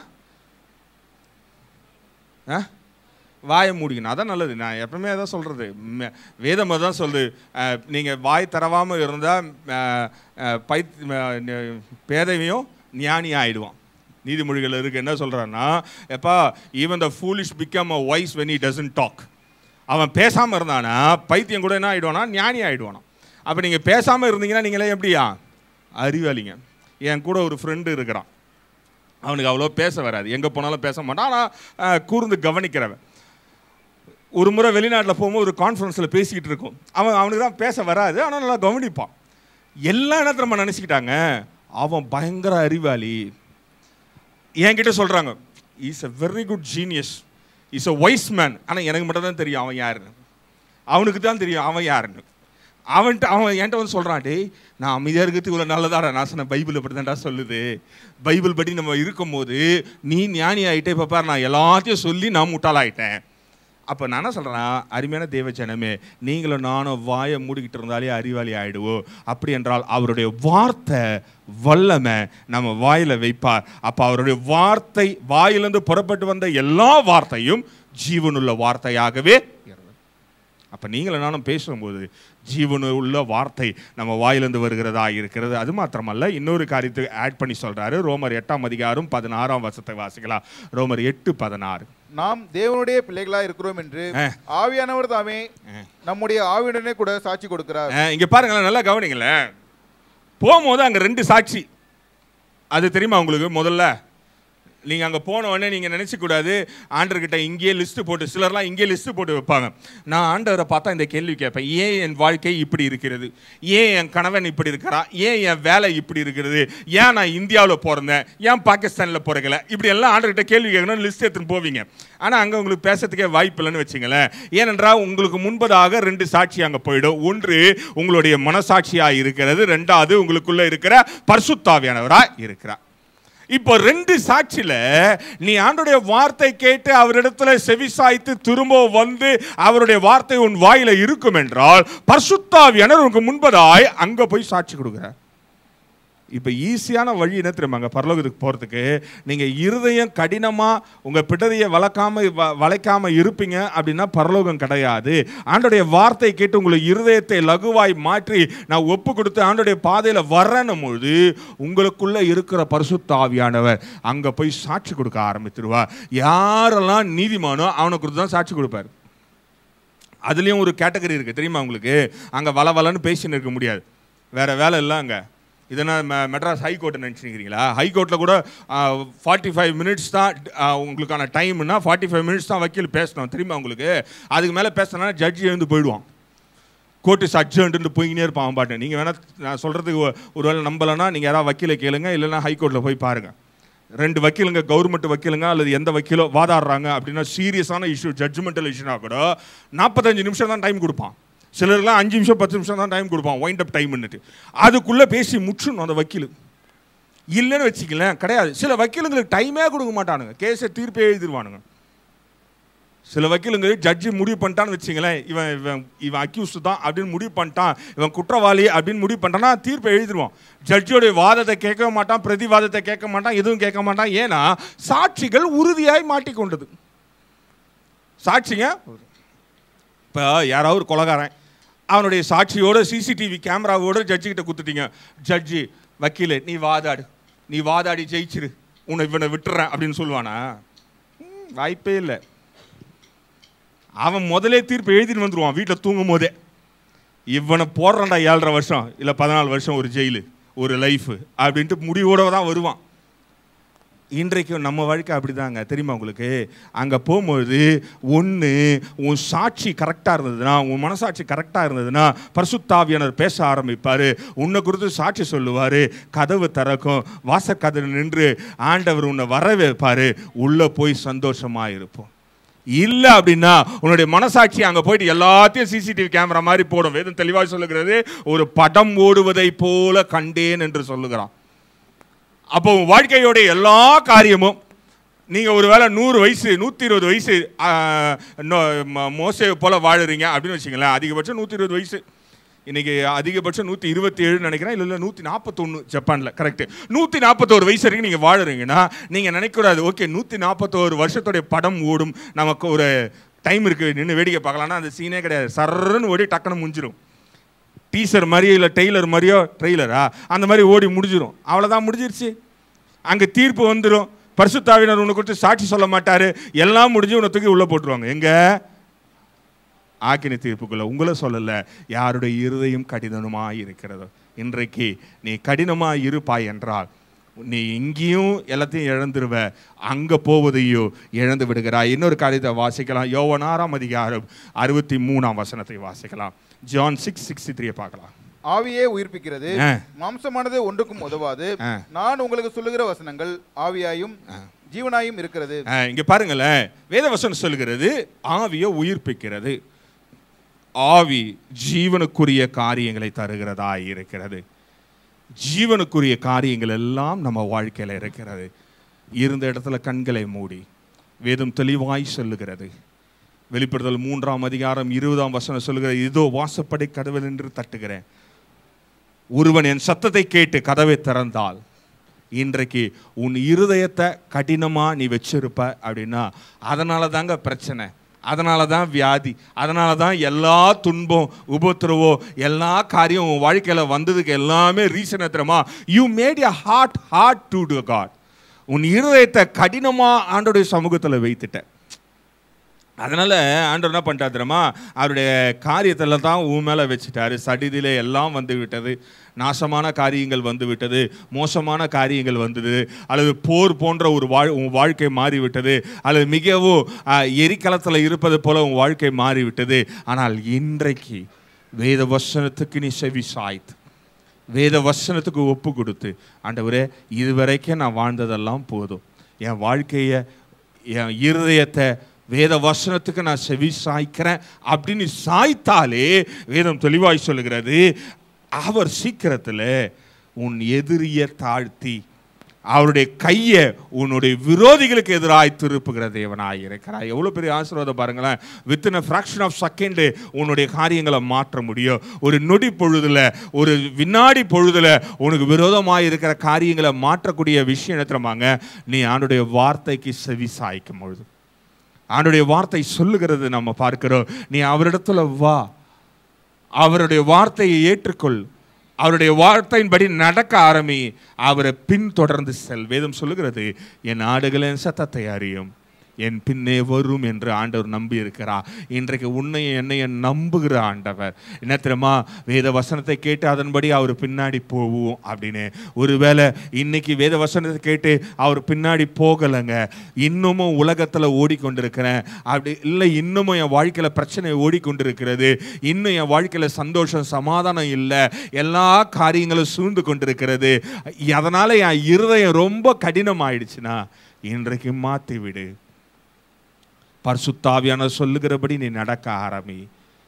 ஆ? வாயை மூடிக்கணும் அதான் நல்லது நான் எப்பவுமே அதான் சொல்கிறது வேதம் தான் சொல்லுது அஹ், நீங்க வாய் தரவாமல் இருந்தால் பை பேதவியும் ஞானி ஆயிடுவான் நீதிமொழிகள் இருக்கு என்ன சொல்றான்னா எப்பா even the foolish become a wise when he doesn't talk அவன் பேசாமல் இருந்தானா பைத்தியம் கூட என்ன ஆயிடுவானா ஞானி ஆயிடுவானா அப்போ நீங்கள் பேசாமல் இருந்தீங்கன்னா நீங்களே எப்படியா அறிவாளிங்க என் கூட ஒரு ஃப்ரெண்டு இருக்கிறான் அவனுக்கு அவ்வளோ பேச வராது எங்கே போனாலும் பேச மாட்டான் ஆனால் கூர்ந்து கவனிக்கிறவன் ஒரு முறை வெளிநாட்டில் போகும்போது ஒரு கான்ஃபரன்ஸில் பேசிக்கிட்டு இருக்கும் அவன் அவனுக்கு தான் பேச வராது ஆனால் நல்லா கவனிப்பான் எல்லா இடத்துல நம்ம நினச்சிக்கிட்டாங்க அவன் பயங்கர அறிவாளி என்கிட்ட சொல்கிறாங்க is a very good genius is a wise man ஆனால் எனக்கு மட்டும் தான் தெரியும் அவன் யாருன்னு அவனுக்கு தான் தெரியும் அவன் யாருன்னு அவன்கிட்ட அவன் என்கிட்ட வந்து சொல்கிறான் டேய் நான் அமைதியாக இருக்கிறதுக்கு இவ்வளோ நல்லதாடா நான் சொன்னேன் பைபிள் அப்படி தான்டா சொல்லுது பைபிள் படி நம்ம இருக்கும்போது நீ ஞானி ஆகிட்டே இப்போ பாரு நான் எல்லாத்தையும் சொல்லி நான் முட்டாளாயிட்டேன் அப்போ நான் என்ன சொல்கிறேன் அருமையான தேவச்சனமே நீங்களும் நானும் வாயை மூடிக்கிட்டு இருந்தாலே அறிவாளி ஆயிடுவோம் அப்படி என்றால் அவருடைய வார்த்தை வல்லமை நம்ம வாயில் வைப்பார் அப்போ அவருடைய வார்த்தை வாயிலிருந்து புறப்பட்டு வந்த எல்லா வார்த்தையும் ஜீவனுள்ள வார்த்தையாகவே இருந்தது அப்போ நீங்களும் நானும் பேசும்போது ஜீவனு உள்ள வார்த்தை நம்ம வாயிலிருந்து வருகிறதா இருக்கிறது அது மாத்திரமல்ல இன்னொரு காரியத்தை ஆட் பண்ணி சொல்றாரு ரோமர் எட்டாம் அதிகாரம் பதினாறாம் வருஷத்தை வாசிக்கலாம் ரோமர் எட்டு பதினாறு நாம் தேவனுடைய பிள்ளைகளா இருக்கிறோம் என்று ஆ. ஆவியானவர் தாமே நம்முடைய ஆவியுடனே கூட சாட்சி கொடுக்கிறார் அஹ், இங்க பாருங்களேன் நல்லா கவனிங்களேன் போகும்போது அங்க ரெண்டு சாட்சி அது தெரியுமா உங்களுக்கு முதல்ல நீங்கள் அங்கே போன உடனே நீங்கள் நினச்சக்கூடாது ஆண்டர்கிட்ட இங்கேயே லிஸ்ட்டு போட்டு சிலர்லாம் இங்கேயே லிஸ்ட்டு போட்டு வைப்பாங்க நான் ஆண்டவரை பார்த்தா இந்த கேள்வி கேட்பேன் ஏன் என் வாழ்க்கை இப்படி இருக்கிறது ஏன் என் கணவன் இப்படி இருக்கிறான் ஏன் என் வேலை இப்படி இருக்கிறது ஏன் நான் இந்தியாவில் பிறந்தேன் ஏன் பாகிஸ்தானில் பிறக்கல இப்படி எல்லாம் ஆண்டர்கிட்ட கேள்வி கேட்கணும் லிஸ்ட் எடுத்துன்னு போவீங்க ஆனால் அங்கே உங்களுக்கு பேசுறதுக்கே வாய்ப்பு இல்லைன்னு வச்சுங்களேன் ஏனென்றால் உங்களுக்கு முன்பதாக ரெண்டு சாட்சி அங்கே போயிடும் ஒன்று உங்களுடைய மனசாட்சியாக இருக்கிறது ரெண்டாவது உங்களுக்குள்ள இருக்கிற பரிசுத்தாவியானவராக இருக்கிறார் இப்போ ரெண்டு சாட்சியில நீ ஆண்டுடைய வார்த்தை கேட்டு அவரிடத்துல செவிசாய்த்து திரும்ப வந்து அவருடைய வார்த்தை உன் வாயில இருக்கும் என்றால் பரிசுத்தாவியானவர் உனக்கு முன்பதாய் அங்க போய் சாட்சி கொடுக்குறார் இப்போ ஈஸியான வழி என்ன தெரியுமாங்க பரலோகத்துக்கு போகிறதுக்கு நீங்கள் இருதயம் கடினமாக உங்கள் பிடரியை வளர்க்காம வ- வளைக்காம இருப்பீங்க அப்படின்னா பரலோகம் கிடையாது ஆண்டோடைய வார்த்தை கேட்டு உங்களை இருதயத்தை லகுவாய் மாற்றி நான் ஒப்பு கொடுத்து ஆண்டோடைய பாதையில் வரணும் பொழுது உங்களுக்குள்ளே இருக்கிற பரிசுத்த ஆவியானவர் அங்கே போய் சாட்சி கொடுக்க ஆரம்பித்துருவா யாரெல்லாம் நீதிமானோ அவனை குறித்து தான் சாட்சி கொடுப்பார் அதுலேயும் ஒரு கேட்டகரி இருக்குது தெரியுமா உங்களுக்கு அங்கே வள வளன்னு பேசின்னு இருக்க முடியாது வேற வேலை இல்லை அங்கே இதனால் மெ மெட்ராஸ் ஹைகோர்ட்டை நினச்சிருக்கிறீங்களா ஹைகோர்ட்டில் கூட ஃபார்ட்டி ஃபைவ் மினிட்ஸ் தான் ஆ, உங்களுக்கான டைம்னா ஃபார்ட்டி ஃபைவ் மினிட்ஸ் தான் வக்கீல் பேசணும் தெரியுமா உங்களுக்கு அதுக்கு மேலே பேசினா ஜட்ஜி எழுந்து போயிடுவான் கோர்ட்டு சட்ஜன்ட்டு போய்கினே இருப்பான் அவன் பாட்டு நீங்கள் வேணால் நான் சொல்கிறதுக்கு ஒரு வேளை நம்பலைன்னா நீங்கள் யாராவது வக்கீலை கேளுங்க இல்லைன்னா ஹைகோர்ட்டில் போய் பாருங்கள் ரெண்டு வக்கீலுங்க கவர்மெண்ட் வக்கீலுங்க அல்லது எந்த வக்கீலோ வாதாடுறாங்க அப்படின்னா சீரியஸான இஷ்யூ ஜட்ஜ்மெண்டல் இஷ்யூனா கூட நாற்பத்தஞ்சு நிமிஷம் தான் டைம் கொடுப்பான் சிலர்லாம் அஞ்சு நிமிஷம் பத்து நிமிஷம் தான் டைம் கொடுப்பான் வைண்ட் அப் டைம்னுட்டு அதுக்குள்ளே பேசி முற்றணும் அந்த வக்கீல் இல்லைன்னு வச்சுக்கலேன் கிடையாது சில வக்கீலுங்களுக்கு டைமே கொடுக்க மாட்டானுங்க கேஸை தீர்ப்பே எழுதிருவானுங்க சில வக்கீலுங்க ஜட்ஜி முடிவு பண்ணிட்டான்னு வச்சுங்களேன் இவன் இவன் இவன் அக்யூஸ்டு தான் அப்படின்னு முடிவு பண்ணிட்டான் இவன் குற்றவாளி அப்படின்னு முடிவு பண்ணிட்டான்னா தீர்ப்பை எழுதிருவான் ஜட்ஜியோடைய வாதத்தை கேட்க மாட்டான் பிரதிவாதத்தை கேட்க மாட்டான் எதுவும் கேட்க மாட்டான் ஏன்னா சாட்சிகள் உறுதியாய் மாட்டிக்கொண்டது சாட்சிங்க இப்போ யாராவது ஒரு கொலகாரன் அவனுடைய சாட்சியோட சிசிடிவி கேமராவோட ஜட்ஜிக்கிட்ட கொடுத்துட்டீங்க ஜட்ஜி வக்கீலே நீ வாதாடு நீ வாதாடி ஜெயிச்சிரு உன்னை இவனை விட்டுறேன் அப்படின்னு சொல்லுவானா ம், வாய்ப்பே இல்லை அவன் முதலே தீர்ப்பு எழுதிட்டு வந்துருவான் வீட்டில் தூங்கும் போதே இவனை போடுறான்டா ஏழரை வருஷம் இல்லை பதினாலு வருஷம் ஒரு ஜெயிலு ஒரு லைஃப் அப்படின்ட்டு முடிவோட தான் வருவான் இன்றைக்கு நம்ம வாழ்க்கை அப்படிதாங்க தெரியுமா உங்களுக்கு அங்கே போகும்போது ஒன்று உன் சாட்சி கரெக்டாக இருந்ததுன்னா உன் மனசாட்சி கரெக்டாக இருந்ததுன்னா பரிசுத்தாவியானவர் பேச ஆரம்பிப்பார் உன்னை குறித்து சாட்சி சொல்லுவார் கதவு திறக்கும் வாசக்கதவு நின்று ஆண்டவர் உன்னை வரவேற்பார் உள்ளே போய் சந்தோஷமாக இருப்போம் இல்லை அப்படின்னா உன்னுடைய மனசாட்சி அங்கே போயிட்டு எல்லாத்தையும் சிசிடிவி கேமரா மாதிரி போடும் வேதம் தெளிவாக சொல்லுகிறது ஒரு படம் ஓடுவதை போல கண்டேன் என்று சொல்லுகிறான் அப்போ உன் வாழ்க்கையோட எல்லா காரியமும் நீங்கள் ஒருவேளை நூறு வயசு நூற்றி இருபது வயசு ஆ, நோ- ம- மோசே போல் வாழுறீங்க அப்படின்னு வச்சுங்களேன் அதிகபட்சம் நூற்றி இருபது வயசு இன்னைக்கு அதிகபட்சம் நூற்றி இருபத்தி ஏழு நினைக்கிறேன் இல்லை இல்லை நூற்றி நாற்பத்தொன்று ஜப்பானில் கரெக்டு நூற்றி நாற்பத்தோரு வயசு வரைக்கும் நீங்கள் வாழுறீங்கன்னா நீங்கள் நினைக்கூடாது ஓகே நூற்றி நாற்பத்தோரு வருஷத்துடைய படம் ஓடும் நமக்கு ஒரு டைம் இருக்குது நின்று வேடிக்கை பார்க்கலாம்னா அந்த சீனே கிடையாது சர்ன்னு ஓடி டக்குன்னு முடிஞ்சிடும் டீசர் மாதிரியோ இல்லை டெய்லர் மாதிரியோ ட்ரெய்லரா அந்த மாதிரி ஓடி முடிஞ்சிடும் அவ்வளோதான் முடிஞ்சிருச்சு அங்க தீர்ப்பு வந்துடும் பரிசுத்தாவினர் உன்னை குறித்து சாட்சி சொல்ல மாட்டாரு எல்லாம் முடிஞ்சு உன்னை தூக்கி உள்ள போட்டுருவாங்க எங்க ஆக்கின தீர்ப்புக்குள்ள உங்களை சொல்லல யாருடைய இருதயம் கடினமா இருக்கிறதோ இன்றைக்கு நீ கடினமா இருப்பாய் என்றால் நீ இங்கேயும் எல்லாத்தையும் இழந்துருவ அங்க போவதையோ இழந்து விடுகிறாய் இன்னொரு காரியத்தை வாசிக்கலாம் யோவன் ஆறாம் அதிகாரம் அறுபத்தி மூணாம் வசனத்தை வாசிக்கலாம் ஜான் சிக்ஸ் சிக்ஸ்டி த்ரீ பார்க்கலாம் ஆவியே உயிர்ப்பிக்கிறது ஆ. மாம்சமானது ஒன்றுக்கும் உதவாது ஆ. நான் உங்களுக்கு சொல்லுகிற வசனங்கள் ஆவியாயும் ஜீவனாயும் இருக்கிறது ஆ, இங்க பாருங்களேன் வேதவசனம் சொல்கிறது ஆவியை உயிர்ப்பிக்கிறது ஆவி ஜீவனுக்குரிய காரியங்களை தருகிறதா இருக்கிறது ஜீவனுக்குரிய காரியங்கள் எல்லாம் நம்ம வாழ்க்கையில இருக்கிறது இருந்த இடத்துல கண்களை மூடி வேதம் தெளிவாய் சொல்லுகிறது வெளிப்படுத்தல் மூன்றாம் அதிகாரம் இருபதாம் வசனம் சொல்லுகிறது இதோ வாசப்படை கதவில் என்று தட்டுகிறேன் ஒருவன் என் சத்தத்தை கேட்டு கதவை திறந்தால் இன்றைக்கு உன் இருதயத்தை கடினமா நீ வச்சிருப்ப அப்படின்னா அதனால தாங்க பிரச்சனை அதனால தான் வியாதி அதனால தான் எல்லா துன்பம் உபத்திரவம் எல்லா காரியம் உன் வாழ்க்கையில வந்ததுக்கு எல்லாமே ரீசன் தெரியுமா you made a heart heart to to God உன் இருதயத்தை கடினமா ஆண்டோடைய சமூகத்துல வைத்துட்ட அதனால ஆண்டவர் என்ன பண்ணிட்டார் தெரியுமா அவருடைய காரியத்தில் தான் உன் மேலே வச்சுட்டாரு சடிதிலே எல்லாம் வந்து விட்டது நாசமான காரியங்கள் வந்து விட்டது மோசமான காரியங்கள் வந்தது அல்லது போர் போன்ற ஒரு வாழ் உன் வாழ்க்கை மாறிவிட்டது அல்லது மிகவும் எரிக்கலத்தில் இருப்பது போல உன் வாழ்க்கை மாறிவிட்டது ஆனால் இன்றைக்கு வேத வசனத்துக்கு நீ செவி சாய்த்து வேத வசனத்துக்கு ஒப்பு கொடுத்து ஆண்டவரே இதுவரைக்கும் நான் வாழ்ந்ததெல்லாம் போதும் என் வாழ்க்கையை என் இருதயத்தை வேத வசனத்துக்கு நான் செவி சாய்க்கிறேன் அப்படின்னு சாய்த்தாலே வேதம் தெளிவாய் சொல்லுகிறது அவர் சீக்கிரத்தில் உன் எதிரிய தாழ்த்தி அவருடைய கையை உன்னுடைய விரோதிகளுக்கு எதிராய் திருப்புகிற தேவனாய் இருக்கிறார் எவ்வளோ பெரிய ஆசீர்வாதம் பாருங்களேன் within a fraction of second உன்னுடைய காரியங்களை மாற்ற முடியும் ஒரு நொடி பொழுதுல ஒரு வினாடி பொழுதுல உனக்கு விரோதமாக இருக்கிற காரியங்களை மாற்றக்கூடிய விஷயம் என்ன தெரியுமாங்க நீ ஆண்டுடைய வார்த்தைக்கு செவி சாய்க்கும் பொழுது ஆண்டுடைய வார்த்தை சொல்லுகிறது நம்ம பார்க்கிறோம் நீ அவரிடத்துல வா அவருடைய வார்த்தையை ஏற்றுக்கொள் அவருடைய வார்த்தையின்படி நடக்க ஆரம்பி அவரை பின்தொடர்ந்து செல் வேதம் சொல்லுகிறது என் ஆடுகளின் சத்தத்தை அறியும் என் பின்னே வரும் என்று ஆண்டவர் நம்பி இருக்கிறார் இன்றைக்கு உன்னையும் என்னையும் நம்புகிற ஆண்டவர் என்ன தெரியுமா வேத வசனத்தை கேட்டு அதன்படி அவர் பின்னாடி போவோம் அப்படின்னு ஒருவேளை இன்னைக்கு வேத வசனத்தை கேட்டு அவர் பின்னாடி போகலைங்க இன்னமும் உலகத்தில் ஓடிக்கொண்டிருக்கிறேன் அப்படி இல்லை இன்னமும் என் வாழ்க்கையில் பிரச்சனை ஓடிக்கொண்டிருக்கிறது இன்னும் என் வாழ்க்கையில் சந்தோஷம் சமாதானம் இல்லை எல்லா காரியங்களும் சூழ்ந்து கொண்டிருக்கிறது அதனால் என் இருதயம் ரொம்ப கடினமாயிடுச்சுன்னா இன்றைக்கு மாற்றி விடு பரிசுத்தாவியான சொல்லுகிறபடி நீ நடக்க ஆரம்பி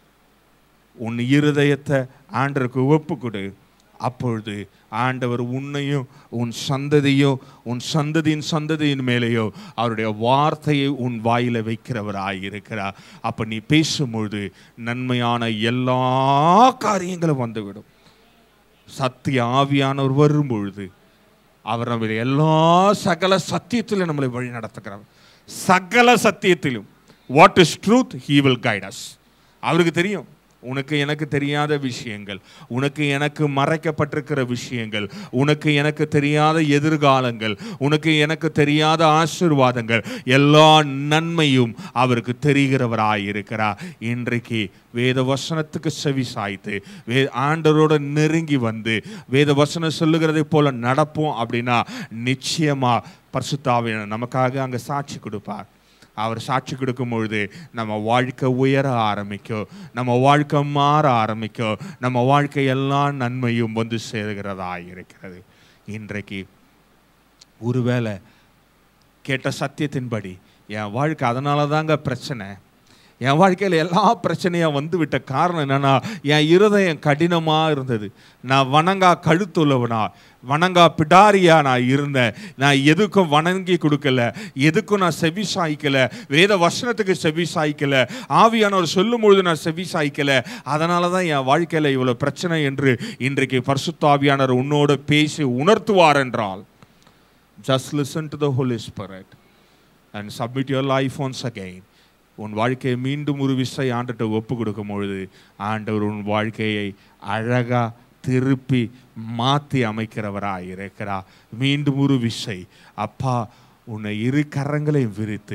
உன் இருதயத்தை ஆண்டருக்கு ஒப்பு கொடு அப்பொழுது ஆண்டவர் உன்னையும் உன் சந்ததியோ உன் சந்ததியின் சந்ததியின் மேலேயோ அவருடைய வார்த்தையை உன் வாயில வைக்கிறவராய் இருக்கிறார் அப்ப நீ பேசும்பொழுது நன்மையான எல்லா காரியங்களும் வந்துவிடும் சத்திய ஆவியானவர் வரும் பொழுது அவர் நம்மளை எல்லா சகல சத்தியத்திலும் நம்மளை வழி நடத்துகிறார் சகல சத்தியத்திலும் what is truth he will guide us அவருக்கு தெரியும் உனக்கு எனக்கு தெரியாத விஷயங்கள் உனக்கு எனக்கு மறைக்கப்பட்டிருக்கிற விஷயங்கள் உனக்கு எனக்கு தெரியாத எதிர்காலங்கள் உனக்கு எனக்கு தெரியாத ஆசீர்வாதங்கள் எல்லா நன்மையும் அவருக்கு தெரிகிறவராய் இருக்கிறார் இன்றைக்கு வேத வசனத்துக்கு செவி சாய்த்து வே ஆண்டவரோட நெருங்கி வந்து வேத வசனம் சொல்லுகிறதை போல நடப்போம் அப்படின்னா நிச்சயமா பரிசுத்தாவின நமக்காக அங்கே சாட்சி கொடுப்பார் அவர் சாட்சி கொடுக்கும் பொழுது நம்ம வாழ்க்கை உயர ஆரம்பிக்கும் நம்ம வாழ்க்கை மாற ஆரம்பிக்கும் நம்ம வாழ்க்கை எல்லா நன்மையும் வந்து சேர்கிறதா இருக்கிறது இன்றைக்கு ஒருவேளை கேட்ட சத்தியத்தின்படி என் வாழ்க்கை அதனால தாங்க பிரச்சனை என் வாழ்க்கையில் எல்லா பிரச்சனையும் வந்து விட்ட காரணம் என்னன்னா என் இருதயம் கடினமாக இருந்தது நான் வணங்கா கழுத்துள்ளவனா வணங்கா பிடாரியா நான் இருந்தேன் நான் எதுக்கும் வணங்கி கொடுக்கல எதுக்கும் நான் செவி சாய்க்கல வேத வசனத்துக்கு செவி சாய்க்கல ஆவியானவர் சொல்லும் பொழுது நான் செவி சாய்க்கல அதனால தான் என் வாழ்க்கையில் இவ்வளோ பிரச்சனை என்று இன்றைக்கு பரிசுத்த ஆவியானவர் உன்னோட பேசி உணர்த்துவார் என்றால் just listen to the Holy Spirit and submit your life once again உன் வாழ்க்கையை மீண்டும் ஒரு விசை ஆண்டுகிட்ட ஒப்பு கொடுக்கும் பொழுது ஆண்டவர் உன் வாழ்க்கையை அழகா திருப்பி மாற்றி அமைக்கிறவராய் இருக்கிறார் மீண்டும் ஒரு விசை அப்பா உன்னை இரு கரங்களையும் விரித்து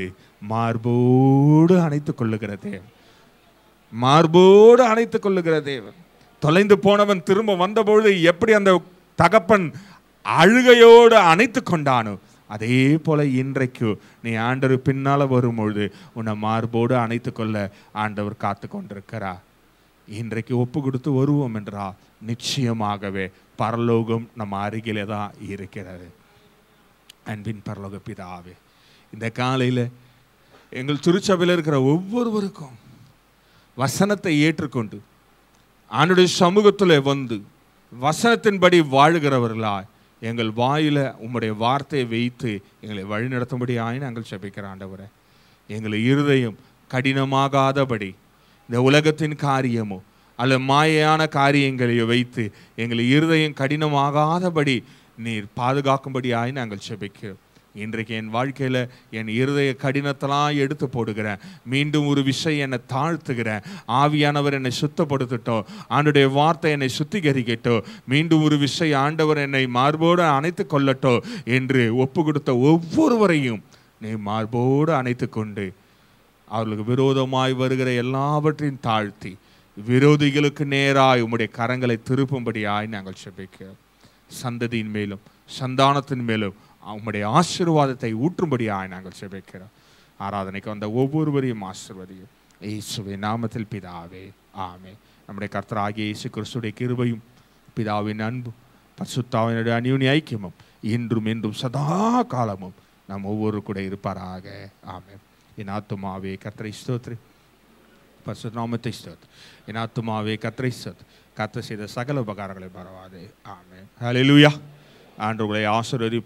மார்போடு அணைத்துக் கொள்ளுகிற தேவன் மார்போடு அணைத்துக் கொள்ளுகிற தேவன் தொலைந்து போனவன் திரும்ப வந்தபொழுது எப்படி அந்த தகப்பன் அழுகையோடு அணைத்து கொண்டானோ அதே போல இன்றைக்கு நீ ஆண்டவர் பின்னால வரும்பொழுது உன்னை மார்போடு அணைத்து கொள்ள ஆண்டவர் காத்து கொண்டிருக்கிறார் இன்றைக்கு ஒப்பு கொடுத்து வருவோம் என்றா நிச்சயமாகவே பரலோகம் நம்ம அருகிலே தான் இருக்கிறது அன்பின் பரலோக பிதாவே இந்த காலையில் எங்கள் திருச்சபையில் இருக்கிற ஒவ்வொருவருக்கும் வசனத்தை ஏற்றுக்கொண்டு ஆண்டுடைய சமூகத்தில் வந்து வசனத்தின்படி வாழுகிறவர்களாய் எங்கள் வாயில உம்முடைய வார்த்தையை வைத்து எங்களை வழிநடத்தும்படியாய் நாங்கள் செபிக்கிற ஆண்டவரே எங்களை இருதயம் கடினமாகாதபடி இந்த உலகத்தின் காரியமோ அல்ல மாயையான காரியங்களையோ வைத்து எங்களை இருதயம் கடினமாகாதபடி நீர் பாதுகாக்கும்படியாய் நாங்கள் செபிக்கிறோம் இன்றைக்கு என் வாழ்க்கையில் என் இருதய கடினத்தெல்லாம் எடுத்து போடுகிறேன் மீண்டும் ஒரு விஷயம் என்னை தாழ்த்துகிறேன் ஆவியானவர் என்னை சுத்தப்படுத்தட்டும் ஆண்டுடைய வார்த்தை என்னை சுத்திகரிக்கட்டும் மீண்டும் ஒரு விஷயம் ஆண்டவர் என்னை மார்போடு அணைத்து கொள்ளட்டும் என்று ஒப்பு கொடுத்த ஒவ்வொருவரையும் நீ மார்போடு அணைத்து கொண்டு அவர்களுக்கு விரோதமாய் வருகிற எல்லாவற்றையும் தாழ்த்தி விரோதிகளுக்கு நேராய் உம்முடைய கரங்களை திருப்பும்படியாய் நாங்கள் செபிக்கிறோம் சந்ததியின் மேலும் சந்தானத்தின் மேலும் உம்முடைய ஆசீர்வாதத்தை ஊற்றும்படியாய் நாங்கள் செபிக்கிறோம் ஆராதனைக்கு வந்த ஒவ்வொருவரையும் ஆசிர்வதியும் இயேசுவின் நாமத்தில் பிதாவே ஆமே நம்முடைய கர்த்தராகிய இயேசு கிறிஸ்துடைய கிருபையும் பிதாவின் அன்பும் பரிசுத்தாவினுடைய அந்யூனி ஐக்கியமும் இன்றும் என்றும் சதா காலமும் நம் ஒவ்வொரு கூட இருப்பாராக ஆமென் என் ஆத்துமாவே கர்த்தரை ஸ்தோத்ரி பரிசுநாமத்தை ஸ்தோத்ரி என் ஆத்துமாவே கர்த்தரை ஸ்தோத்ரி கர்த்தர் செய்த சகல உபகாரங்களை பரவாது ஆமென் ஹalleluya ஆண்டவர்களை ஆசீர்வதி